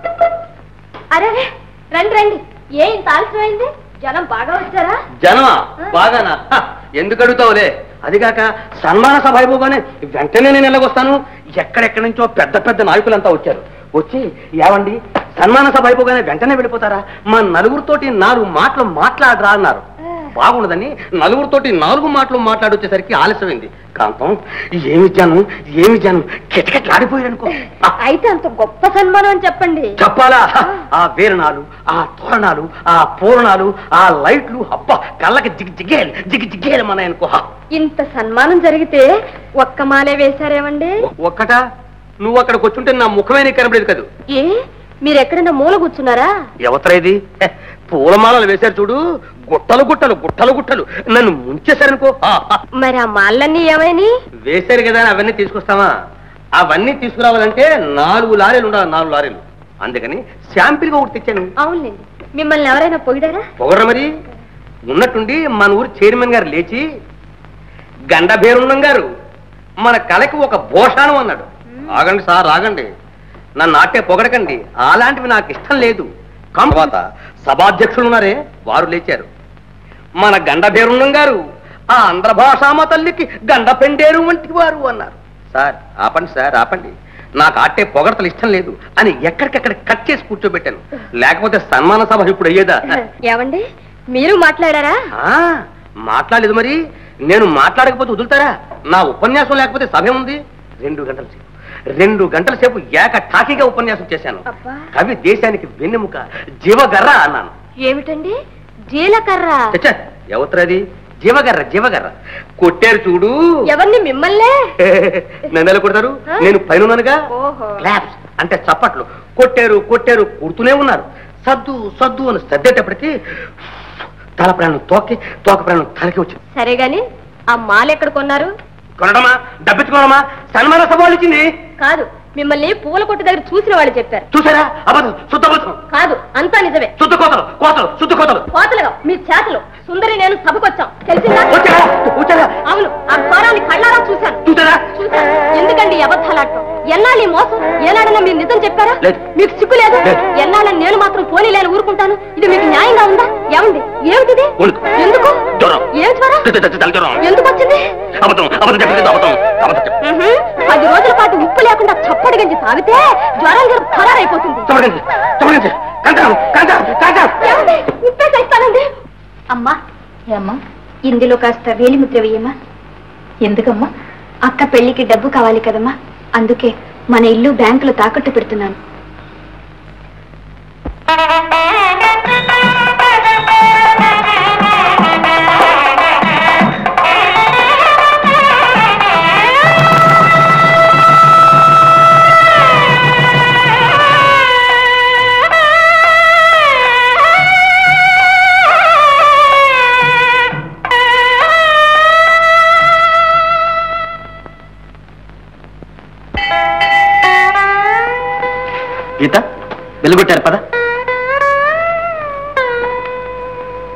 B: అరే రండి రండి ఏ ఇంత ఆలస్యమైంది జనం బాగా వచ్చారా
G: జనమా బాగానా హ, ఎందుకు అడుగుతావులే అదిగాక సన్మాన సభ అయిపోగానే వెంటనే నేను ఎలాగొస్తాను ఎక్కడెక్కడి నుంచో పెద్ద పెద్ద నాయకులంతా వచ్చారు వచ్చి ఏవండి సన్మాన సభ అయిపోగానే వెంటనే వెళ్ళిపోతారా మా నలుగురితోటి నాలుగు మాటలు మాట్లాడరా అన్నారు బాగుండదని నలుగురితోటి నాలుగు మాటలు మాట్లాడొచ్చేసరికి ఆలస్యమైంది కాంతం ఏమి జనం ఏమి జనం కిటకిటలాడిపోయారనుకో ఆ,
B: అయితే అంత గొప్ప సన్మానం అని చెప్పండి
G: చెప్పాలా ఆ వీరణాలు ఆ తోరణాలు ఆ పూరణాలు ఆ లైట్లు అబ్బా కళ్ళకి జిగి జిగేలు జిగి జిగేలు మన అనుకో
B: ఇంత సన్మానం జరిగితే ఒక్క మాలే వేశారేమండి
G: ఒక్కట నువ్వు అక్కడికి వచ్చుంటే నా ముఖమే నీకు కనబడేది కదా
B: ఏ మీరు ఎక్కడైనా మూల కూర్చున్నారా
G: ఎవతరా ఇది హె, పూలమాలలు వేశారు చూడు గుట్టలు గుట్టలు గుట్టలు గుట్టలు నన్ను ముంచేశారనుకో ఆ, ఆ.
B: మరి ఆ మాలన్నీ ఏమైనా
G: వేశారు కదా అని అవన్నీ తీసుకొస్తావా అవన్నీ తీసుకురావాలంటే నాలుగు లారీలు ఉండాలి నాలుగు లారీలు అందుకని శాంపిల్గా ఒకటి తెచ్చాను
B: అవునులేండి మిమ్మల్ని ఎవరైనా పొగిడారా
G: పొగర మరి ఉన్నట్టుండి మన ఊరు చైర్మన్ గారు లేచి గండభేరుండం గారు మన కళకి ఒక భోషాణం అన్నాడు ఆగండి సార్ ఆగండి నన్ను నాటే పొగడకండి అలాంటివి నాకు ఇష్టం లేదు తర్వాత సభాధ్యక్షులు ఉన్నారే వారు లేచారు మన గండభేరుండం గారు ఆ ఆంధ్ర భాషామ తల్లికి గండ పెండేరు వంటి వారు అన్నారు సార్ ఆపండి సార్ ఆపండి నాకు ఆటే పొగడతలు ఇష్టం లేదు అని ఎక్కడికెక్కడ కట్ చేసి కూర్చోబెట్టాను లేకపోతే సన్మాన సభ ఇప్పుడు అయ్యేదా
B: ఏమండి మీరు మాట్లాడారా
G: ఆ, మాట్లాడలేదు మరి నేను మాట్లాడకపోతే వదులుతారా నా ఉపన్యాసం లేకపోతే సభ ఉంది రెండు గంటల సేపు రెండు గంటల సేపు ఏక టాకీగా ఉపన్యాసం చేశాను
B: అబ్బా.
G: కవి దేశానికి వెన్నెముక జీవగర్ర అన్నాను
B: ఏమిటండి జీలకర్ర
G: చచ్చా, ఎవతరది జీవగర్ర జీవగర్ర కొట్టారు చూడు
B: ఎవరిని మిమ్మల్నే
G: నన్ను ఎలా కొడతారు
B: ఆ?
G: నేను పైనున్నానుగా
B: ఓహో
G: క్లాప్స్ అంటే చప్పట్లు కొట్టారు కొట్టారు కొడుతూనే ఉన్నారు సద్దు సద్దు అని సర్దేటప్పటికి తల ప్రాణం తోకి తోక ప్రాణం తలకి వచ్చింది
B: సరే గాని ఆ మాల ఎక్కడ కొన్నారు
G: కొనడమా డబ్బించుకోవడమా సన్మాన సభ ఇచ్చింది
B: కాదు మిమ్మల్ని పూల కొట్టు దగ్గర చూసిన వాళ్ళు చెప్పారు
G: చూసారా అబద్ధం శుద్ధ అబద్ధం
B: కాదు అంతా నిజమే
G: శుద్ధ కోతలు కోతలు శుద్ధ కోతలు
B: కోతలుగా మీ చేతలు సుందరి నేను సభకొచ్చాం తెలిసిందా
G: వచ్చారా వచ్చారా
B: అవును ఆ ఘోరాన్ని కళ్ళారా చూశాను
G: చూసారా
B: చూశాను ఎందుకండి ఈ అబద్ధాలాడటం ఎన్నాళ్ళు ఈ మోసం ఏనాడన్నా మీరు నిజం చెప్పారా
G: లేదు.
B: మీకు సిగ్గు లేదు
G: లేదు.
B: ఎన్నాళ్ళని నేను మాత్రం పోనీ లేని ఊరుకుంటాను ఇది మీకు న్యాయంగా ఉందా ఏమండి ఏమిటిది
G: వణుకు.
B: ఎందుకు
G: జ్వరం.
B: ఏం జ్వరం
G: త- త- త- తల జ్వరం.
B: ఎందుకు వచ్చింది
G: అబద్ధం అబద్ధం చెప్పింది అబద్ధం అబద్ధం చెప్పి
B: ఉహుం. పది రోజుల పాటు ఉప్పు లేకుండా చప్పటి గంజి తాగితే జ్వరం గిరం ఖరారైపోతుంది
G: చూడండి చూడండి కంటాం కంటాం కంటాం
B: ఏమండి? ఉప్పే చేస్తానండి
A: అమ్మా
I: ఏమ్మా
A: ఇందులో కాస్త వేలిముద్ర వేయమ్మా
I: ఎందుకమ్మా
A: అక్క పెళ్లికి డబ్బు కావాలి కదమ్మా అందుకే మన ఇల్లు బ్యాంకులో తాకట్టు పెడుతున్నాను
G: గీత వెలుగొట్టారు పద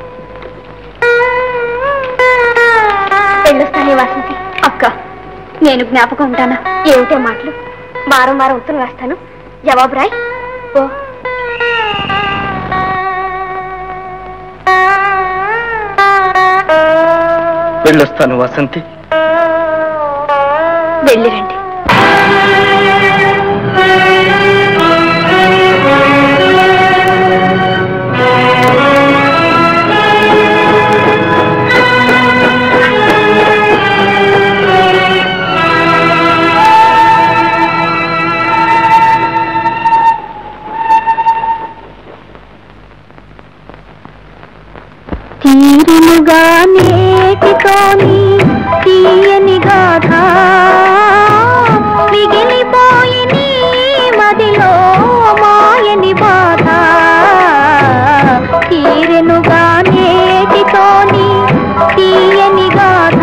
A: వెళ్ళొస్తానే వాసంతి అక్క నేను జ్ఞాపకం ఉంటానా
B: ఏమిటే మాటలు వారం వారం ఉత్తరం రాస్తాను జవాబు రాయ్ ఓ
E: వెళ్ళొస్తాను వసంతి
A: వెళ్ళిరండి
H: తీరునుగా నేటితోని తీయని గాథ మిగిలిపోయి నీ మదిలో మాయని బాధ తీరెనుగా నేటితోని తీయని గాథ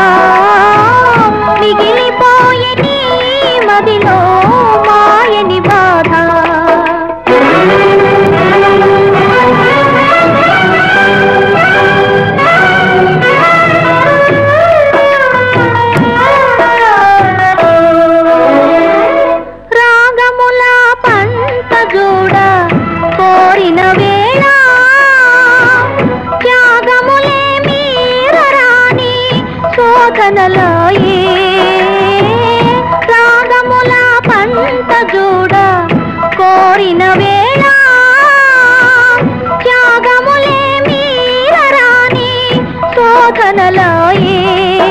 H: మిగిలిపోయి నీ మదిలో మాయని బాధ రాగముల పంట జూడ కోరిన వేళ త్యాగములే మీరరాని శోధనలాయే రాగముల పంట జూడ కోరిన వేళ త్యాగములే మీరరాని శోధనలాయే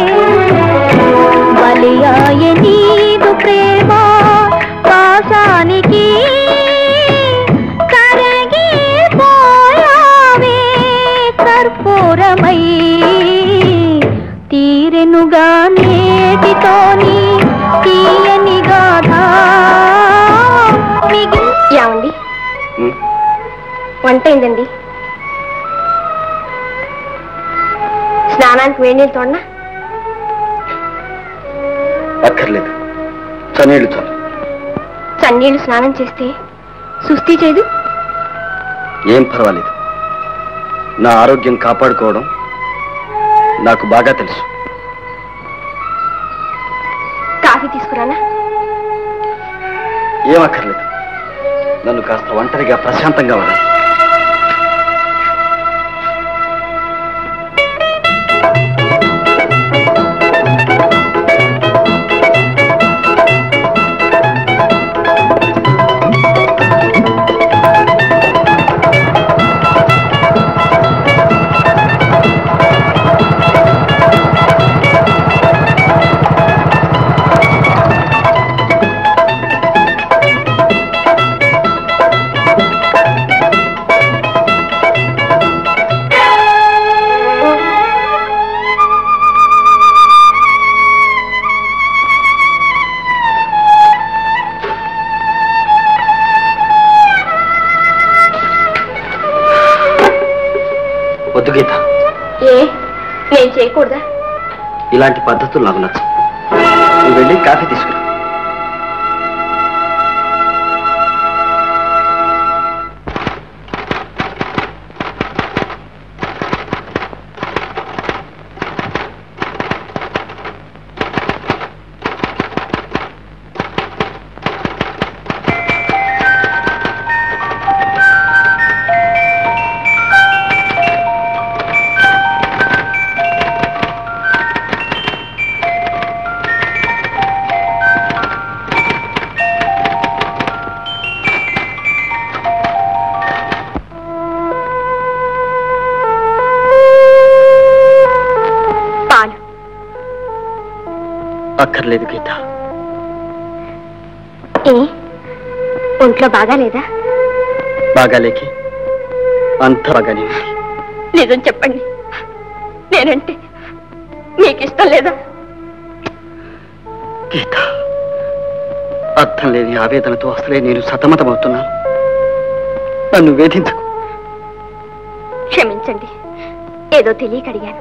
H: బలియాయ నీదు ప్రేమ పాసానికి కరగి పోయావే కర్పూరమై తీరెనుగా నేటితోని తీయని గాథ మిగిలి
B: ఏమండి వంట అయిందండి స్నానానికి వేడి నీళ్ళు తోడనా
E: అక్కర్లేదు చనీళ్ళు చాలు
B: చన్నీళ్ళు స్నానం చేస్తే సుస్థి చేయదు
E: ఏం పర్వాలేదు నా ఆరోగ్యం కాపాడుకోవడం నాకు బాగా తెలుసు
B: కాఫీ తీసుకురానా
E: ఏం అక్కర్లేదు నన్ను కాస్త ఒంటరిగా ప్రశాంతంగా వద వద్దు గీత
B: ఏ నేను చేయకూడదా
E: ఇలాంటి పద్ధతులు నాకు నచ్చవు నువ్వు వెళ్ళి కాఫీ తీసుకురా
B: పాలు
E: అక్కర్లేదు గీత
B: ఏ ఒంట్లో బాగాలేదా
E: బాగాలేకి అంత బాగానే ఉంది
B: నిజం చెప్పండి నేనంటే మీకు ఇష్టం లేదా
E: గీత అర్థం లేని ఆవేదనతో అసలే నేను సతమతమవుతున్నాను నన్ను వేధించకు
B: క్షమించండి ఏదో తెలియక అడిగాను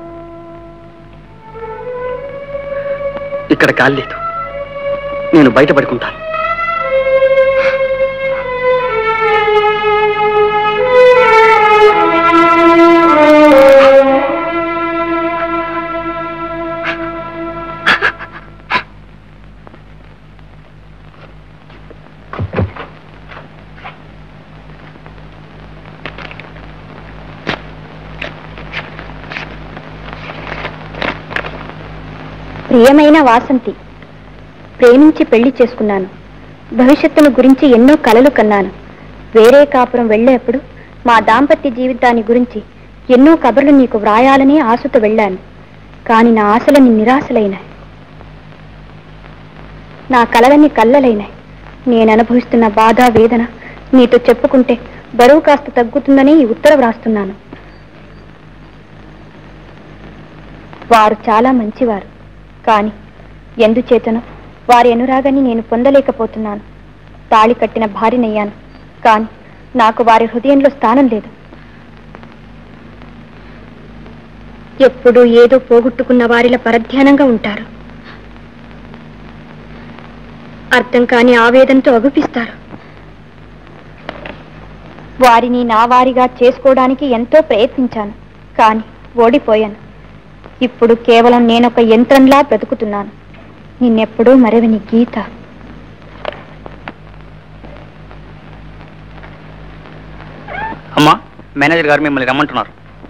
E: ఇక్కడ కాలేదు నేను బయటపడుకుంటాను
A: ప్రియమైన వాసంతి ప్రేమించి పెళ్లి చేసుకున్నాను భవిష్యత్తును గురించి ఎన్నో కలలు కన్నాను వేరే కాపురం వెళ్ళేప్పుడు మా దాంపత్య జీవితాన్ని గురించి ఎన్నో కబుర్లు నీకు వ్రాయాలని ఆశతో వెళ్ళాను కాని నా ఆశలని నిరాశలైనాయి నా కలలన్నీ కల్లలైనాయి నేను అనుభవిస్తున్న బాధ వేదన నీతో చెప్పుకుంటే బరువు కాస్త తగ్గుతుందని ఈ ఉత్తరం వ్రాస్తున్నాను వారు చాలా మంచివారు కాని ఎందుచేతనో వారి అనురాగాన్ని నేను పొందలేకపోతున్నాను తాళి కట్టిన భార్యనయ్యాను కాని నాకు వారి హృదయంలో స్థానం లేదు ఎప్పుడూ ఏదో పోగొట్టుకున్న వారిలా పరధ్యానంగా ఉంటారు అర్థం కాని ఆవేదంతో అగుపిస్తారు వారిని నా వారిగా చేసుకోవడానికి ఎంతో ప్రయత్నించాను కాని ఓడిపోయాను ఇప్పుడు కేవలం నేనొక యంత్రంలా బ్రతుకుతున్నాను నిన్నెప్పుడూ మరవని గీత
K: అమ్మా మేనేజర్ గారు మిమ్మల్ని రమ్మంటున్నారు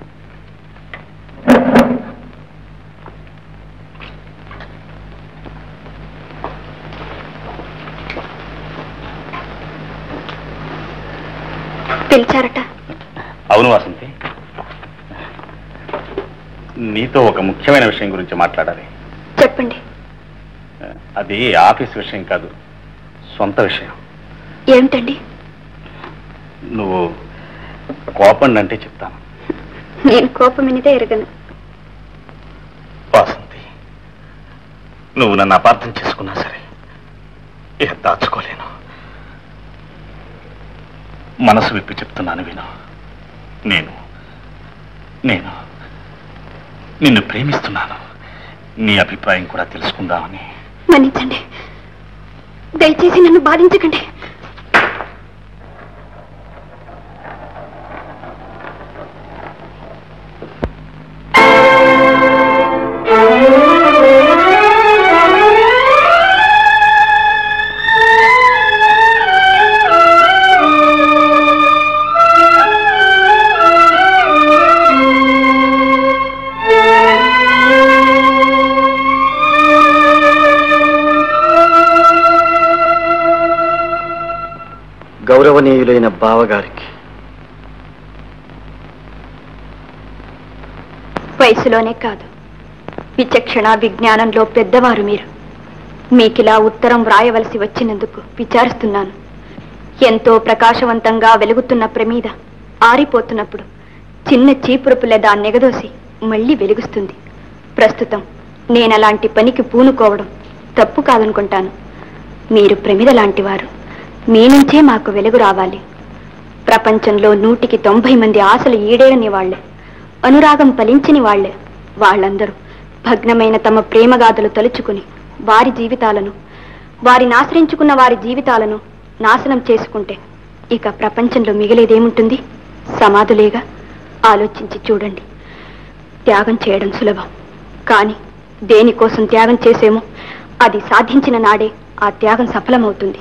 A: పిలిచారట
J: అవును వాసంతి నీతో ఒక ముఖ్యమైన విషయం గురించి మాట్లాడాలి
A: చెప్పండి
J: అది ఆఫీస్ విషయం కాదు సొంత విషయం
A: ఏమిటండి
J: నువ్వు కోపండి అంటే చెప్తాను
A: నేను కోపమినిదే ఎరగను
J: వాసంతి నువ్వు నన్ను అపార్థం చేసుకున్నా సరే ఇక దాచుకోలేను మనసు విప్పి చెప్తున్నాను విను నేను నేను నిన్ను ప్రేమిస్తున్నాను నీ అభిప్రాయం కూడా తెలుసుకుందామని
A: మన్నించండి దయచేసి నన్ను బాధించకండి
E: గౌరవనీయులైన బావగారికి
A: వయసులోనే కాదు విచక్షణ విజ్ఞానంలో పెద్దవారు మీరు మీకిలా ఉత్తరం వ్రాయవలసి వచ్చినందుకు విచారిస్తున్నాను ఎంతో ప్రకాశవంతంగా వెలుగుతున్న ప్రమీద ఆరిపోతున్నప్పుడు చిన్న చీపురుపుల దాన్ని ఎగదోసి మళ్ళీ వెలుగుస్తుంది ప్రస్తుతం నేనలాంటి పనికి పూనుకోవడం తప్పు కాదనుకుంటాను మీరు ప్రమిద లాంటివారు మీ నుంచే మాకు వెలుగు రావాలి ప్రపంచంలో నూటికి తొంభై మంది ఆశలు ఈడేరని వాళ్లే అనురాగం ఫలించని వాళ్లే వాళ్ళందరూ భగ్నమైన తమ ప్రేమగాథలు తలుచుకుని వారి జీవితాలను వారిని ఆశ్రయించుకున్న వారి జీవితాలను నాశనం చేసుకుంటే ఇక ప్రపంచంలో మిగిలేదేముంటుంది సమాధులేగా ఆలోచించి చూడండి త్యాగం చేయడం సులభం కానీ దేనికోసం త్యాగం చేసేమో అది సాధించిన నాడే ఆ త్యాగం సఫలమవుతుంది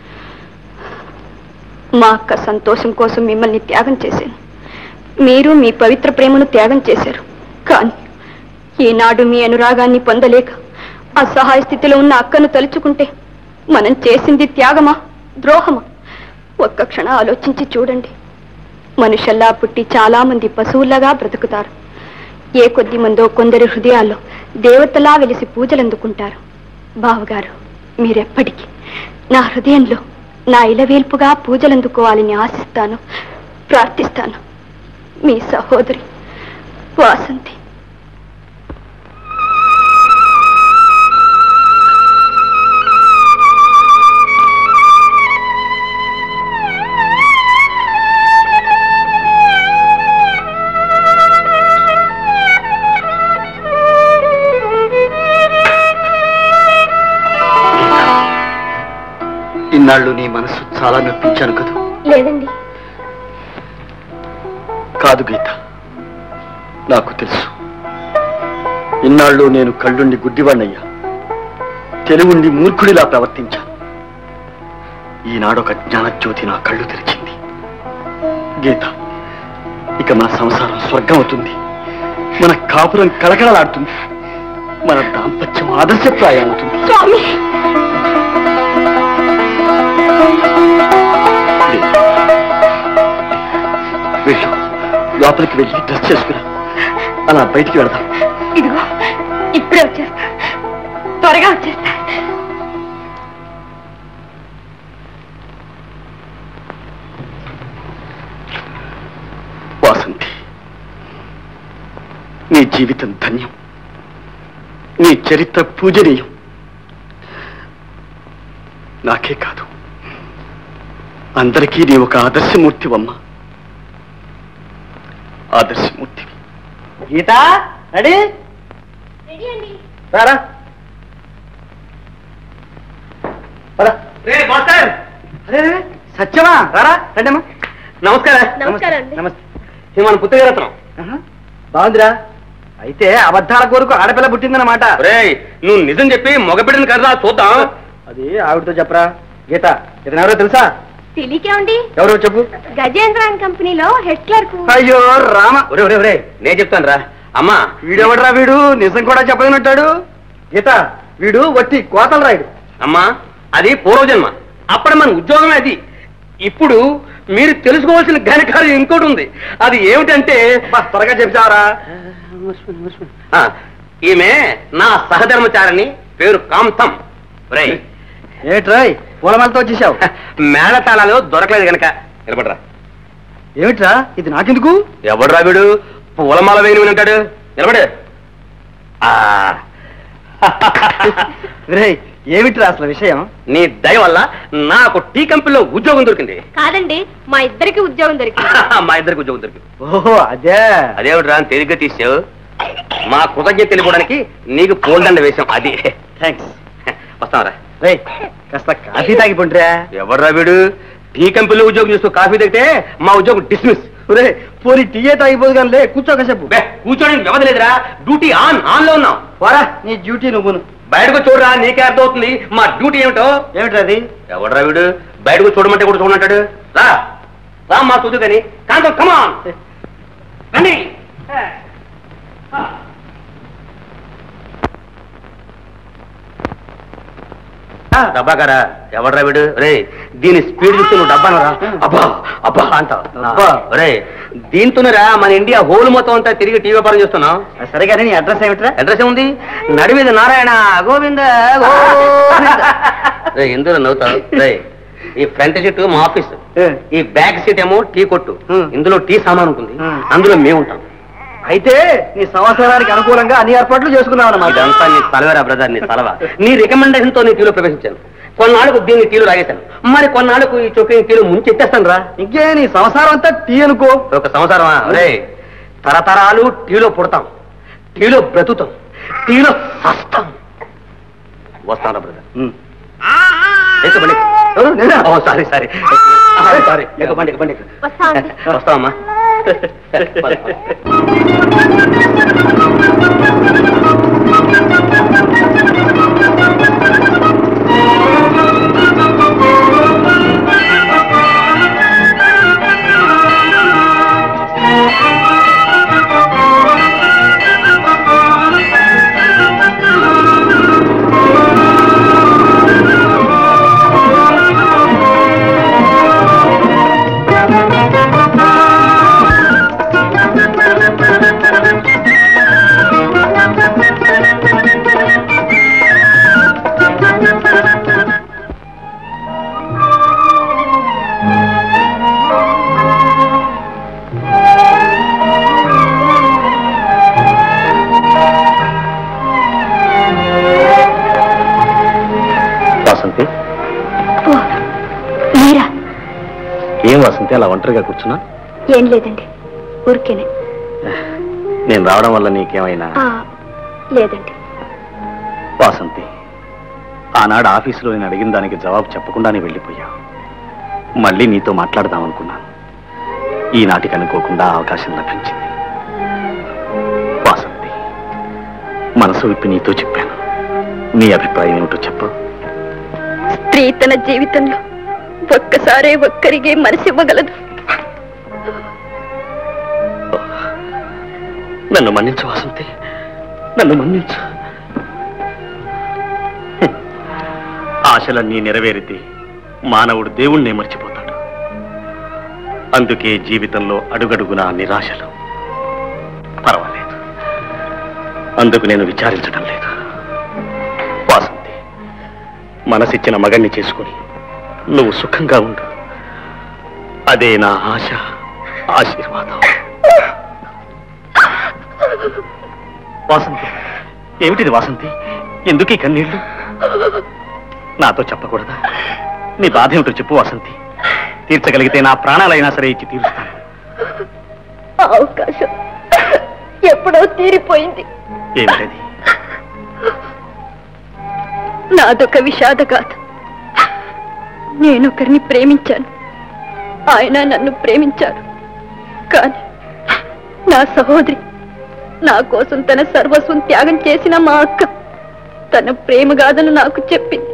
A: మా అక్క సంతోషం కోసం మిమ్మల్ని త్యాగం చేశాను మీరు మీ పవిత్ర ప్రేమను త్యాగం చేశారు కానీ ఈనాడు మీ అనురాగాన్ని పొందలేక అసహాయ స్థితిలో ఉన్న అక్కను తలుచుకుంటే మనం చేసింది త్యాగమా ద్రోహమా ఒక్క క్షణం ఆలోచించి చూడండి మనుషల్లా పుట్టి చాలా మంది పశువుల్లాగా బ్రతుకుతారు ఏ కొద్ది మందో కొందరి హృదయాల్లో దేవతలా వెలిసి పూజలు అందుకుంటారు బావగారు మీరెప్పటికీ నా హృదయంలో నా ఇలవేల్పుగా పూజలందుకోవాలని ఆశిస్తాను ప్రార్థిస్తాను మీ సహోదరి వాసంతి
E: ఇన్నాళ్ళు నీ మనసు చాలా నొప్పించాను కదా
A: లేదండి
E: కాదు గీత నాకు తెలుసు ఇన్నాళ్ళు నేను కళ్ళుండి గుడ్డివాణ్ణయ్యా తెలుగుండి మూర్ఖుడిలా ప్రవర్తించాను ఈనాడొక జ్ఞానజ్యోతి నా కళ్ళు తెరిచింది గీత ఇక మన సంసారం స్వర్గం అవుతుంది మన కాపురం కలకలలాడుతుంది
F: మన దాంపత్యం ఆదర్శప్రాయం అవుతుంది
B: స్వామి
F: వెళ్ళు లోపలికి వెళ్ళి డ్రెస్ చేసుకురా అలా బయటికి వెళదాం
B: ఇదిగో ఇప్పుడే వచ్చేస్తా త్వరగా వచ్చేస్తా
F: వాసంతి నీ జీవితం ధన్యం నీ చరిత్ర పూజనీయం నాకే కాదు అందరికీ నీ ఒక ఆదర్శమూర్తివమ్మ ఆదర్శమూర్తి
E: గీత రెడీ రారా పద.
G: మాస్టర్
E: అరే అరే, సత్యమా రారా రండమ్మా
G: నమస్కారం
B: నమస్కారం అండి.
E: నమస్తే
G: ఇది మన పుత్తగరత్నం
E: ఆహా, బాగుందిరా అయితే అబద్ధాల కొరకు ఆడపిల్ల పుట్టిందన్నమాట
G: ఒరేయ్ నువ్వు నిజం చెప్పి మగబిడ్డని కదా చూద్దాం
E: అది ఆవిడతో చెప్పరా గీత ఇతను ఎవరో తెలుసా
B: తెలియకేమండి
E: ఎవరో చెప్పు
B: గజేంద్రాన్ కంపెనీలో హెడ్ క్లర్క్
E: అయ్యో రామ
G: ఒరే ఒరే ఒరే నేను చెప్తాను రా అమ్మా
E: వీడెవడరా వీడు నిజం కూడా చెప్పదనట్టాడు గీత వీడు వట్టి కోతల రాయుడు
G: అమ్మా అది పూర్వజన్మ అప్పుడు మన ఉద్యోగమే అది ఇప్పుడు మీరు తెలుసుకోవాల్సిన ఘనకార్యం ఇంకోటి ఉంది అది ఏమిటంటే
E: అబ్బా, త్వరగా చెప్తావరా
G: ఆ, ఈమె నా సహధర్మచారిని పేరు కాంతం రై
E: ఏట్రాయ్ పూలమాలతో వచ్చేసావు
G: మేళతాళాలు దొరకలేదు గనక నిలబడరా
E: ఏమిట్రా ఇది నాకెందుకు
G: ఎవడ్రా వీడు పూలమాల వేయని అంటాడు నిలబడు ఆ,
E: రేయ్ ఏమిట్రా అసలు విషయం
G: నీ దయ వల్ల నాకు టీ కంపెనీలో ఉద్యోగం దొరికింది
B: కాదండి మా ఇద్దరికి ఉద్యోగం దొరికింది
G: మా ఇద్దరికి ఉద్యోగం దొరికింది
E: ఓహో అదే
G: అదేమిట్రా అని తేలిగ్గా తీసావు మా కృతజ్ఞత తెలియడానికి నీకు పూలదండ వేశాం అది
E: థ్యాంక్స్
G: వస్తావరా
E: రేయ్ కాస్త కాఫీ తాగిపోండిరా
G: ఎవడ్రా వీడు టీ కంపెనీలో ఉద్యోగం చేస్తూ కాఫీ తాగితే మా ఉద్యోగం డిస్మిస్
E: రే పోనీ టీయే తాగిపోదు కానీ లే కూర్చో కాసేపు
G: బే కూర్చోడానికి వ్యవధి లేదురా డ్యూటీ ఆన్ ఆన్ లో ఉన్నాం
E: పోరా నీ డ్యూటీ నువ్వును
G: బయటకు చూడరా నీకే అర్థమవుతుంది మా డ్యూటీ ఏమిటో
E: ఏమిట్రా అది
G: ఎవడ్రా వీడు బయటకు చూడమంటే కూడా చూడమంటాడు రా రా మా చూదు కానీ కాంతం కమాన్ రండి డబ్బాకారా ఎవడ్రా వీడు రే దీని స్పీడ్ చూస్తే నువ్వు డబ్బాను రా అబ్బా అబ్బా అంటావు
E: అబ్బా.
G: రే దీంతోనేరా మన ఇండియా హోల్ మొత్తం అంతా తిరిగి టీవీ వ్యాపారం చేస్తున్నాం
E: సరే కానీ నీ అడ్రస్ ఏమిట్రా
G: అడ్రస్ ఏముంది నడిమీద నారాయణ గోవింద గోవింద రే ఎందులో నవ్వుతావు రే ఈ ఫ్రంట్ సీట్ మా ఆఫీస్
E: ఏ.
G: ఈ బ్యాక్ సీట్ ఏమో టీ కొట్టు
E: హ్మ్.
G: ఇందులో టీ సామాన్ ఉంటుంది
E: హ్మ్.
G: అందులో మేము ఉంటాం
E: అయితే నీ సంవత్సరానికి అనుకూలంగా అన్ని ఏర్పాట్లు చేసుకున్నావు అన్నమాట
G: ఇదంతా నీ తలవేరా బ్రదర్ నీ తలవ నీ రికమెండేషన్ తో నీ టీలో ప్రవేశించాను కొన్నాళ్ళకు దీన్ని టీలో లాగేశాను మరి కొన్నాళ్ళకు ఈ చొక్కి టీలో ముంచెత్తేస్తాను రా
E: ఇంకే నీ సంసారం అంతా టీ అనుకో
G: ఒక సంవత్సరం రే తరతరాలు టీలో పుడతాం టీలో బ్రతుకుతాం టీలో సస్తాం వస్తాను బ్రదర్ ఎక్కుబండి
E: ఎవరు? నేనా?
G: ఓ సారీ సారీ సారీ ఎక్కుబండి ఎక్కుబండి
B: వస్తామండి
G: వస్తావమ్మా
F: వాసంతి
A: ఓ, మీరా
F: ఏం వాసంతి అలా ఒంటరిగా కూర్చున్నా
A: ఏం లేదండి ఊరికేనే
F: నేను రావడం వల్ల నీకేమైనా
A: ఆ, లేదండి
F: వాసంతి ఆనాడు ఆఫీసులో నేను అడిగిన దానికి జవాబు చెప్పకుండానే వెళ్ళిపోయా మళ్ళీ నీతో మాట్లాడదాం అనుకున్నాను ఈనాటికి అనుకోకుండా ఆ అవకాశం లభించింది వాసంతి మనసు విప్పి నీతో చెప్పాను నీ అభిప్రాయం ఏమిటో చెప్పు
A: స్త్రీ తన జీవితంలో ఒక్కసారే ఒక్కరిగే మనసివ్వగలదు
F: నన్ను మన్నించు వాసంతి నన్ను మన్నించు
J: ఆశలన్నీ నెరవేరితే మానవుడు దేవుణ్ణే మర్చిపోతాడు అందుకే జీవితంలో అడుగడుగునా నిరాశలు పర్వాలేదు అందుకు నేను విచారించడం లేదు వాసంతి మనసిచ్చిన మగణ్ణి చేసుకుని నువ్వు సుఖంగా ఉండు అదే నా ఆశ ఆశీర్వాదం వాసంతి ఏమిటిది వాసంతి ఎందుకు ఈ కన్నీళ్లు నాతో చెప్పకూడదా నీ బాధ ఏమిటో చెప్పు వాసంతి తీర్చగలిగితే నా ప్రాణాలైనా సరే ఇచ్చి తీరుస్తాను
B: ఆ అవకాశం ఎప్పుడో తీరిపోయింది
J: ఏమిటది
B: నాదొక విషాద గాథ నేనొకరిని ప్రేమించాను ఆయన నన్ను ప్రేమించారు కానీ నా సహోదరి నా కోసం తన సర్వస్వం త్యాగం చేసిన మా అక్క తన ప్రేమ గాథను నాకు చెప్పింది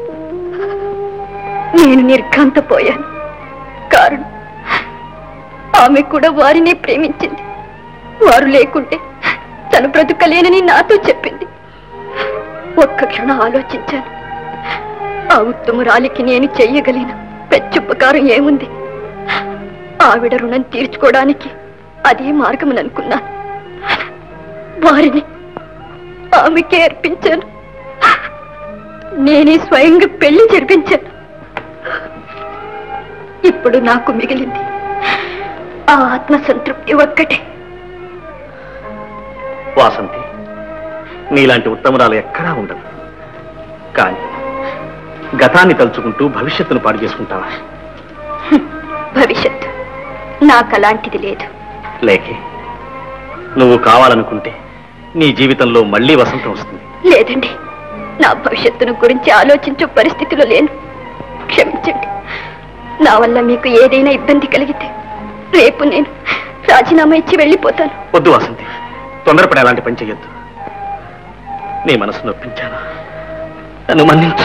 B: నేను నిర్ఘాంతపోయాను కారణం ఆమె కూడా వారినే ప్రేమించింది వారు లేకుంటే తను బ్రతుకలేనని నాతో చెప్పింది ఒక్క క్షణం ఆలోచించాను ఆ ఉత్తమురాలికి నేను చెయ్యగలిగిన పెచ్చుపకారం ఏముంది ఆవిడ రుణం తీర్చుకోవడానికి అదే మార్గం అనుకున్నాను వారిని ఆమెకే అర్పించాను నేనే స్వయంగా పెళ్లి జరిపించాను ఇప్పుడు నాకు మిగిలింది ఆ ఆత్మ సంతృప్తి ఒక్కటే
J: వాసంతి నీలాంటి ఉత్తమరాలు ఎక్కడా ఉండదు కానీ గతాన్ని తలుచుకుంటూ భవిష్యత్తును పాడు చేసుకుంటావా
B: భవిష్యత్తు నాకు అలాంటిది లేదు
J: లేకే నువ్వు కావాలనుకుంటే నీ జీవితంలో మళ్ళీ వసంతం వస్తుంది
B: లేదండి నా భవిష్యత్తును గురించి ఆలోచించే పరిస్థితిలో లేను క్షమించండి నా వల్ల మీకు ఏదైనా ఇబ్బంది కలిగితే రేపు నేను రాజీనామా ఇచ్చి వెళ్ళిపోతాను
J: వద్దు వాసంతి తొందరపడి అలాంటి పని చెయ్యొద్దు నీ మనసు నొప్పించాను నన్ను మన్నించు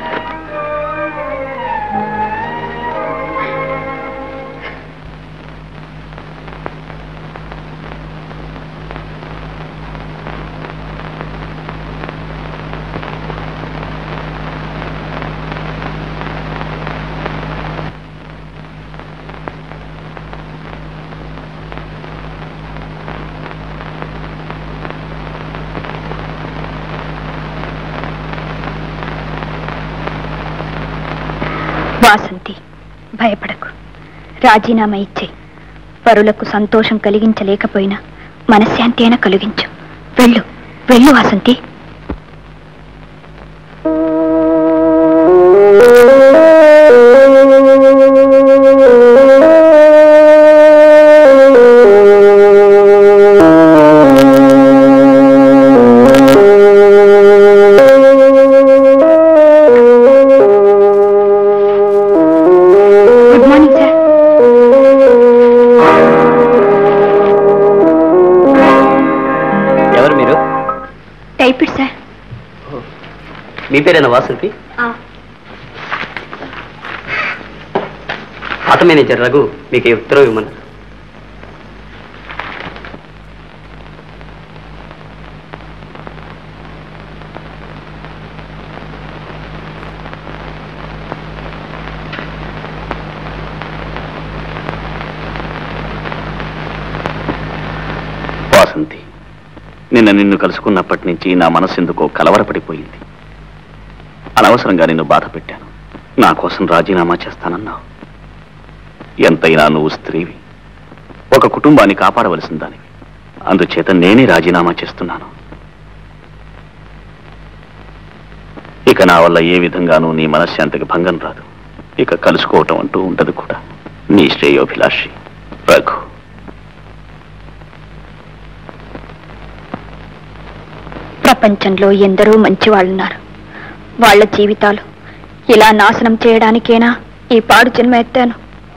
A: వాసంతి భయపడకు రాజీనామా ఇచ్చే పరులకు సంతోషం కలిగించలేకపోయినా మనశ్శాంతి అయినా కలిగించు వెళ్ళు వెళ్ళు వాసంతి గుడ్ మార్నింగ్ సార్
L: ఎవరు మీరు
A: టైపిడ్ సార్
L: మీ పేరేనా వాసంతి ఆటో మేనేజర్ రఘు మీకు ఈ ఉత్తరం ఇవ్వమన్నారు
J: వాసంతి నిన్న నిన్ను కలుసుకున్నప్పటి నుంచి నా మనసు ఎందుకో కలవరపడిపోయింది అనవసరంగా నిన్ను బాధ పెట్టాను నా కోసం రాజీనామా చేస్తానన్నావు ఎంతైనా నువ్వు స్త్రీవి ఒక కుటుంబాన్ని కాపాడవలసిన దానివి అందుచేత నేనే రాజీనామా చేస్తున్నాను ఇక నా వల్ల ఏ విధంగానూ నీ మనశ్శాంతికి భంగం రాదు ఇక కలుసుకోవటం అంటూ ఉండదు కూడా నీ శ్రేయోభిలాషి రఘు
A: ప్రపంచంలో ఎందరో మంచి వాళ్ళున్నారు వాళ్ళ జీవితాలు ఇలా నాశనం చేయడానికేనా ఈ పాడు జన్మ ఎత్తాను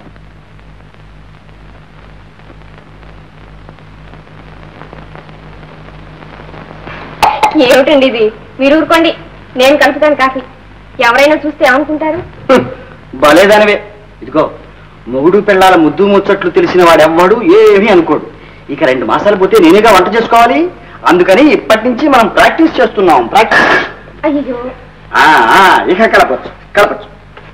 B: ఏమిటండి ఇది మీరు ఊరుకోండి నేను కలుపుతాను కాఫీ ఎవరైనా చూస్తే ఏమనుకుంటారు
E: భలేదానివే ఇదిగో మొగుడు పిల్లల ముద్దు ముచ్చట్లు తెలిసిన వాడెవ్వడు ఏమీ అనుకోడు ఇక రెండు మాసాలు పోతే నేనేగా వంట చేసుకోవాలి అందుకని ఇప్పటి నుంచి మనం ప్రాక్టీస్ చేస్తున్నాం ప్రాక్టీస్
B: అయ్యో
E: ఆ, ఆ, ఇక కలపచ్చు
F: కలపచ్చు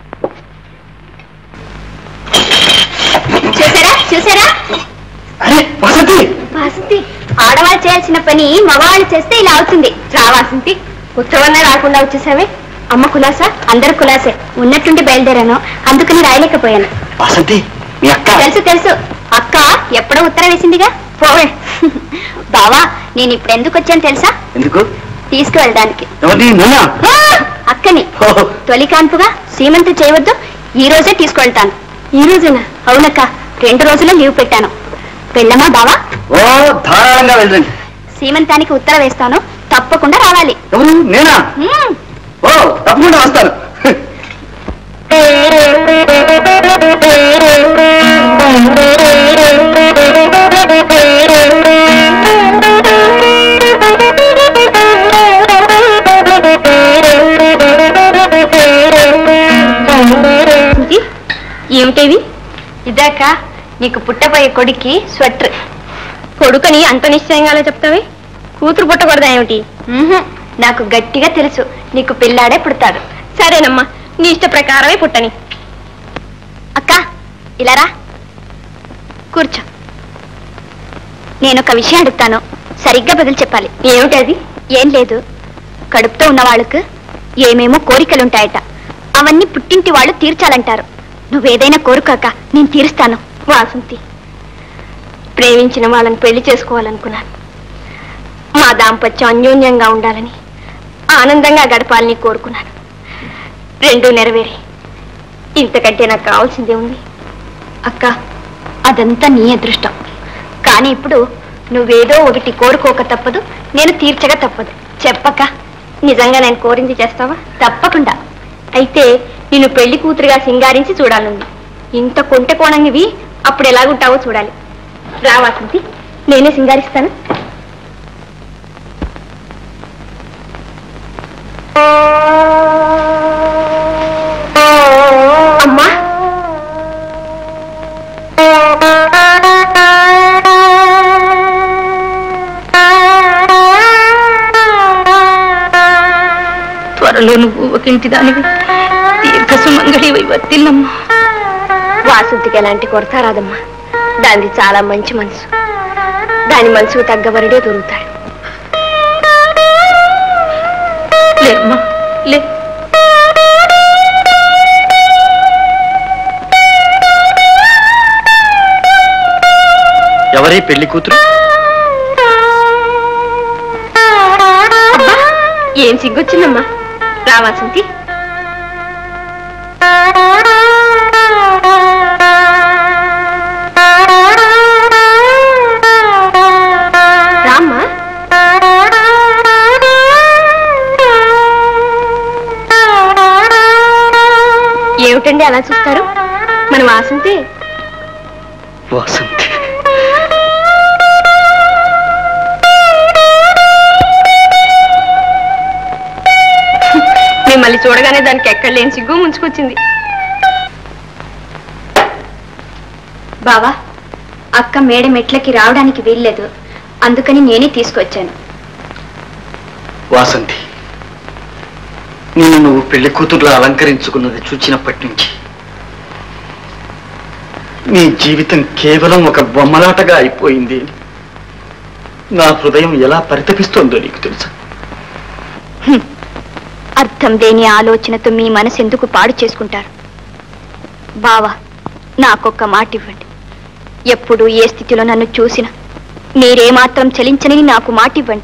A: చూసారా చూసారా
F: అరే వసతి
A: వాసంతి ఆడవాళ్ళు చేయాల్సిన పని మగవాళ్ళు చేస్తే ఇలా అవుతుంది రా వాసంతి ఉత్తరవన్నా రాకుండా వచ్చేసావే అమ్మ కులాసా అందరు కులాసే ఉన్నట్టుండి బయలుదేరాను అందుకని రాయలేకపోయాను
F: వసంతి మీ అక్క
A: తెలుసు తెలుసు అక్క ఎప్పుడో ఉత్తరం వేసిందిగా పోవే బావా నేను ఇప్పుడు ఎందుకు వచ్చాను తెలుసా
F: ఎందుకు
A: తీసుకువెళ్ళడానికి
F: ఎవరిని నన్నా
A: ఆ! అక్కని తొలి కాన్పుగా సీమంతం చేయవద్దు ఈ రోజే తీసుకువెళ్తాను ఈ రోజేనా అవునక్క రెండు రోజుల్లో లీవ్ పెట్టాను వెళ్ళమా బావా
F: ఓ ధారాళంగా వెళ్ళండి
A: సీమంతానికి ఉత్తరం వేస్తాను తప్పకుండా రావాలి
F: ఎవరు నేనా
A: మ్మ్.
F: ఓ తప్పకుండా వస్తాను
A: ఇది ఏమిటేవి ఇదాక నీకు పుట్టబోయే కొడుక్కి స్వెటర్ కొడుకని అంత నిశ్చయంగానే చెప్తావి కూతురు పుట్టకూడదా ఏమిటి నాకు గట్టిగా తెలుసు నీకు పిల్లాడే పుడతాడు సరేనమ్మా నీ ఇష్ట ప్రకారమే పుట్టని అక్క ఇలా రా కూర్చో నేను ఒక విషయం అడుగుతాను సరిగ్గా బదులు చెప్పాలి ఏమిటి అది ఏం లేదు కడుపుతో ఉన్న వాళ్ళకు ఏమేమో కోరికలుంటాయట అవన్నీ పుట్టింటి వాళ్ళు తీర్చాలంటారు నువ్వేదైనా కోరుకాక నేను తీరుస్తాను వాసంతి ప్రేమించిన వాళ్ళని పెళ్లి చేసుకోవాలనుకున్నాను మా దాంపత్యం అన్యోన్యంగా ఉండాలని ఆనందంగా గడపాలని కోరుకున్నాను రెండు నెరవేరి ఇంతకంటే నాకు కావాల్సిందే ఉంది అక్క అదంతా నీ అదృష్టం కానీ ఇప్పుడు నువ్వేదో ఒకటి కోరుకోక తప్పదు నేను తీర్చగా తప్పదు చెప్పక నిజంగా నేను కోరింది చేస్తావా తప్పకుండా అయితే నిన్ను పెళ్లి కూతురుగా సింగారించి చూడాలంది ఇంత కొంటె కోణంగివి అప్పుడు ఎలాగుంటావో చూడాలి రా వాసంతి నేనే సింగారిస్తాను అమ్మా
I: త్వరలో నువ్వు ఒక ఇంటి దానివి దీర్ఘ సుమంగళి వర్తిల్లమ్మా
B: వాసుద్దికి ఎలాంటి కొరత రాదమ్మా దానిది చాలా మంచి మనసు దాని మనసుకు తగ్గ వరుడే దొరుకుతాడు
I: లేమ్మా లే
F: ఎవరి పెళ్లి కూతురు
B: ఏం సిగ్గొచ్చిందమ్మా రా వాసంతి రామ్మా ఏమిటండి అలా చూస్తారు మన వాసంతి
F: వసంతి
B: మిమ్మల్ని చూడగానే దానికి ఎక్కడ లేని సిగ్గు ముంచుకొచ్చింది
A: బావా అక్క మేడ మెట్లకి రావడానికి వీల్లేదు అందుకని నేనే తీసుకొచ్చాను
F: వాసంతి నేను నువ్వు పెళ్లి కూతురులా అలంకరించుకున్నది చూచినప్పటి నుంచి నీ జీవితం కేవలం ఒక బొమ్మలాటగా అయిపోయింది అని నా హృదయం ఎలా పరితపిస్తోందో నీకు తెలుసా
A: అర్థం లేని ఆలోచనతో మీ మనసు ఎందుకు పాడు చేసుకుంటారు బావా నాకొక్క మాట ఇవ్వండి ఎప్పుడు ఏ స్థితిలో నన్ను చూసినా మీరేమాత్రం చలించనని నాకు మాట ఇవ్వండి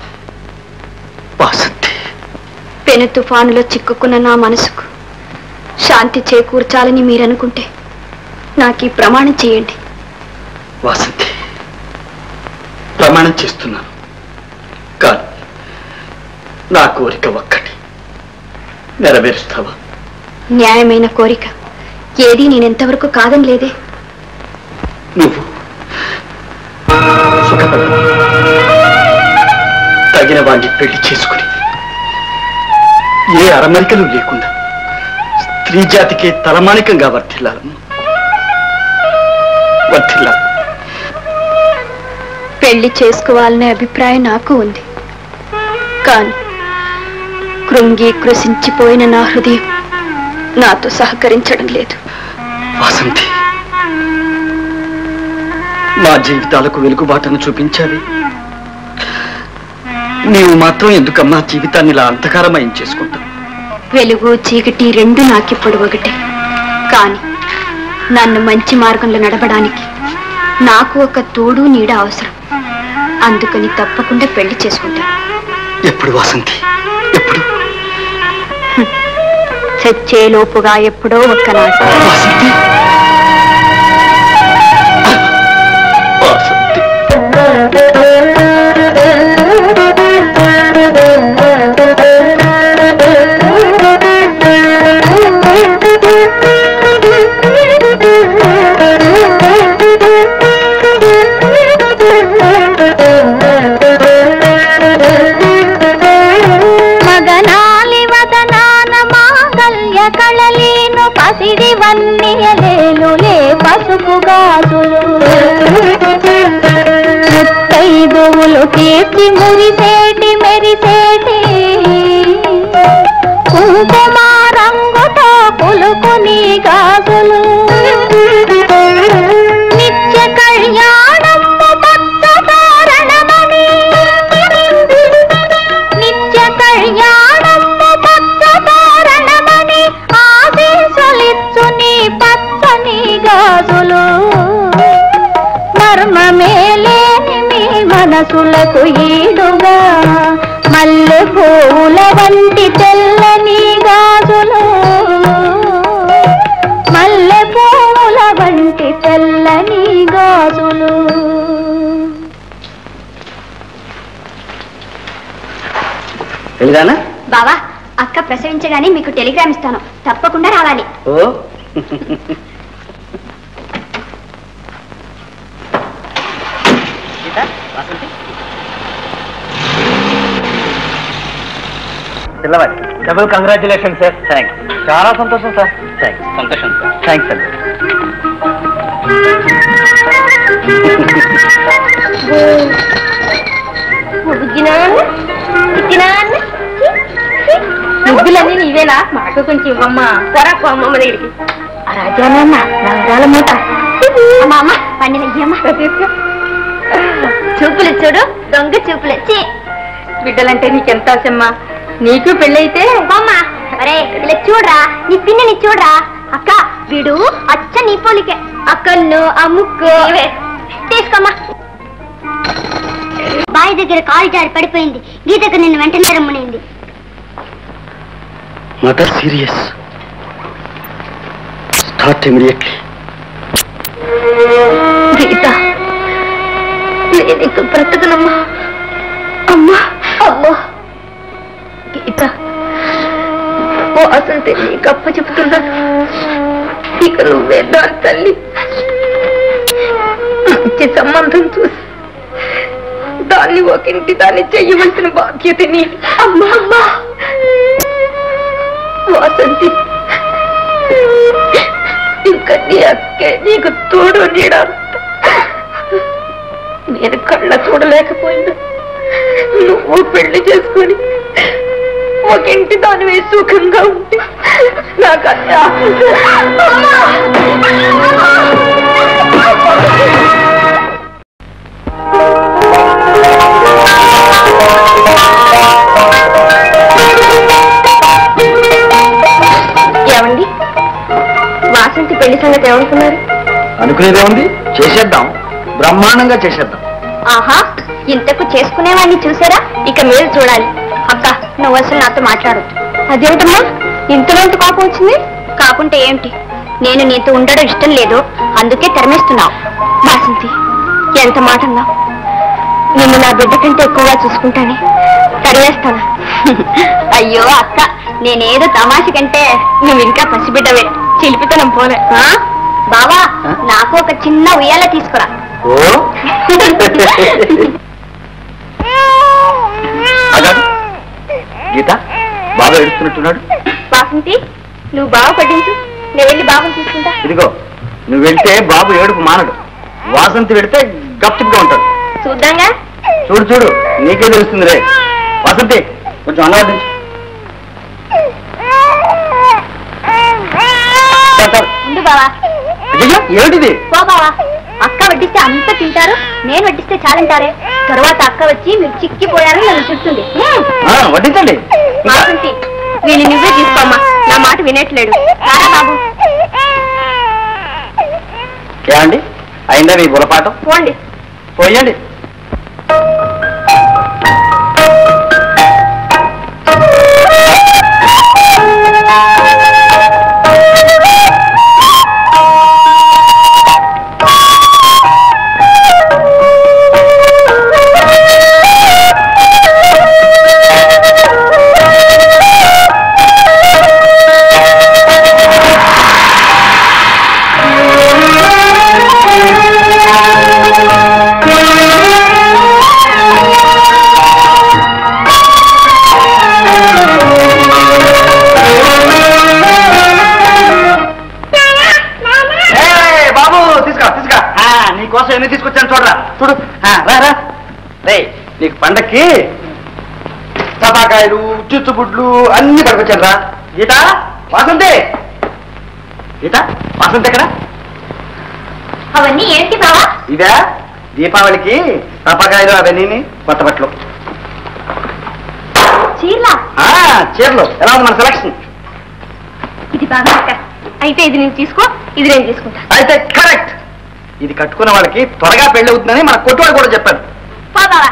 F: వాసంతి
A: పెను తుఫానులో చిక్కుకున్న నా మనసుకు శాంతి చేకూర్చాలని మీరనుకుంటే నాకు ఈ ప్రమాణం చేయండి
F: వాసంతి ప్రమాణం చేస్తున్నాను కానీ నా కోరిక ఒక్కటి నెరవేరుస్తావా
A: న్యాయమైన కోరిక ఏది నేనెంతవరకు కాదని లేదే
F: నువ్వు సుఖపడ తగిన వాణ్ణి పెళ్లి చేసుకుని ఏ అరమరికలు లేకుండా స్త్రీ జాతికి తలమానికంగా వర్ధిల్లాలమ్మా వర్ధిల్లాలి
A: పెళ్లి చేసుకోవాలనే అభిప్రాయం నాకు ఉంది కానీ కృంగి కృషించిపోయిన నా హృదయం నాతో సహకరించడం లేదు
M: వాసంతి మా జీవితాలకు వెలుగుబాటను చూపించావి నీవు మాత్రం ఎందుకమ్మా జీవితాన్ని ఇలా అంధకారమయం చేసుకుంటావు
A: వెలుగు చీకటి రెండు నాకిప్పుడు ఒకటే కాని నన్ను మంచి మార్గంలో నడపడానికి నాకు ఒక తోడు నీడ అవసరం అందుకని తప్పకుండా పెళ్లి చేసుకుంటాను
M: ఎప్పుడు వాసంతి ఎప్పుడు
A: చచ్చేలోపుగా ఎప్పుడో ఒక్కనాడు
M: వాసంతి వాసంతి
H: మగనాలి వదనాన మాంగల్య కళలేను పసిడి వన్నియలేను లే పసుపు గాజులు ముత్తైదువులు తీర్చి మురిసేటి మెరిసేటి కుంకుమ రంగుతో పులుకుని గాజులు నిత్య కళ్యాణము భక్త తోరణమని నిత్య కళ్యాణము భక్త తోరణమని ఆశీస్సులిచ్చు నీ పచ్చని గాజులు మర్మమేలేని మీ మనసులకు ఈడుగా మల్లె పూల వంటి తెల్లని గాజులు మల్లె పూల వంటి తెల్లని గాజులు
F: వెళ్ళిదానా
A: బావా అక్క ప్రసవించగానే మీకు టెలిగ్రామ్ ఇస్తాను తప్పకుండా రావాలి
F: ఓ పిల్లవాడి డబుల్ కంగ్రాచులేషన్ సార్ థ్యాంక్స్ చాలా సంతోషం సార్ థ్యాంక్స్ సంతోషం సార్ థ్యాంక్స్ అండి
I: ముగ్గులన్నీ నీవేనా మాకు కొంచెం ఇవ్వమ్మా
B: పొరకు అమ్మమ్మ దగ్గరికి
I: రాజానమ్మ నవరాల మూట
A: అమ్మా అమ్మ పండిన ఇయ్యమ్మా
B: చూపులు చూడు దొంగ చూపులు చీ
I: బిడ్డలంటే నీకెంత ఆశమ్మా నీకు పెళ్ళైతే
A: అమ్మ అరే ఇలా చూడరా నీ పిన్నిని చూడరా అక్క వీడు అచ్చ నీ పోలికే అక్కన్ను అమ్ముక్కు తీసుకోమ్మా బావి దగ్గర కాలు జారి పడిపోయింది గీతకు నిన్ను వెంటనే రమ్మనింది
M: mother serious start immediately
B: Geetha నేను ఇక బ్రతకనమ్మా అమ్మా అమ్మా గీత వాసంతి నీకు అప్ప చెప్తున్నాను ఇక నువ్వే దాని తల్లి మంచి సంబంధం చూసి దాన్ని ఒక ఇంటి దాన్ని చెయ్యవలసిన బాధ్యత నీ అమ్మా అమ్మా వాసంతి ఇంకా నీ అక్కే నీకు తోడు నీడా నేను కళ్ళ చూడలేకపోయినా నువ్వు పెళ్లి చేసుకొని ఒక ఇంటి దానివే సుఖంగా ఉంటే నాకు అన్నీ ఏమండి వాసంతి పెళ్లి సంగతి ఏమనుకున్నారు
M: అనుకునేదే ఉంది చేసేద్దాం బ్రహ్మాండంగా చేసేద్దాం
A: ఆహా ఇంతకు చేసుకునేవాడిని చూసారా ఇక మీరు చూడాలి అక్క నువ్వు అసలు నాతో మాట్లాడొద్దు అదేమిటమ్మా ఇంతలోంత కోపం వచ్చింది కాకుంటే ఏంటి నేను నీతో ఉండడం ఇష్టం లేదు అందుకే తెరమేస్తున్నావు వాసంతి ఎంత మాట అన్నావు నిన్ను నా బిడ్డ కంటే ఎక్కువగా చూసుకుంటానే తరివేస్తానా అయ్యో అక్క నేనేదో తమాష కంటే నువ్వు ఇంకా పసిబిడ్డవే చిలిపితనం పోలే ఆ? బావా నాకు ఒక చిన్న ఉయ్యాల తీసుకురా
M: ఓ ఆగాగు. గీత బాగా ఏడుస్తున్నట్టున్నాడు
A: వాసంతి నువ్వు బావ పట్టించు నేను వెళ్ళి బాబుని తీసుకుంటా
M: ఇదిగో నువ్వు వెళ్తే బాబు ఏడుపు మానడు వాసంతి వెడితే గప్చిప్గా ఉంటాడు
A: చూద్దాంగా
M: చూడు చూడు నీకే తెలుస్తుంది రే వాసంతి కొంచెం అలవాటించు
A: ఉండు బావా
E: అయ్యో ఏమిటిది
A: పో బావా అక్క వడ్డిస్తే అంత తింటారు నేను వడ్డిస్తే చాలంటారే తర్వాత అక్క వచ్చి మీరు చిక్కిపోయారని నన్ను చెప్తుంది
E: ఆ, వడ్డించండి
B: వాసంతి వీళ్ళు నువ్వే తీసుకోమ్మా నా మాట వినట్లేడు
A: రారా బాబు
E: ఏమండి అయిందా మీ గులపాఠం
B: పోండి
E: పోయండి ఏయ్, బాబు తీసుకురా తీసుకురా ఆ, నీకోసం ఎన్ని తీసుకొచ్చాను చూడరా చూడు ఆ, రా రా రే నీకు పండక్కి టపాకాయలు చిచ్చుబుడ్లు అన్ని పట్టుకొచ్చాను రా గీత వాసంతి గీత వాసంతి ఎక్కడ
A: అవన్నీ ఏంటి బావా
E: ఇదా దీపావళికి టపాకాయలు అవన్నీ కొత్త బట్టలు
A: చీరలా
E: ఆ, చీరలు ఎలా ఉంది మన సెలక్షన్
A: ఇది బాగా అక్క
B: అయితే ఇది నేను తీసుకో ఇది నేను తీసుకుంటా
E: అయితే కరెక్ట్ ఇది కట్టుకున్న వాళ్ళకి త్వరగా పెళ్లి అవుతుందని మన కొట్టువాడు కూడా చెప్పారు
A: పో బావా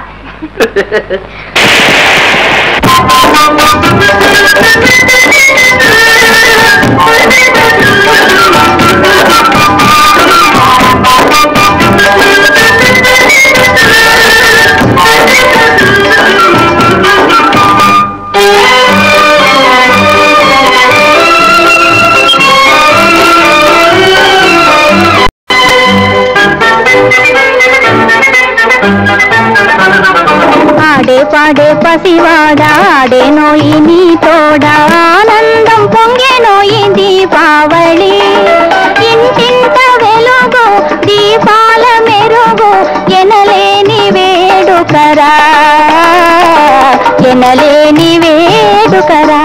H: ఆడే పాడే పసివాడా ఆడే నోయి నీ తోడా ఆనందం పొంగే నోయి దీపావళి ఇంటింట వెలుగు దీపాల మెరుగు ఎనలేని వేడుకరా ఎనలేని వేడుకరా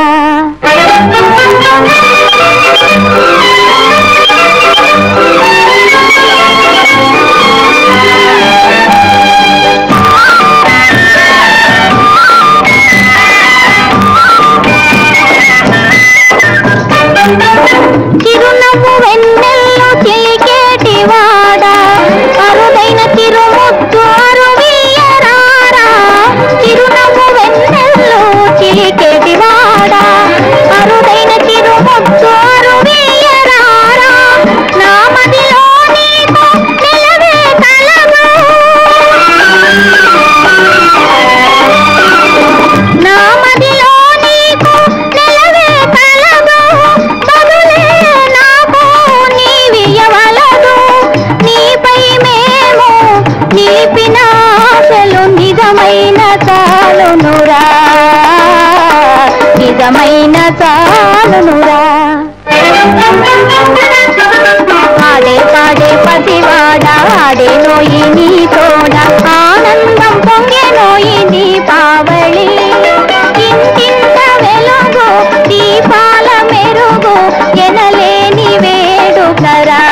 H: చిరునవ్వు వెన్నెల్లు చిలికేటి వాడా అరుదైన చిరుముద్దు అరువియరారా చిరునవ్వు వెన్నెల్లు చిలికేటి వాడా అరుదైన చిరుముద్దు అరువియరారా నా మదిలో నీకు నిలవే కలవు నా మదిలో నీకు నిలవే కలదు బదులే నాకు నీవియవలదు నీపై మేము నిలిపిన ఆశలు నిజమైన చాలునురా నిజమైన చాలునురా ఆడే పాడే పసివాడా ఆడే నోయి నీ తోడ ఆనందం పొంగే నోయి దీపావళి ఇంటింత వెలుగు దీపాల మెరుగు ఎనలేని వేడుకరా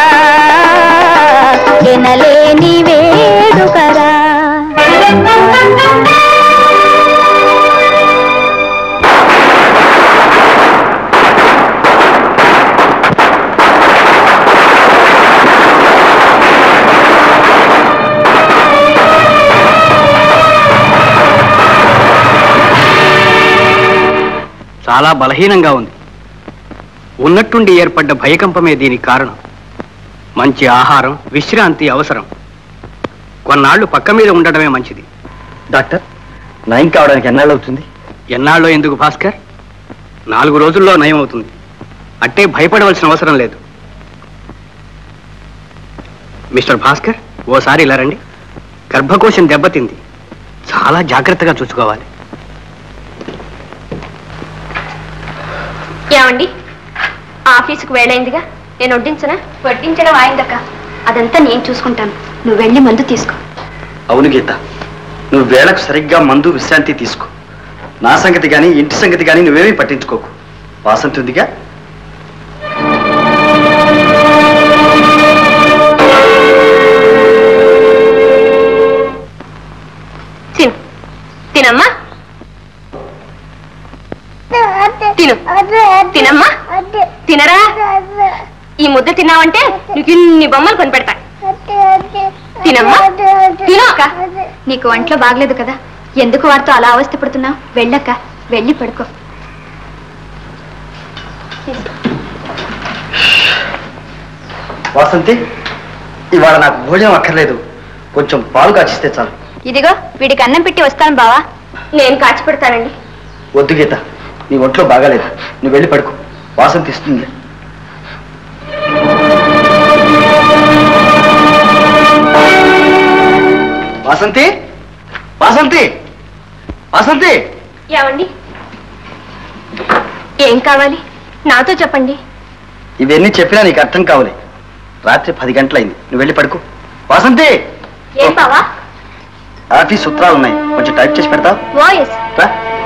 H: ఎనలేని వేడుకరా
G: చాలా బలహీనంగా ఉంది ఉన్నట్టుండి ఏర్పడ్డ భయకంపమే దీనికి కారణం మంచి ఆహారం విశ్రాంతి అవసరం కొన్నాళ్లు పక్క మీద ఉండడమే మంచిది
E: డాక్టర్ నయం కావడానికి ఎన్నాళ్ళు అవుతుంది
G: ఎన్నాళ్ళో ఎందుకు భాస్కర్ నాలుగు రోజుల్లో నయం అవుతుంది అట్టే భయపడవలసిన అవసరం లేదు మిస్టర్ భాస్కర్ ఓసారి ఇలా రండి గర్భకోశం దెబ్బతింది చాలా జాగ్రత్తగా చూసుకోవాలి
B: ఏమండి ఆఫీసుకు వేళైందిగా నేను వడ్డించనా
A: వడ్డించడం ఆయిందక్క అదంతా నేను చూసుకుంటాను నువ్వు వెళ్ళి మందు తీసుకో
E: అవును గీత నువ్వు వేళకు సరిగ్గా మందు విశ్రాంతి తీసుకో నా సంగతి కానీ ఇంటి సంగతి కానీ నువ్వేమీ పట్టించుకోకు వాసంతి ఉందిగా
B: తినమ్మా తిను తినమ్మా తినరా ఈ ముద్ద తిన్నావంటే నీకు ఇన్ని బొమ్మలు కొని పెడతా తినమ్మా తిను
A: అక్క నీకు ఒంట్లో బాగలేదు కదా ఎందుకు వారితో అలా అవస్థ పడుతున్నావు వెళ్ళక్క వెళ్ళి పడుకో
F: వాసంతి ఇవాళ నాకు భోజనం అక్కర్లేదు కొంచెం పాలు కాచిస్తే చాలు
A: ఇదిగో వీడికి అన్నం పెట్టి వస్తాను బావా
B: నేను కాచి పెడతానండి
F: వద్దు గీత నీ ఒంట్లో బాగాలేదు నువ్వు వెళ్ళి పడుకో వాసంతి ఇస్తుంది వాసంతి వాసంతి వాసంతి
B: ఏమండి ఏం కావాలి నాతో చెప్పండి
F: ఇవన్నీ చెప్పినా నీకు అర్థం కావాలి రాత్రి పది గంటలైంది నువ్వు వెళ్ళి పడుకో వాసంతి
B: ఏం బావా
F: ఆఫీస్ సూత్రాలు ఉన్నాయి కొంచెం టైప్ చేసి పెడతావు
B: వాయిస్
F: రా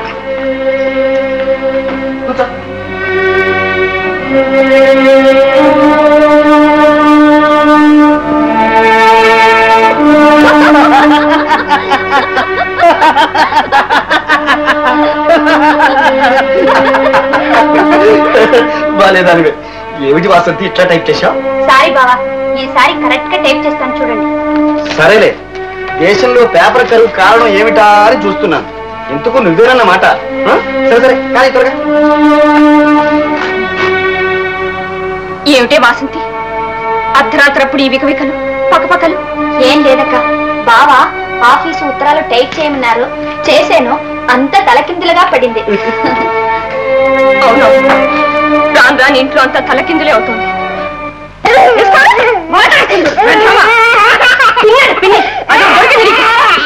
F: బాలేదానివే ఏమిటి వాసంతి ఇట్లా టైప్ చేశావు
A: సారీ బావా ఈసారి కరెక్ట్ గా టైప్ చేస్తాను చూడండి
F: సరేలే దేశంలో పేపర్ కరువు కారణం ఏమిటా అని చూస్తున్నాను ఎందుకు నువ్వేనన్నమాట ఆ? సరే సరే కానీ త్వరగా
B: ఏమిటే వాసంతి అర్ధరాత్రప్పుడు ఈ వికవికలు పక్కపక్కలు
A: ఏం లేదక్క బావా ఆఫీసు ఉత్తరాలు టైప్ చేయమన్నారు చేశాను అంత తలకిందులుగా పడింది
B: అవునవును రాను రాని ఇంట్లో అంతా తలకిందులే అవుతుంది మాట్లాడుతుంది. వెంటమ్మా. పిన్నెడు, పిన్ని. అదో దొరికింది నీకు.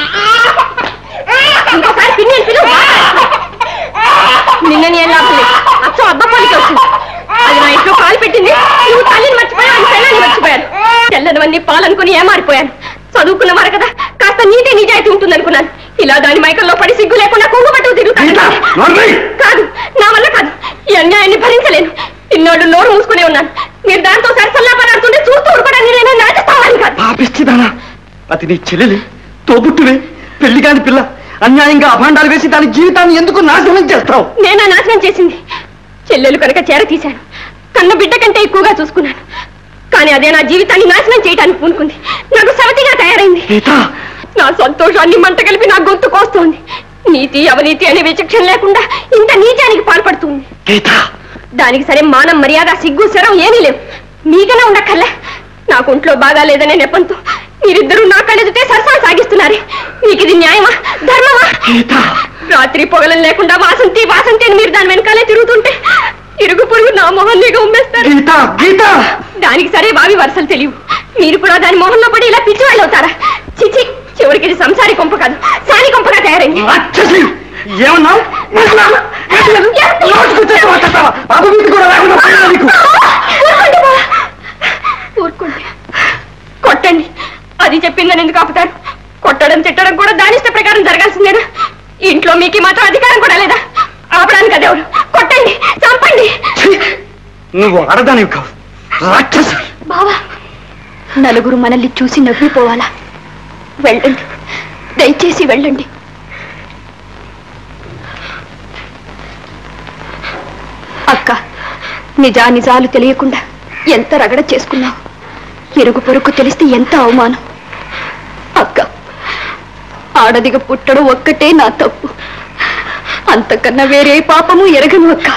B: ఇంకోసారి పిన్ని పిలు నిన్న నేను లాభం అచ్చం అబ్బమ్మానికి వచ్చింది అది నా ఇంట్లో పాలు పెట్టింది నువ్వు తల్లిని మర్చిపోయాను పిల్లల్ని మర్చిపోయాను తెల్లనివన్నీ పాలనుకుని ఏమారిపోయాను చదువుకున్న వారు కదా కాస్త నీతి నిజాయితీ ఉంటుందనుకున్నాను ఇలా దాని మైకల్లో పడి సిగ్గు లేకుండా కొంగు పట్టుకు తిరుగుతాను కాదు నా వల్ల కాదు ఈ అన్యాయాన్ని భరించలేను ఇన్నాళ్ళు నోరు మూసుకునే ఉన్నాను మీరు దాంతో సరసల్లాపడాడుతుంటే చూస్తూ ఊరుకోవడానికి నేను నాటిస్తామని కాదు
F: పాపిస్తుందానా అది నీ చెల్లెలి తోబుట్టువే పెళ్లి కాని పిల్ల అన్యాయంగా అభాండాలు వేసి దాని జీవితాన్ని ఎందుకు నాశనం చేస్తావు
B: నేనా నాశనం చేసింది చెల్లెలు కనుక చేర తీశాను కన్న బిడ్డ కంటే ఎక్కువగా చూసుకున్నాను కానీ అదే నా జీవితాన్ని నాశనం చేయడానికి పూనుకుంది నాకు సవతిగా తయారైంది నా సంతోషాన్ని మంట కలిపి నా గొంతు కోస్తోంది నీతి అవినీతి అనే విచక్షణ లేకుండా ఇంత నీచానికి పాల్పడుతుంది దానికి సరే మానం మర్యాద సిగ్గు శరం ఏమీ లేవు మీకన్నా ఉండక్కర్లే నాకు ఒంట్లో బాగా లేదనే నెపంతో మీరిద్దరూ నా కళ్ళెదుటే సరసాలు సాగిస్తున్నారే మీకు ఇది న్యాయమా ధర్మమా రాత్రి పొగలం లేకుండా వాసంతి వాసంతి అని మీరు దాని వెనకాలే తిరుగుతుంటే ఇరుగు పొరుగు నా మొహల్నిగా ఉమ్మేస్తారు దానికి సరే బావి వరుసలు తెలియవు మీరు కూడా దాని మొహంలో పడి ఇలా పిచ్చి వాళ్ళు అవుతారా చిచి చివరికి ఇది సంసారి కొంప కాదు సాని కొంపగా తయారైంది
F: ఏమన్నావు అభివృద్ధి కూడా లేకుండా పోయిందా నీకు?
B: ఊరుకోండి బావ. ఊరుకోండి కొట్టండి అది చెప్పిందని ఎందుకు ఆపుతారు కొట్టడం తిట్టడం కూడా దాని ఇష్ట ప్రకారం జరగాల్సిందేనా ఇంట్లో మీకు ఈ మాత్రం అధికారం కూడా లేదా ఆపడానికి అదెవరు కొట్టండి చంపండి
F: నువ్వు ఆడదానివి కావు రాక్షసు
A: బావా నలుగురు మనల్ని చూసి నవ్విపోవాలా వెళ్ళండి దయచేసి వెళ్ళండి అక్క నిజా నిజాలు తెలియకుండా ఎంత రగడ చేసుకున్నావు ఇరుగు పొరుగు తెలిస్తే ఎంత అవమానం అక్క ఆడదిగా పుట్టడం ఒక్కటే నా తప్పు అంతకన్నా వేరే పాపము ఎరగను అక్క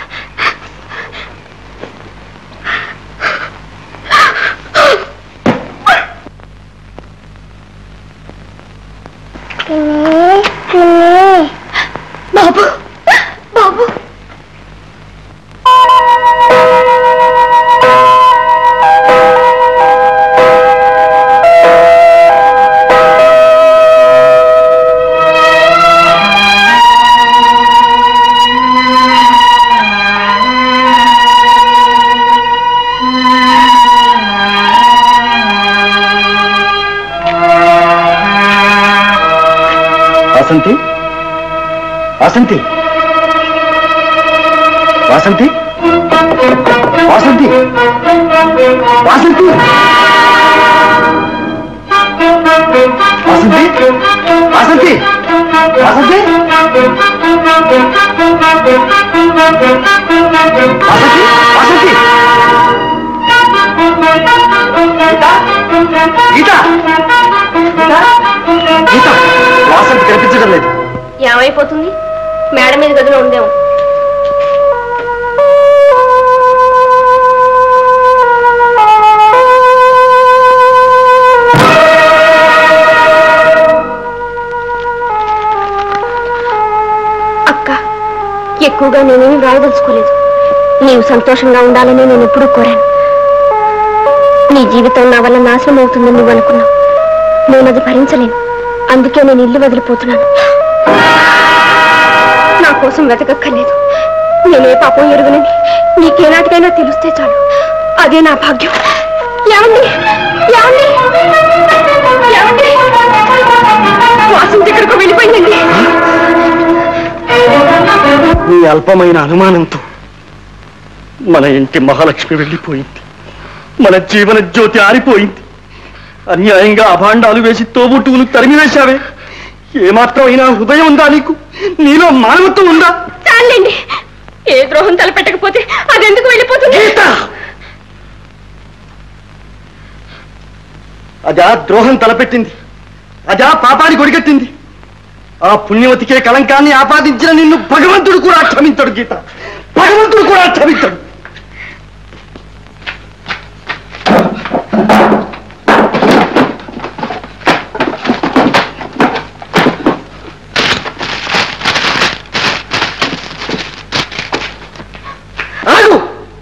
A: బాబు బాబు
F: వాసంతి వాసంతి వాసంతి వాసంతి వాసంతి వాసంతి వాసంతి వాసంతి వాసంతి వాసంతి గీత గీత గీత వాసంతి కనిపించడం లేదు
B: ఏమైపోతుంది మేడ మీద గదిలో ఉందేమో అక్క ఎక్కువగా నేనేమి రాయదలుచుకోలేదు నీవు సంతోషంగా ఉండాలని నేను ఎప్పుడూ కోరాను నీ జీవితం నా వల్ల నాశనం అవుతుందని నువ్వు అనుకున్నావు నేను అది భరించలేను అందుకే నేను ఇల్లు వదిలిపోతున్నాను నా కోసం వెతకక్కర్లేదు నేనే పాపం ఎరుగునని నీకేనాటికైనా తెలిస్తే చాలు అదే నా భాగ్యం ఏమండి ఏమండి ఏమండి వాసం దగ్గరకు వెళ్ళిపోయిందండి
F: నీ అల్పమైన అనుమానంతో మన ఇంటి మహాలక్ష్మి వెళ్ళిపోయింది మన జీవన జ్యోతి ఆరిపోయింది అన్యాయంగా అభాండాలు వేసి తోబుట్టువులు తరిమివేశావే ఏమాత్రం అయినా హృదయం ఉందా నీకు నీలో మానవత్వం ఉందా
B: చాలండి ఏ ద్రోహం తలపెట్టకపోతే అదెందుకు వెళ్ళిపోతుంది
F: అదా ద్రోహం తలపెట్టింది అదా పాపానికి ఒడిగట్టింది ఆ పుణ్యవతికే కలంకాన్ని ఆపాదించిన నిన్ను భగవంతుడు కూడా క్షమించడు గీత భగవంతుడు కూడా క్షమించడు ఆగు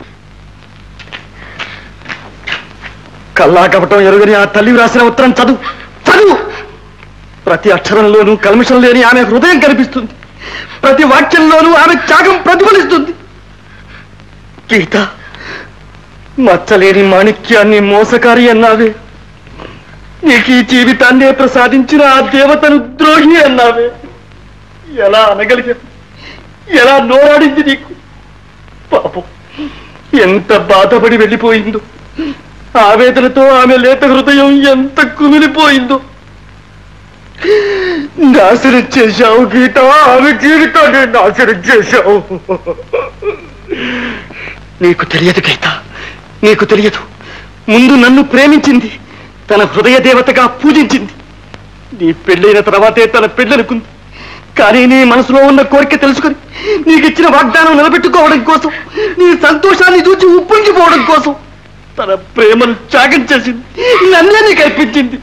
F: కల్లా కపటం ఎరుగని ఆ తల్లి రాసిన ఉత్తరం చదువు చదువు ప్రతి అక్షరంలోనూ కల్మషం లేని ఆమె హృదయం కనిపిస్తుంది ప్రతి వాక్యంలోనూ ఆమె త్యాగం ప్రతిఫలిస్తుంది గీత మచ్చలేని మాణిక్యాన్ని మోసకారి అన్నావే నీకు ఈ జీవితాన్నే ప్రసాదించిన ఆ దేవతను ద్రోహి అన్నావే ఎలా అనగలిగాను ఎలా నోరాడింది నీకు పాపం ఎంత బాధపడి వెళ్ళిపోయిందో ఆవేదనతో ఆమె లేత హృదయం ఎంత కుమిలిపోయిందో నాశనం చేశావు గీత ఆమె జీవితాన్ని నాశనం చేశావు నీకు తెలియదు గీత నీకు తెలియదు ముందు నన్ను ప్రేమించింది తన హృదయ దేవతగా పూజించింది నీ పెళ్ళైన తర్వాతే తన పెళ్ళనుకుంది కానీ నీ మనసులో ఉన్న కోరిక తెలుసుకొని నీకు ఇచ్చిన వాగ్దానం నిలబెట్టుకోవడం కోసం నీ సంతోషాన్ని చూసి ఉప్పొంగిపోవడం కోసం తన ప్రేమను త్యాగం చేసింది నన్నే నీకు అర్పించింది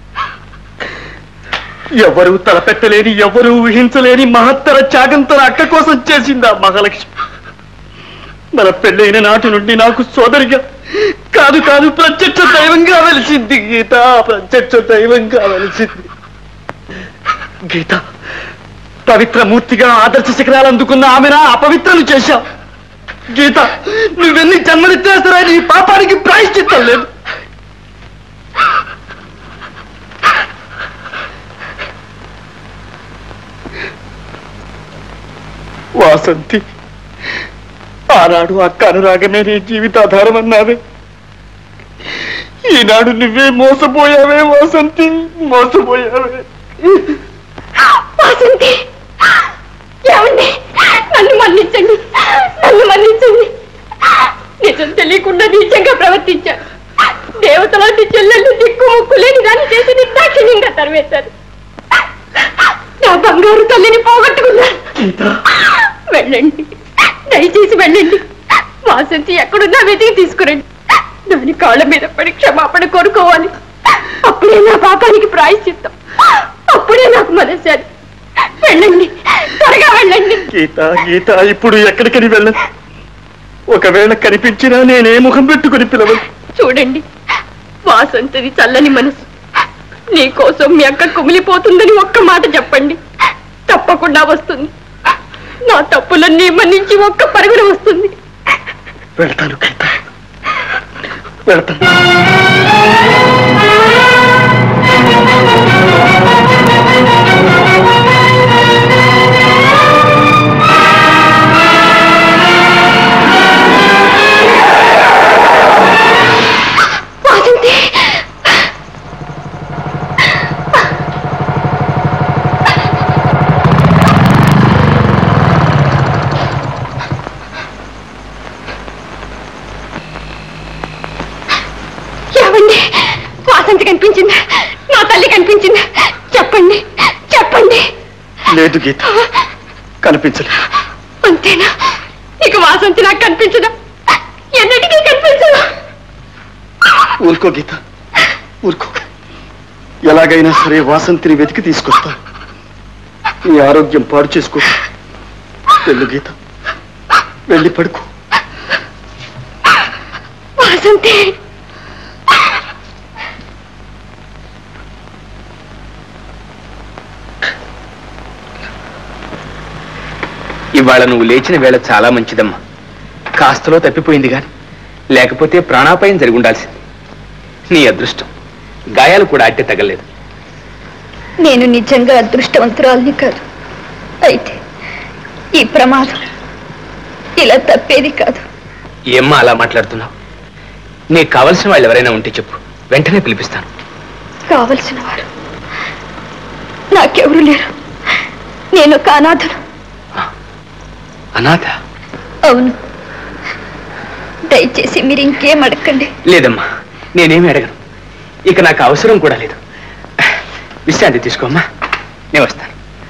F: ఎవరు తలపెట్టలేని ఎవరు ఊహించలేని మహత్తర త్యాగం తన అక్క కోసం చేసింది ఆ మహాలక్ష్మి మన పెళ్ళైన నాటి నుండి నాకు సోదరిగా కాదు కాదు ప్రత్యక్ష దైవంగా వెలిసింది గీత ప్రత్యక్ష దైవంగా వెలిసింది గీత పవిత్ర మూర్తిగా ఆదర్శ శిఖరాలు అందుకున్న ఆమెన అపవిత్రను చేశావు గీత నువ్వెన్ని జన్మనిచ్చేస్తారా నీ పాపానికి ప్రాయశ్చిత్తం లేదు వాసంతి ఆనాడు అక్క అనురాగమే నీ జీవితాధారం అన్నావే ఈనాడు నువ్వే మోసపోయావే వాసంతి మోసపోయావే
B: వాసంతి ఏమండి నన్ను మన్నించండి నన్ను మన్నించండి నిజం తెలియకుండా నీచంగా ప్రవర్తించాను దేవతలాంటి చెల్లెళ్ళు దిక్కు ముక్కు లేని దాన్ని చేసి నిర్దాక్షిణ్యంగా తరివేశారు నా బంగారు తల్లిని పోగొట్టుకున్నాను వెళ్ళండి దయచేసి వెళ్ళండి వాసంతి ఎక్కడున్నా వెతికి తీసుకురండి దాని కాళ్ళ మీద పడి క్షమాపణ కోరుకోవాలి అప్పుడే నా పాపానికి ప్రాయశ్చిత్తం అప్పుడే నాకు మనశాలి వెళ్ళండి త్వరగా వెళ్ళండి
F: గీత గీత ఇప్పుడు ఎక్కడికని వెళ్ళను ఒకవేళ కనిపించినా నేనే ముఖం పెట్టుకుని పిలవను
B: చూడండి వాసంతది చల్లని మనసు నీకోసం మీ అక్క కుమిలిపోతుందని ఒక్క మాట చెప్పండి తప్పకుండా వస్తుంది నా తప్పులన్నీ మన్నించి ఒక్క పరుగున వస్తుంది
F: వెళ్తాను గీత వెళ్తాను
B: వాసంతి
F: లేదు గీత కనిపించలేదు
B: అంతేనా ఇక వాసంతి నాకు కనిపించదా ఎన్నటికీ కనిపించదు
F: ఊరుకో గీత ఊరుకో ఎలాగైనా సరే వాసంతిని వెతికి తీసుకొస్తా నీ ఆరోగ్యం పాడు చేసుకో వెళ్ళు గీత వెళ్ళి పడుకో
B: వాసంతి
G: ఇవాళ నువ్వు లేచిన వేళ చాలా మంచిదమ్మా కాస్తలో తప్పిపోయింది గాని లేకపోతే ప్రాణాపాయం జరిగి ఉండాల్సింది నీ అదృష్టం గాయాలు కూడా అడ్డే తగలేదు
A: నేను నిజంగా అదృష్టవంతురాల్ని కాదు అయితే ఈ ప్రమాదం ఇలా తప్పేది కాదు
G: ఏమ్మా అలా మాట్లాడుతున్నావు నీకు కావలసిన వాళ్ళు ఎవరైనా ఉంటే చెప్పు వెంటనే పిలిపిస్తాను
A: కావలసిన వారు నాకెవరు లేరు నేను ఒక అనాథను
G: అనాథ
A: అవును దయచేసి మీరు ఇంకేం అడగండి
G: లేదమ్మా నేనేమి అడగను ఇక నాకు అవసరం కూడా లేదు విశ్రాంతి తీసుకోమ్మా నేను వస్తాను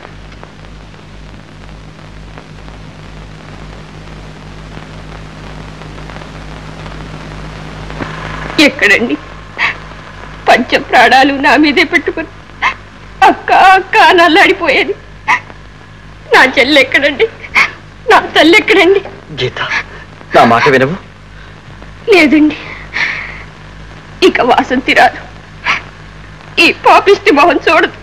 B: ఎక్కడండి పంచ ప్రాణాలు నా మీదే పెట్టుకుని అక్క అక్క అని అల్లాడిపోయేది నా చెల్లి ఎక్కడండి నా తల్లి ఎక్కడండి
F: గీత నా మాట వినవు
B: లేదండి ఇక వాసంతి రాదు ఈ పాపిష్టి మొహం చూడదు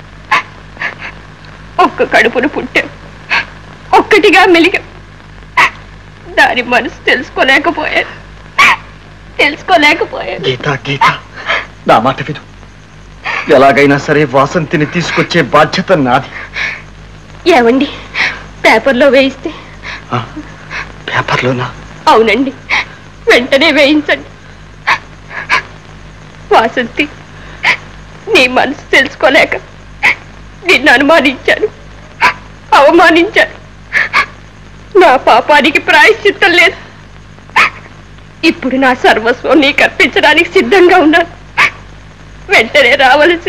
B: ఒక్క కడుపును పుట్టాం ఒక్కటిగా మెలిగాం దాని మనసు తెలుసుకోలేకపోయాను తెలుసుకోలేకపోయాను
F: గీత గీత నా మాట విను ఎలాగైనా సరే వాసంతిని తీసుకొచ్చే బాధ్యత నాది
B: ఏమండి పేపర్లో వేయిస్తే
F: పేపర్లోనా
B: అవునండి వెంటనే వేయించండి వాసంతి నీ మనసు తెలుసుకోలేక నిన్ను అనుమానించాను అవమానించాను నా పాపానికి ప్రాయశ్చిత్తం లేదు ఇప్పుడు నా సర్వస్వం నీకు అర్పించడానికి సిద్ధంగా ఉన్నాను వెంటనే రావలసి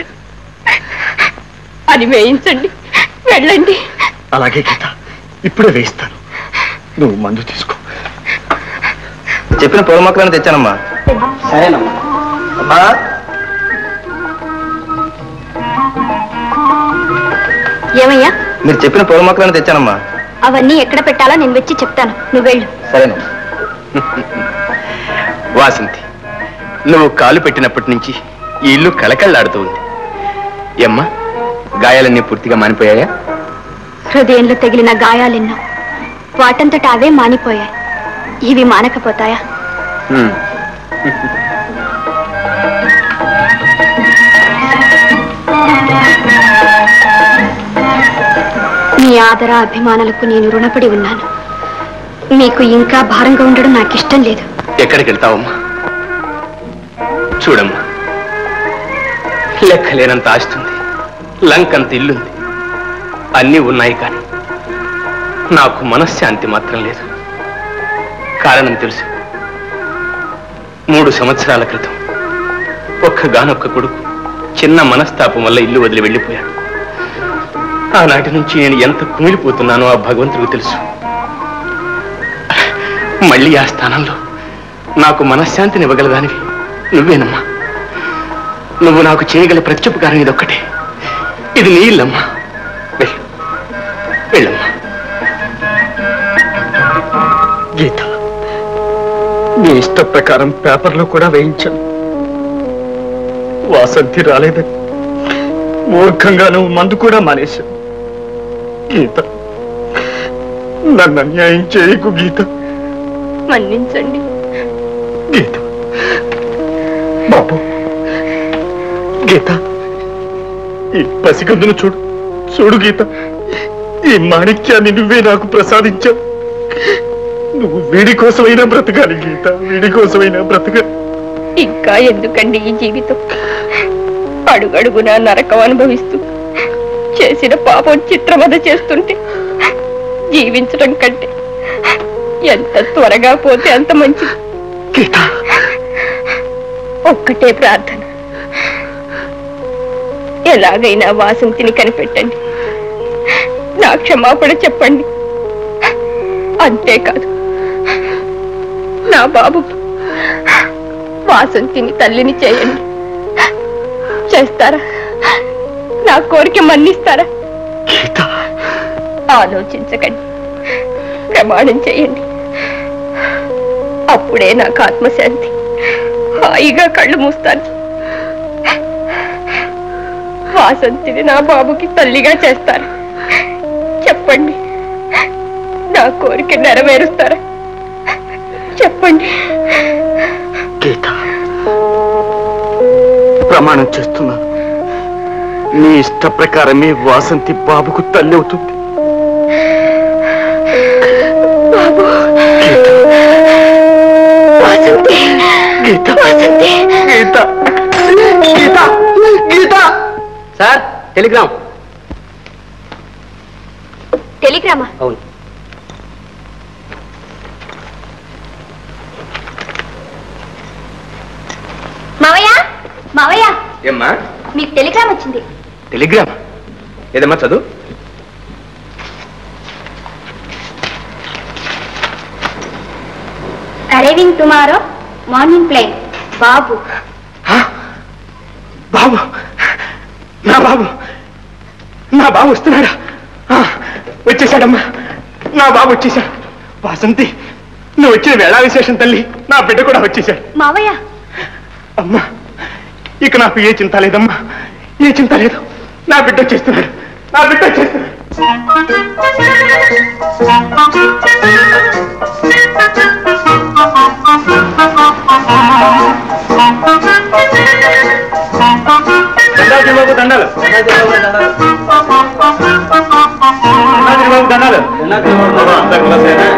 B: అది వేయించండి వెళ్ళండి
F: అలాగే గీత ఇప్పుడే వేయిస్తాను నువ్వు మందు తీసుకో
M: చెప్పిన పూల మొక్కలను తెచ్చానమ్మా
E: సరేనమ్మా
M: అమ్మా
A: ఏమయ్యా
M: మీరు చెప్పిన పూల మొక్కలను తెచ్చానమ్మా
A: అవన్నీ ఎక్కడ పెట్టాలో నేను వచ్చి చెప్తాను నువ్వు వెళ్ళు
M: సరేనమ్మా
G: వాసంతి నువ్వు కాలు పెట్టినప్పటి నుంచి ఈ ఇల్లు కళకళలాడుతూ ఉంది ఏమ్మా గాయాలన్నీ పూర్తిగా మానిపోయాయా
A: హృదయంలో తగిలిన గాయాలెన్నో వాటంతట అవే మానిపోయాయి ఇవి మానకపోతాయా
G: హ్మ్.
A: మీ ఆదర అభిమానాలకు నేను రుణపడి ఉన్నాను మీకు ఇంకా భారంగా ఉండడం నాకు ఇష్టం లేదు
G: ఎక్కడికి వెళ్తావమ్మా చూడమ్మా లెక్కలేనంత ఆస్తుంది లంకంత ఇల్లుంది అన్నీ ఉన్నాయి కానీ నాకు మనశ్శాంతి మాత్రం లేదు కారణం తెలుసు మూడు సంవత్సరాల క్రితం ఒక్కగానొక్క కొడుకు చిన్న మనస్తాపం వల్ల ఇల్లు వదిలి వెళ్ళిపోయాడు ఆనాటి నుంచి నేను ఎంత కుమిలిపోతున్నానో ఆ భగవంతుడికి తెలుసు మళ్ళీ ఆ స్థానంలో నాకు మనశ్శాంతిని ఇవ్వగలదానివి నువ్వేనమ్మా నువ్వు నాకు చేయగల ప్రత్యుపకారం ఇదొక్కటే ఇది నీ ఇల్లమ్మా వెళ్ళు వెళ్ళమ్మా
F: గీత నీ ఇష్ట ప్రకారం పేపర్లో కూడా వేయించాను వాసంతి రాలేదని మూర్ఖంగా నువ్వు మందు కూడా మానేశావు గీత నన్ను అన్యాయం చేయకు గీత
B: మన్నించండి
F: గీత బాబు గీత ఈ పసిగందును చూడు చూడు గీత ఈ మాణిక్యాన్ని నువ్వే నాకు ప్రసాదించావు నువ్వు వీడి కోసమైనా బ్రతకాలి గీత వీడి కోసమైనా బ్రతకాలి
B: ఇంకా ఎందుకండి ఈ జీవితం అడుగడుగునా నరకం అనుభవిస్తూ చేసిన పాపం చిత్రవద చేస్తుంటే జీవించడం కంటే ఎంత త్వరగా పోతే అంత మంచిది
F: గీత
B: ఒక్కటే ప్రార్థన ఎలాగైనా వాసంతిని కనిపెట్టండి నా క్షమాపణ చెప్పండి అంతేకాదు నా బాబు వాసంతిని తల్లిని చేయండి చేస్తారా నా కోరిక మన్నిస్తారా ఆలోచించకండి ప్రమాణం చేయండి అప్పుడే నాకు ఆత్మశాంతి హాయిగా కళ్ళు మూస్తాను వాసంతిని నా బాబుకి తల్లిగా చేస్తారు చెప్పండి నా కోరిక నెరవేరుస్తారా చెప్పండి
F: గీత ప్రమాణం చేస్తున్నాను నీ ఇష్ట ప్రకారమే వాసంతి బాబుకు తల్లి అవుతుంది
B: వాసంతి
F: గీత
B: వాసంతి
F: గీత గీత గీత
G: సార్ టెలిగ్రామ్
A: టెలిగ్రామా
G: అవును
A: మావయ్య మావయ్య
G: ఏమ్మా
A: మీకు టెలిగ్రామ్ వచ్చింది
G: టెలిగ్రామ్ ఏదమ్మా చదువు
A: అరైవింగ్ టుమారో మార్నింగ్ ప్లేన్ బాబు
F: బాబు నా బాబు నా బాబు వస్తున్నాడా ఆ, వచ్చేసాడమ్మా నా బాబు వచ్చేసాడు వాసంతి నువ్వు వచ్చిన వేళా విశేషం తల్లి నా బిడ్డ కూడా వచ్చేసాడు
A: మావయ్య
F: అమ్మా ఇక నాకు ఏ చింత లేదమ్మా ఏ చింత లేదు నా బిడ్డ వచ్చేస్తున్నాడు నా బిడ్డ వచ్చేస్తున్నాడు దండాలు బాబు దండాలు దండాలు బాబు దండాలు అంతా కులాసేనా?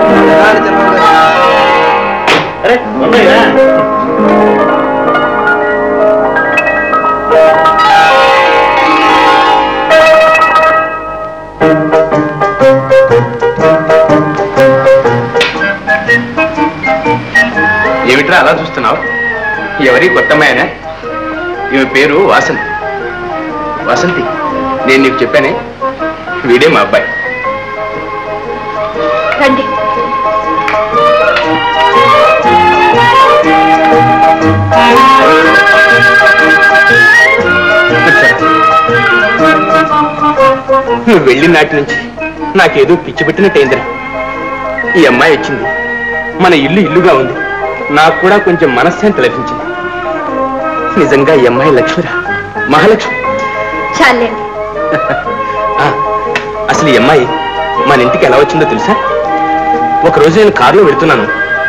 F: అరే ఉన్నాయిరా
G: ఏమిట్రా అలా చూస్తున్నావు ఎవరి కొత్త అమ్మాయనా ఈమె పేరు వాసంతి వాసంతి నేను నీకు చెప్పానే వీడే మా అబ్బాయి
A: రండి
G: నువ్వు వెళ్ళిన నాటి నుంచి నాకేదో పిచ్చి పెట్టినట్టయిందిరా ఈ అమ్మాయి వచ్చింది మన ఇల్లు ఇల్లుగా ఉంది నాకు కూడా కొంచెం మనశ్శాంతి లభించింది నిజంగా ఈ అమ్మాయి లక్ష్మిరా మహాలక్ష్మి
A: చాలండి
G: ఆ, అసలు ఈ అమ్మాయి మన ఇంటికి ఎలా వచ్చిందో తెలుసా ఒకరోజు నేను కారులో వెళ్తున్నాను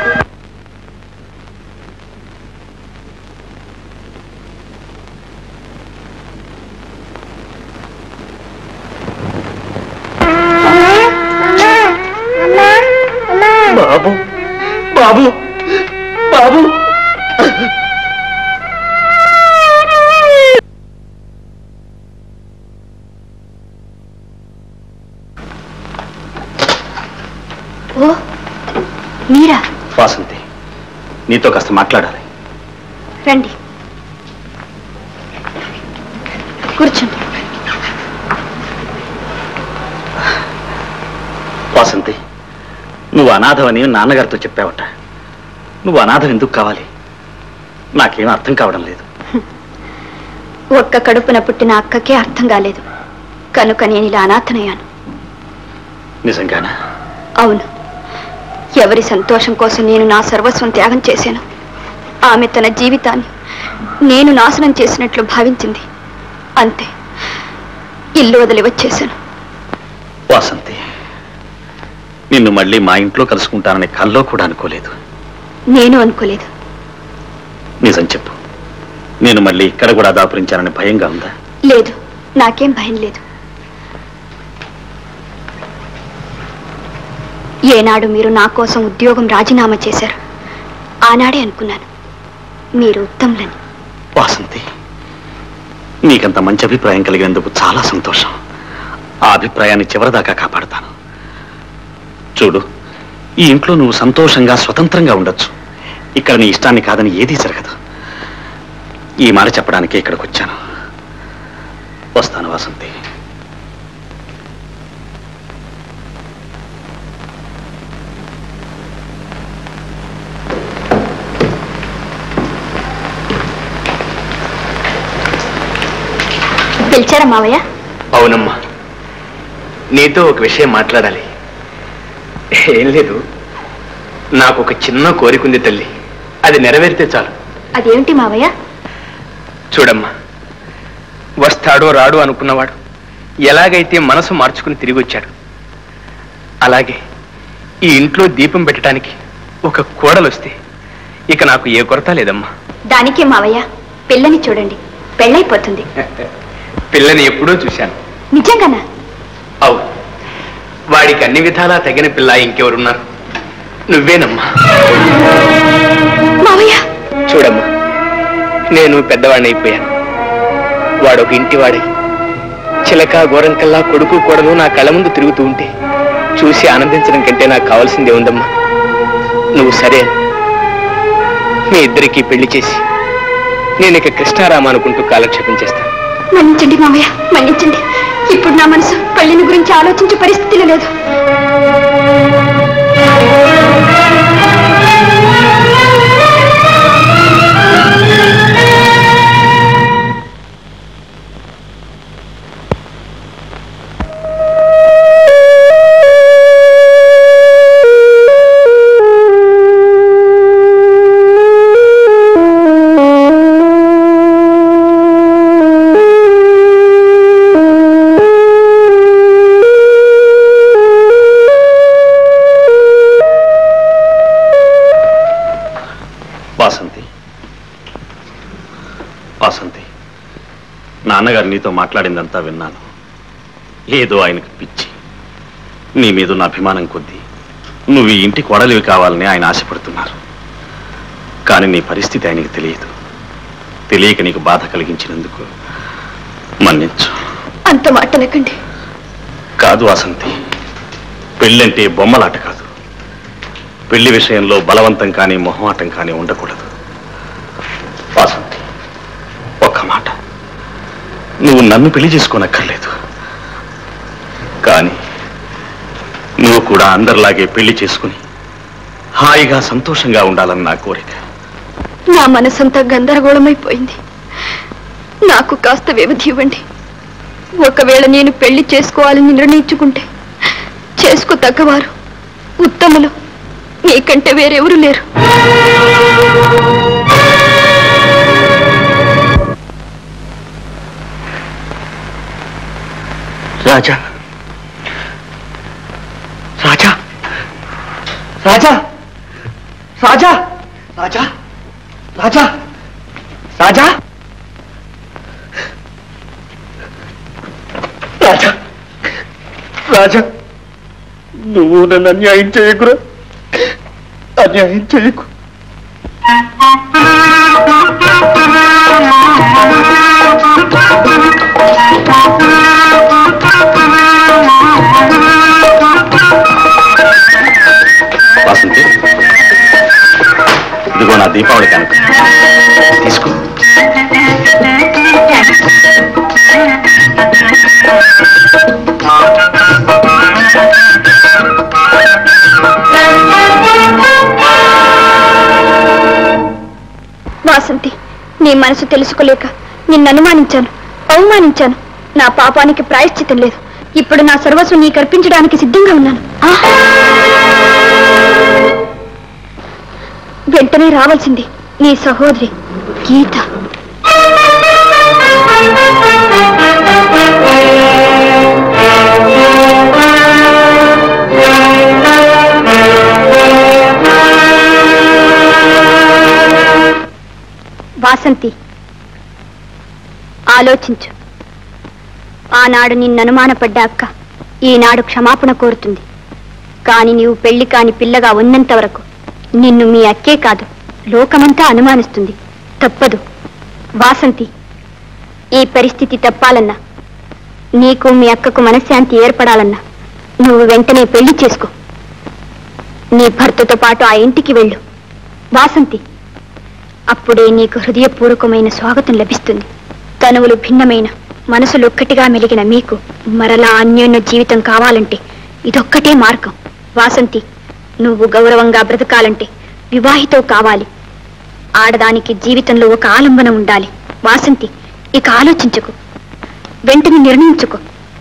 F: బాబు బాబు బాబు
A: ఓ మీరా
J: వాసంతి నీతో కాస్త మాట్లాడాలి
A: రండి కూర్చోండి
J: వాసంతి నువ్వు అనాథవని నాన్నగారితో చెప్పావట నువ్వు అనాథం ఎందుకు కావాలి నాకేం అర్థం కావడం లేదు
A: ఒక్క కడుపున పుట్టిన అక్కకే అర్థం కాలేదు కనుక నేను ఇలా అనాథనయ్యాను
J: నిజంగానా
A: అవును ఎవరి సంతోషం కోసం నేను నా సర్వస్వం త్యాగం చేశాను ఆమె తన జీవితాన్ని నేను నాశనం చేసినట్లు భావించింది అంతే ఇల్లు వదిలి వచ్చేశాను
J: వాసంతి నిన్ను మళ్ళీ మా ఇంట్లో కలుసుకుంటానని కల్లో కూడా అనుకోలేదు
A: నేను అనుకోలేదు
J: నిజం చెప్పు నేను మళ్ళీ ఇక్కడ కూడా దాపురించానని భయంగా ఉందా
A: లేదు నాకేం భయం లేదు ఏనాడు మీరు నా కోసం ఉద్యోగం రాజీనామా చేశారు ఆనాడే అనుకున్నాను మీరు ఉత్తములని
J: వాసంతి నీకంత మంచి అభిప్రాయం కలిగినందుకు చాలా సంతోషం ఆ అభిప్రాయాన్ని చివరిదాకా కాపాడతాను చూడు ఈ ఇంట్లో నువ్వు సంతోషంగా స్వతంత్రంగా ఉండొచ్చు ఇక్కడ నీ ఇష్టాన్ని కాదని ఏదీ జరగదు ఈ మాట చెప్పడానికే ఇక్కడికి వచ్చాను వస్తాను వాసంతి
A: పిలిచారా మావయ్య
N: అవునమ్మా నీతో ఒక విషయం మాట్లాడాలి ఏం లేదు నాకు ఒక చిన్న కోరిక ఉంది తల్లి అది నెరవేరితే చాలు
A: అదేమిటి మావయ్య
N: చూడమ్మా వస్తాడో రాడు అనుకున్నవాడు ఎలాగైతే మనసు మార్చుకుని తిరిగి వచ్చాడు అలాగే ఈ ఇంట్లో దీపం పెట్టడానికి ఒక కోడలు వస్తే ఇక నాకు ఏ కొరత లేదమ్మా
A: దానికే మావయ్య పిల్లని చూడండి పెళ్ళైపోతుంది
N: పిల్లని ఎప్పుడూ చూశాను
A: నిజంగానా
N: అవును వాడికి అన్ని విధాలా తగిన పిల్ల ఇంకెవరున్నారు నువ్వేనమ్మా
A: మావయ్య
N: చూడమ్మా నేను పెద్దవాడిని అయిపోయాను వాడు ఒక ఇంటివాడై చిలక గోరంకల్లా కొడుకు కోడలు నా కళ్ళ ముందు తిరుగుతూ ఉంటే చూసి ఆనందించడం కంటే నాకు కావాల్సిందే ఉందమ్మా నువ్వు సరే అను. మీ ఇద్దరికీ పెళ్లి చేసి నేను ఇక కృష్ణారామ అనుకుంటూ కాలక్షేపం చేస్తాను
A: మన్నించండి మావయ్య మన్నించండి ఇప్పుడు నా మనసు పెళ్లిని గురించి ఆలోచించే పరిస్థితిలో లేదు
J: వాసంతి వాసంతి నాన్నగారు నీతో మాట్లాడిందంతా విన్నాను ఏదో ఆయనకు పిచ్చి నీ మీద ఉన్న అభిమానం కొద్దీ నువ్వు ఈ ఇంటి కొడలివి కావాలని ఆయన ఆశపడుతున్నారు కానీ నీ పరిస్థితి ఆయనకి తెలియదు తెలియక నీకు బాధ కలిగించినందుకు మన్నించు
A: అంత మాట అనకండి
J: కాదు వాసంతి పెళ్ళంటే బొమ్మలాట కాదు పెళ్లి విషయంలో బలవంతం కానీ మొహమాటం కానీ ఉండకూడదు వాసంతి ఒక్క మాట నువ్వు నన్ను పెళ్లి చేసుకోనక్కర్లేదు కానీ నువ్వు కూడా అందరిలాగే పెళ్లి చేసుకుని హాయిగా సంతోషంగా ఉండాలని నా కోరిక
A: నా మనసంతా గందరగోళమైపోయింది నాకు కాస్త వ్యవధి ఇవ్వండి ఒకవేళ నేను పెళ్లి చేసుకోవాలని నిర్ణయించుకుంటే చేసుకో తగ్గవారు ఉత్తములు నీకంటే వేరెవరు లేరు
F: రాజా రాజా రాజా రాజా రాజా రాజా రాజా రాజా రాజా నువ్వు నన్ను అన్యాయం చేయకురా అన్యాయం చేయకు
J: వాసంతి ఇదిగో నా దీపావళి కనుక తీసుకో
A: వాసంతి నీ మనసు తెలుసుకోలేక నిన్ను అనుమానించాను అవమానించాను నా పాపానికి ప్రాయశ్చితం లేదు ఇప్పుడు నా సర్వస్వం నీకు అర్పించడానికి సిద్ధంగా ఉన్నాను ఆ! వెంటనే రావాల్సింది నీ సహోదరి గీత వాసంతి ఆలోచించు ఆనాడు నిన్ను అనుమానపడ్డ అక్క ఈనాడు క్షమాపణ కోరుతుంది కాని నీవు పెళ్లి కాని పిల్లగా ఉన్నంత వరకు నిన్ను మీ అక్కే కాదు లోకమంతా అనుమానిస్తుంది తప్పదు వాసంతి ఈ పరిస్థితి తప్పాలన్నా నీకు మీ అక్కకు మనశ్శాంతి ఏర్పడాలన్నా నువ్వు వెంటనే పెళ్లి చేసుకో నీ భర్తతో పాటు ఆ ఇంటికి వెళ్ళు వాసంతి అప్పుడే నీకు హృదయపూర్వకమైన స్వాగతం లభిస్తుంది తనువులు భిన్నమైన మనసులు ఒక్కటిగా మెలిగిన మీకు మరలా అన్యోన్య జీవితం కావాలంటే ఇదొక్కటే మార్గం వాసంతి నువ్వు గౌరవంగా బ్రతకాలంటే వివాహితో కావాలి ఆడదానికి జీవితంలో ఒక ఆలంబన ఉండాలి వాసంతి ఇక ఆలోచించకు వెంటనే నిర్ణయించుకో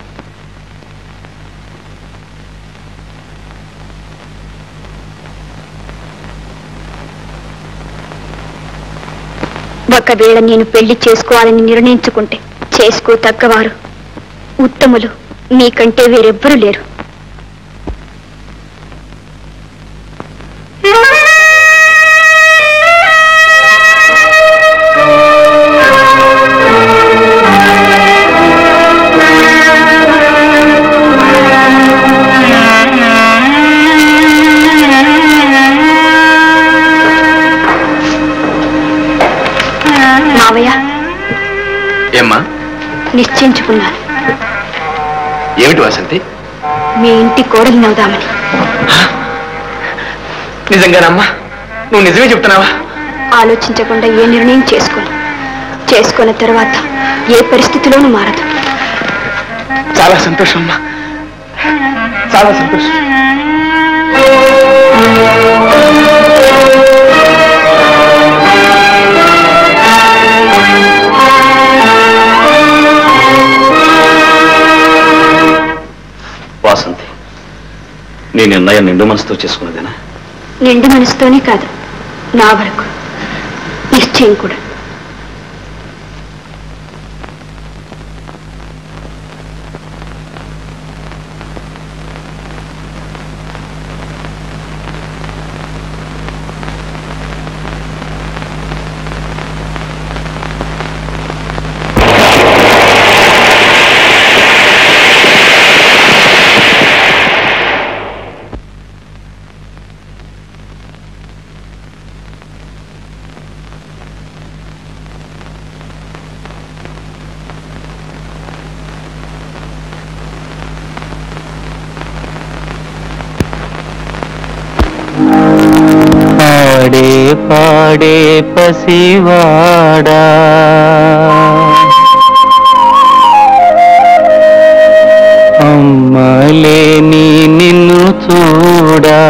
A: ఒకవేళ నేను పెళ్లి చేసుకోవాలని నిర్ణయించుకుంటే చేసుకో తగ్గవారు ఉత్తములు మీకంటే వేరెవ్వరూ లేరు మావయ్య
N: ఏమ్మా
A: నిశ్చయించుకున్నాను
N: ఏమిటి వాసంతి
A: మీ ఇంటి కోడలి నవ్వుదామని
N: నిజంగానమ్మా నువ్వు నిజమే చెప్తున్నావా
A: ఆలోచించకుండా ఏ నిర్ణయం చేసుకోను చేసుకున్న తర్వాత ఏ పరిస్థితిలోనూ మారదు
N: చాలా సంతోషం అమ్మా చాలా సంతోషం
J: వాసంతి నీ నిర్ణయం నిండు మనసుతో చేసుకున్నదేనా
A: నిండు మనసుతోనే కాదు నా వరకు నిశ్చయం కూడా
D: పాడే పాడే పసివాడా అమ్మలేని నిన్ను చూడా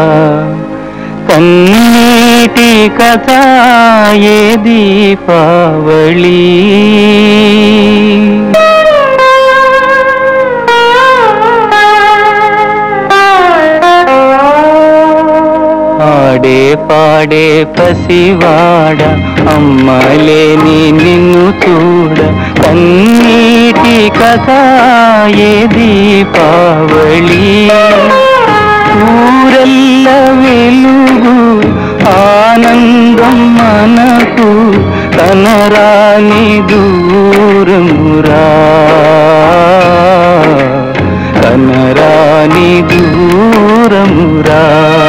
D: కన్నీటి కథ ఏ దీపావళి పాడే పాడే పసివాడ అమ్మలేని నిన్ను చూడ కన్నీటి కథ ఏ దీపావళి ఊరల్ల వెలుగు ఆనందం మనకు కనరాని దూరమురా కనరాని దూరమురా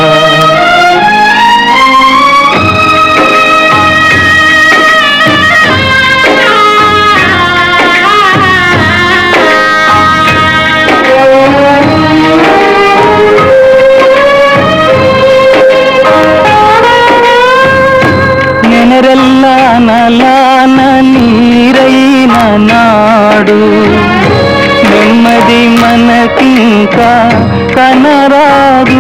D: నెనరెల్లా నలాన నీరైన నాడు నెమ్మది మనకింకా కనరాదు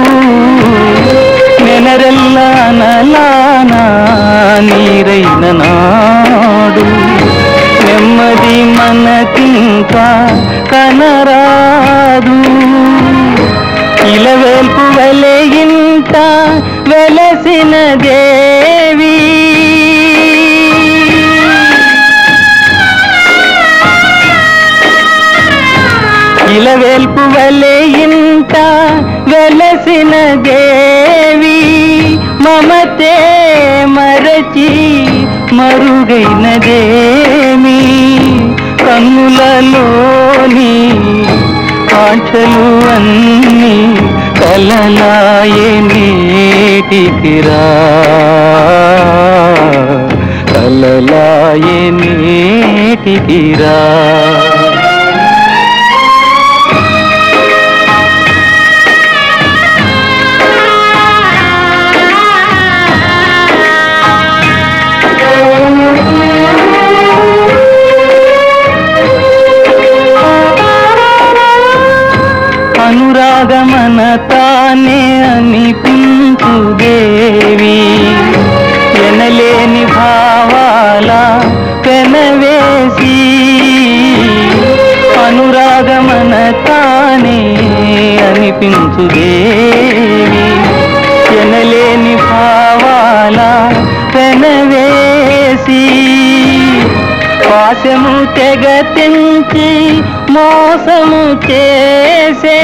D: నెనరెల్లా నలాన నీరైన నాడు నెమ్మది మనకింకా కనరాదు ఇలవేల్పు వలె ఇంట వెలసిన దేవి ఇలవేల్పు వలె ఇంట వెలసిన దేవి మమతే మరచి మరుగైనదేమి కన్నులలోని ఆటలు అన్నీ కలలాయే నేటికిరా కలలాయే నేటికిరా అనురాగమన తానే అనిపించు దేవి ఎనలేని భావాల పెనవేసి తెగ తెంచి మోసము చేసే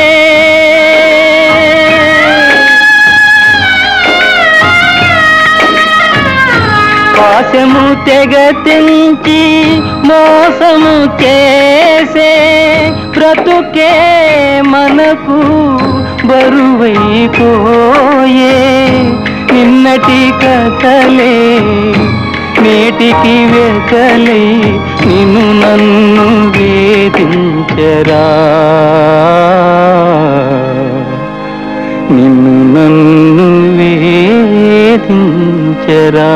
D: పాశము తెగ తెంచి మోసము చేసే బ్రతుకే మనకు బరువైపోయే నిన్నటి కథలే నేటికి వెకలై నిన్ను నన్ను వేధించరా నిన్ను నన్ను వేధించరా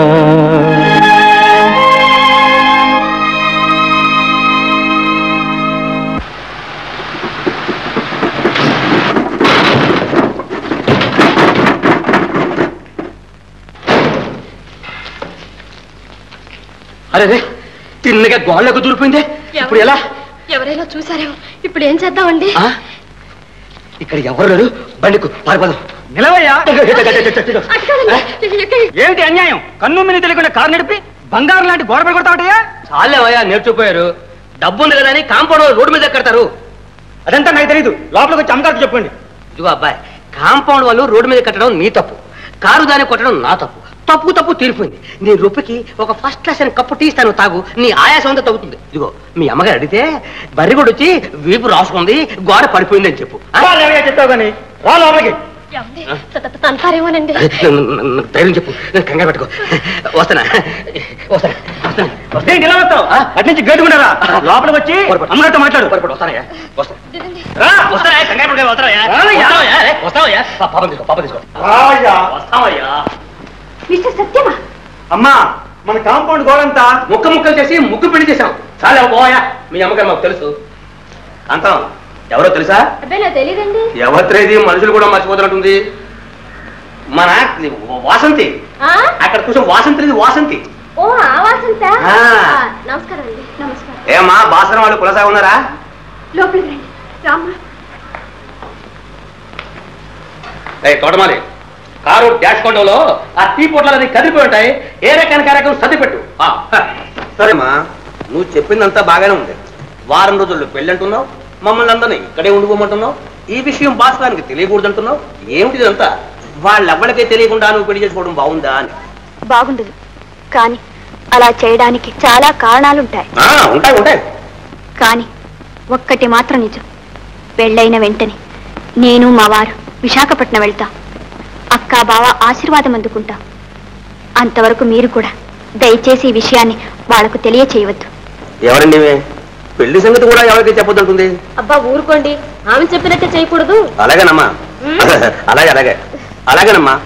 E: అరే రే తిన్నగా గోళ్ళకు దూరిపోయిందే ఇప్పుడు ఎలా
B: ఎవరైనా చూసారేమో ఇప్పుడు ఏం చేద్దామండి
E: ఆ? ఇక్కడ ఎవరు లేరు బండికు పారిపోదాం
M: నిలవయ్యా
B: ఎక్కడ-
M: ఏమిటి అన్యాయం కన్ను మీద తెలియకుండా కారు నడిపి బంగారం లాంటి గోడ పడి కొడతావటయ్యా
G: చాలేవయ్యా నేర్చుకుపోయారు డబ్బు ఉంది కదా అని కాంపౌండ్ రోడ్డు మీద కడతారు
M: అదంతా నాకు తెలియదు లోపలికి వచ్చి అమ్మగారికి చెప్పండి
G: ఇదిగో అబ్బాయి కాంపౌండ్ వాళ్ళు రోడ్డు మీద కట్టడం నీ తప్పు కారు దాన్ని కొట్టడం నా తప్పు తప్పు తప్పు తీరిపోయింది నీ రొప్పికి ఒక ఫస్ట్ క్లాస్ అని కప్పు టీ ఇస్తాను తాగు నీ ఆయాసం అంతా తగ్గుతుంది ఇదిగో మీ అమ్మగారు అడిగితే బర్రిగొడ్డు వచ్చి వీపు రాసుకుంది గోడ పడిపోయింది అని చెప్పు ఆ?
M: చెప్తావు కానీ రా లోపలికి
B: తంతారేమోనండి
G: నాకు ధైర్యం చెప్పు నేను కంగారు పెట్టుకో వస్తానా వస్తానా వస్తానా
M: ఏంటి ఇలా వస్తావు అటు నుంచి గేటుకుంటారా లోపలికి వచ్చి అమ్మగారితో మాట్లాడు
G: వస్తానయ్యా వస్తా
M: రా.
G: వస్తానయ్యా కంగారు పెట్టుకో వస్తానయ్యా
M: రావయ్యా.
G: వస్తావయ్యా రే, వస్తావయ్యా పా- పాపం తీసుకో పాపం తీసుకో
M: రాయ్యా.
G: వస్తావయ్యా
B: మిస్టర్ సత్యమా
M: అమ్మా మన కాంపౌండ్ గోడంతా
G: ముక్క ముక్కలు చేసి ముక్కు పెళ్లి చేశాం చాలా పోయా మీ అమ్మగారు మాకు తెలుసు అంతం ఎవరో తెలుసా
B: అబ్బాయి నాకు తెలియదండి
G: ఎవరిది మనుషులు కూడా మర్చిపోతున్నట్టుంది మన వాసంతి అక్కడ కూర్చొని వాసంతి వాసంతి
B: ఓ ఆ వాసంత
G: ఆ.
B: నమస్కారం అండి నమస్కారం
G: ఏమా బాసన వాళ్ళు కులసా ఉన్నారా
B: లోపలికి రండి రామ్మా
G: ఏ తోటమాలి కారు డాష్ కొండలో ఆ టీ పొట్లాలని కదిలిపోయి ఉంటాయి ఏ రకానికి ఆ రకం సర్దిపెట్టు ఆ, హ. సరేమ్మా నువ్వు చెప్పిందంతా బాగానే ఉంది వారం రోజుల్లో పెళ్ళి అంటున్నావు మమ్మల్ని అందరినీ ఇక్కడే ఉండిపోమంటున్నావు ఈ విషయం భాస్కరానికి తెలియకూడదు అంటున్నావు ఏమిటి ఇదంతా వాళ్ళెవ్వడికే తెలియకుండా నువ్వు పెళ్లి చేసుకోవడం బాగుందా అని
A: బాగుండదు కానీ అలా చేయడానికి చాలా కారణాలుంటాయి
G: ఆ, ఉంటాయి ఉంటాయి
A: కానీ ఒక్కటి మాత్రం నిజం పెళ్ళైన వెంటనే నేను మా వారు విశాఖపట్నం వెళ్తాం అక్క బావ ఆశీర్వాదం అందుకుంటాం అంతవరకు మీరు కూడా దయచేసి ఈ విషయాన్ని వాళ్లకు తెలియచేయవద్దు
G: ఎవరండి ఇవి? పెళ్లి సంగతి కూడా ఎవరికి చెప్పొద్దంటుంది
B: అబ్బా ఊరుకోండి ఆమె చెప్పినట్టే చేయకూడదు
G: అలాగేనమ్మా అలాగే అలాగే అలాగేనమ్మా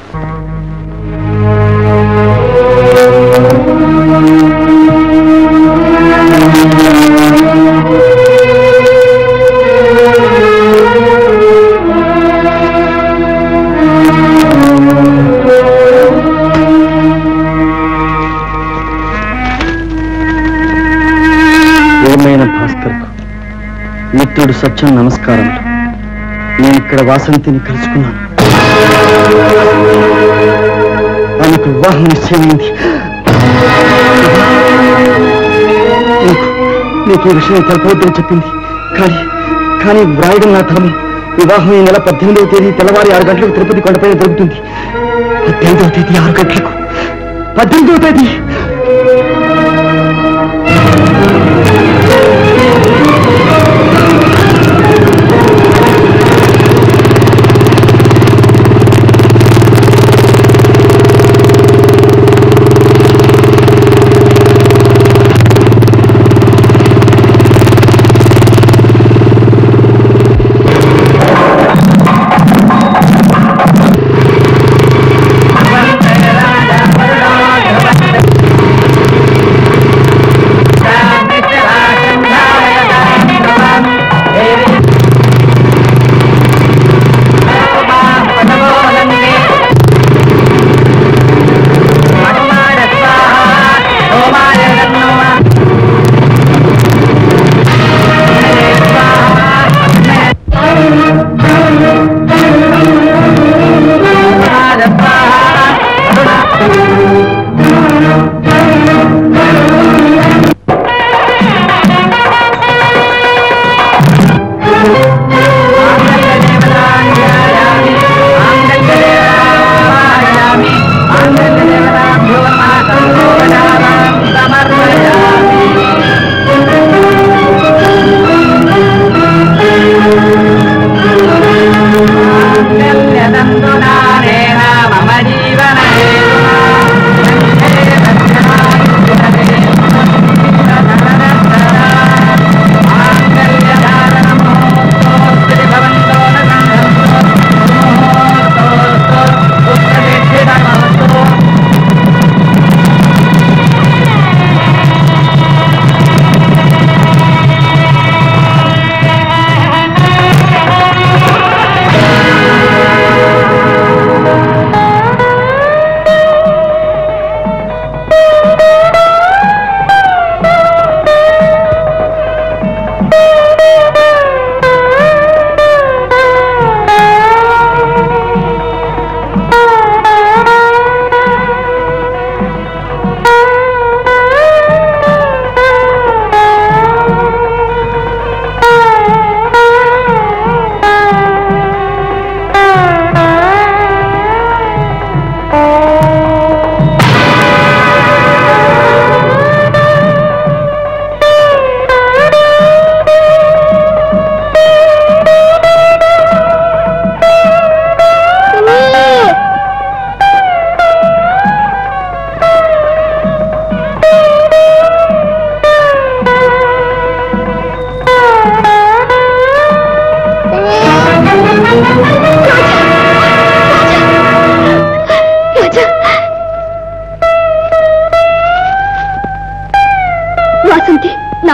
O: ప్రియమైన భాస్కర్కు మిత్రుడు సత్యం నమస్కారములు నేను ఇక్కడ వాసంతిని కలుసుకున్నాను ఆమెకు వివాహం నిశ్చయమైంది నీకు నీకు ఈ విషయం తెలపవద్దని చెప్పింది కానీ కానీ వ్రాయడం నా ధర్మం వివాహం ఈ నెల పద్దెనిమిదవ తేదీ తెల్లవారి ఆరు గంటలకు తిరుపతి కొండపైన దొరుకుతుంది పద్దెనిమిదవ తేదీ ఆరు గంటలకు పద్దెనిమిదవ తేదీ
D: ఆ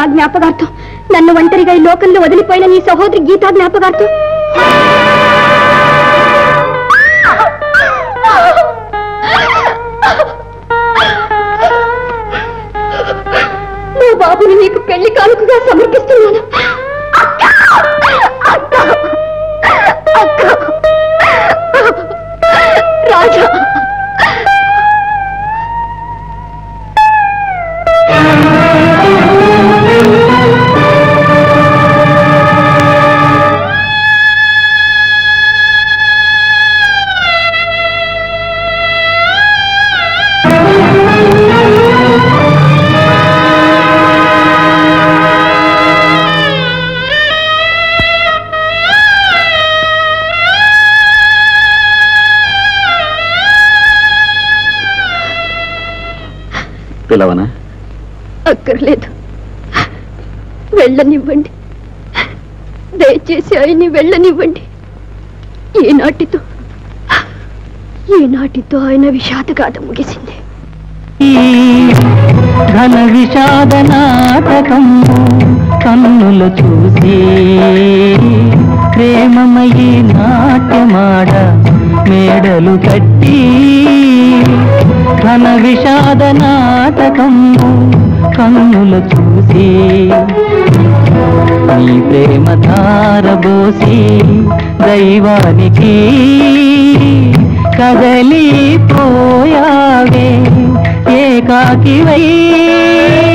B: జ్ఞాపకార్థం నన్ను ఒంటరిగా ఈ లోకంలో వదిలిపోయిన నీ సహోదరి గీతా జ్ఞాపకార్థం నా బాబుని నీకు పెళ్లి కానుకగా సమర్పిస్తున్నాను రాజా
J: పిలవనా
B: అక్కర్లేదు వెళ్ళనివ్వండి దయచేసి ఆయన్ని వెళ్ళనివ్వండి ఈనాటితో ఈనాటితో ఆయన విషాదగాథ ముగిసింది
D: ఘన విషాద నాటకం కన్నులు చూసి ప్రేమమయి నాట్యమాడ మేడలు కట్టి ఘన విషాద నాటకం కన్నులు చూసి నీ ప్రేమ ధారబోసి దైవానికి కదలిపోయావే ఏకాకివై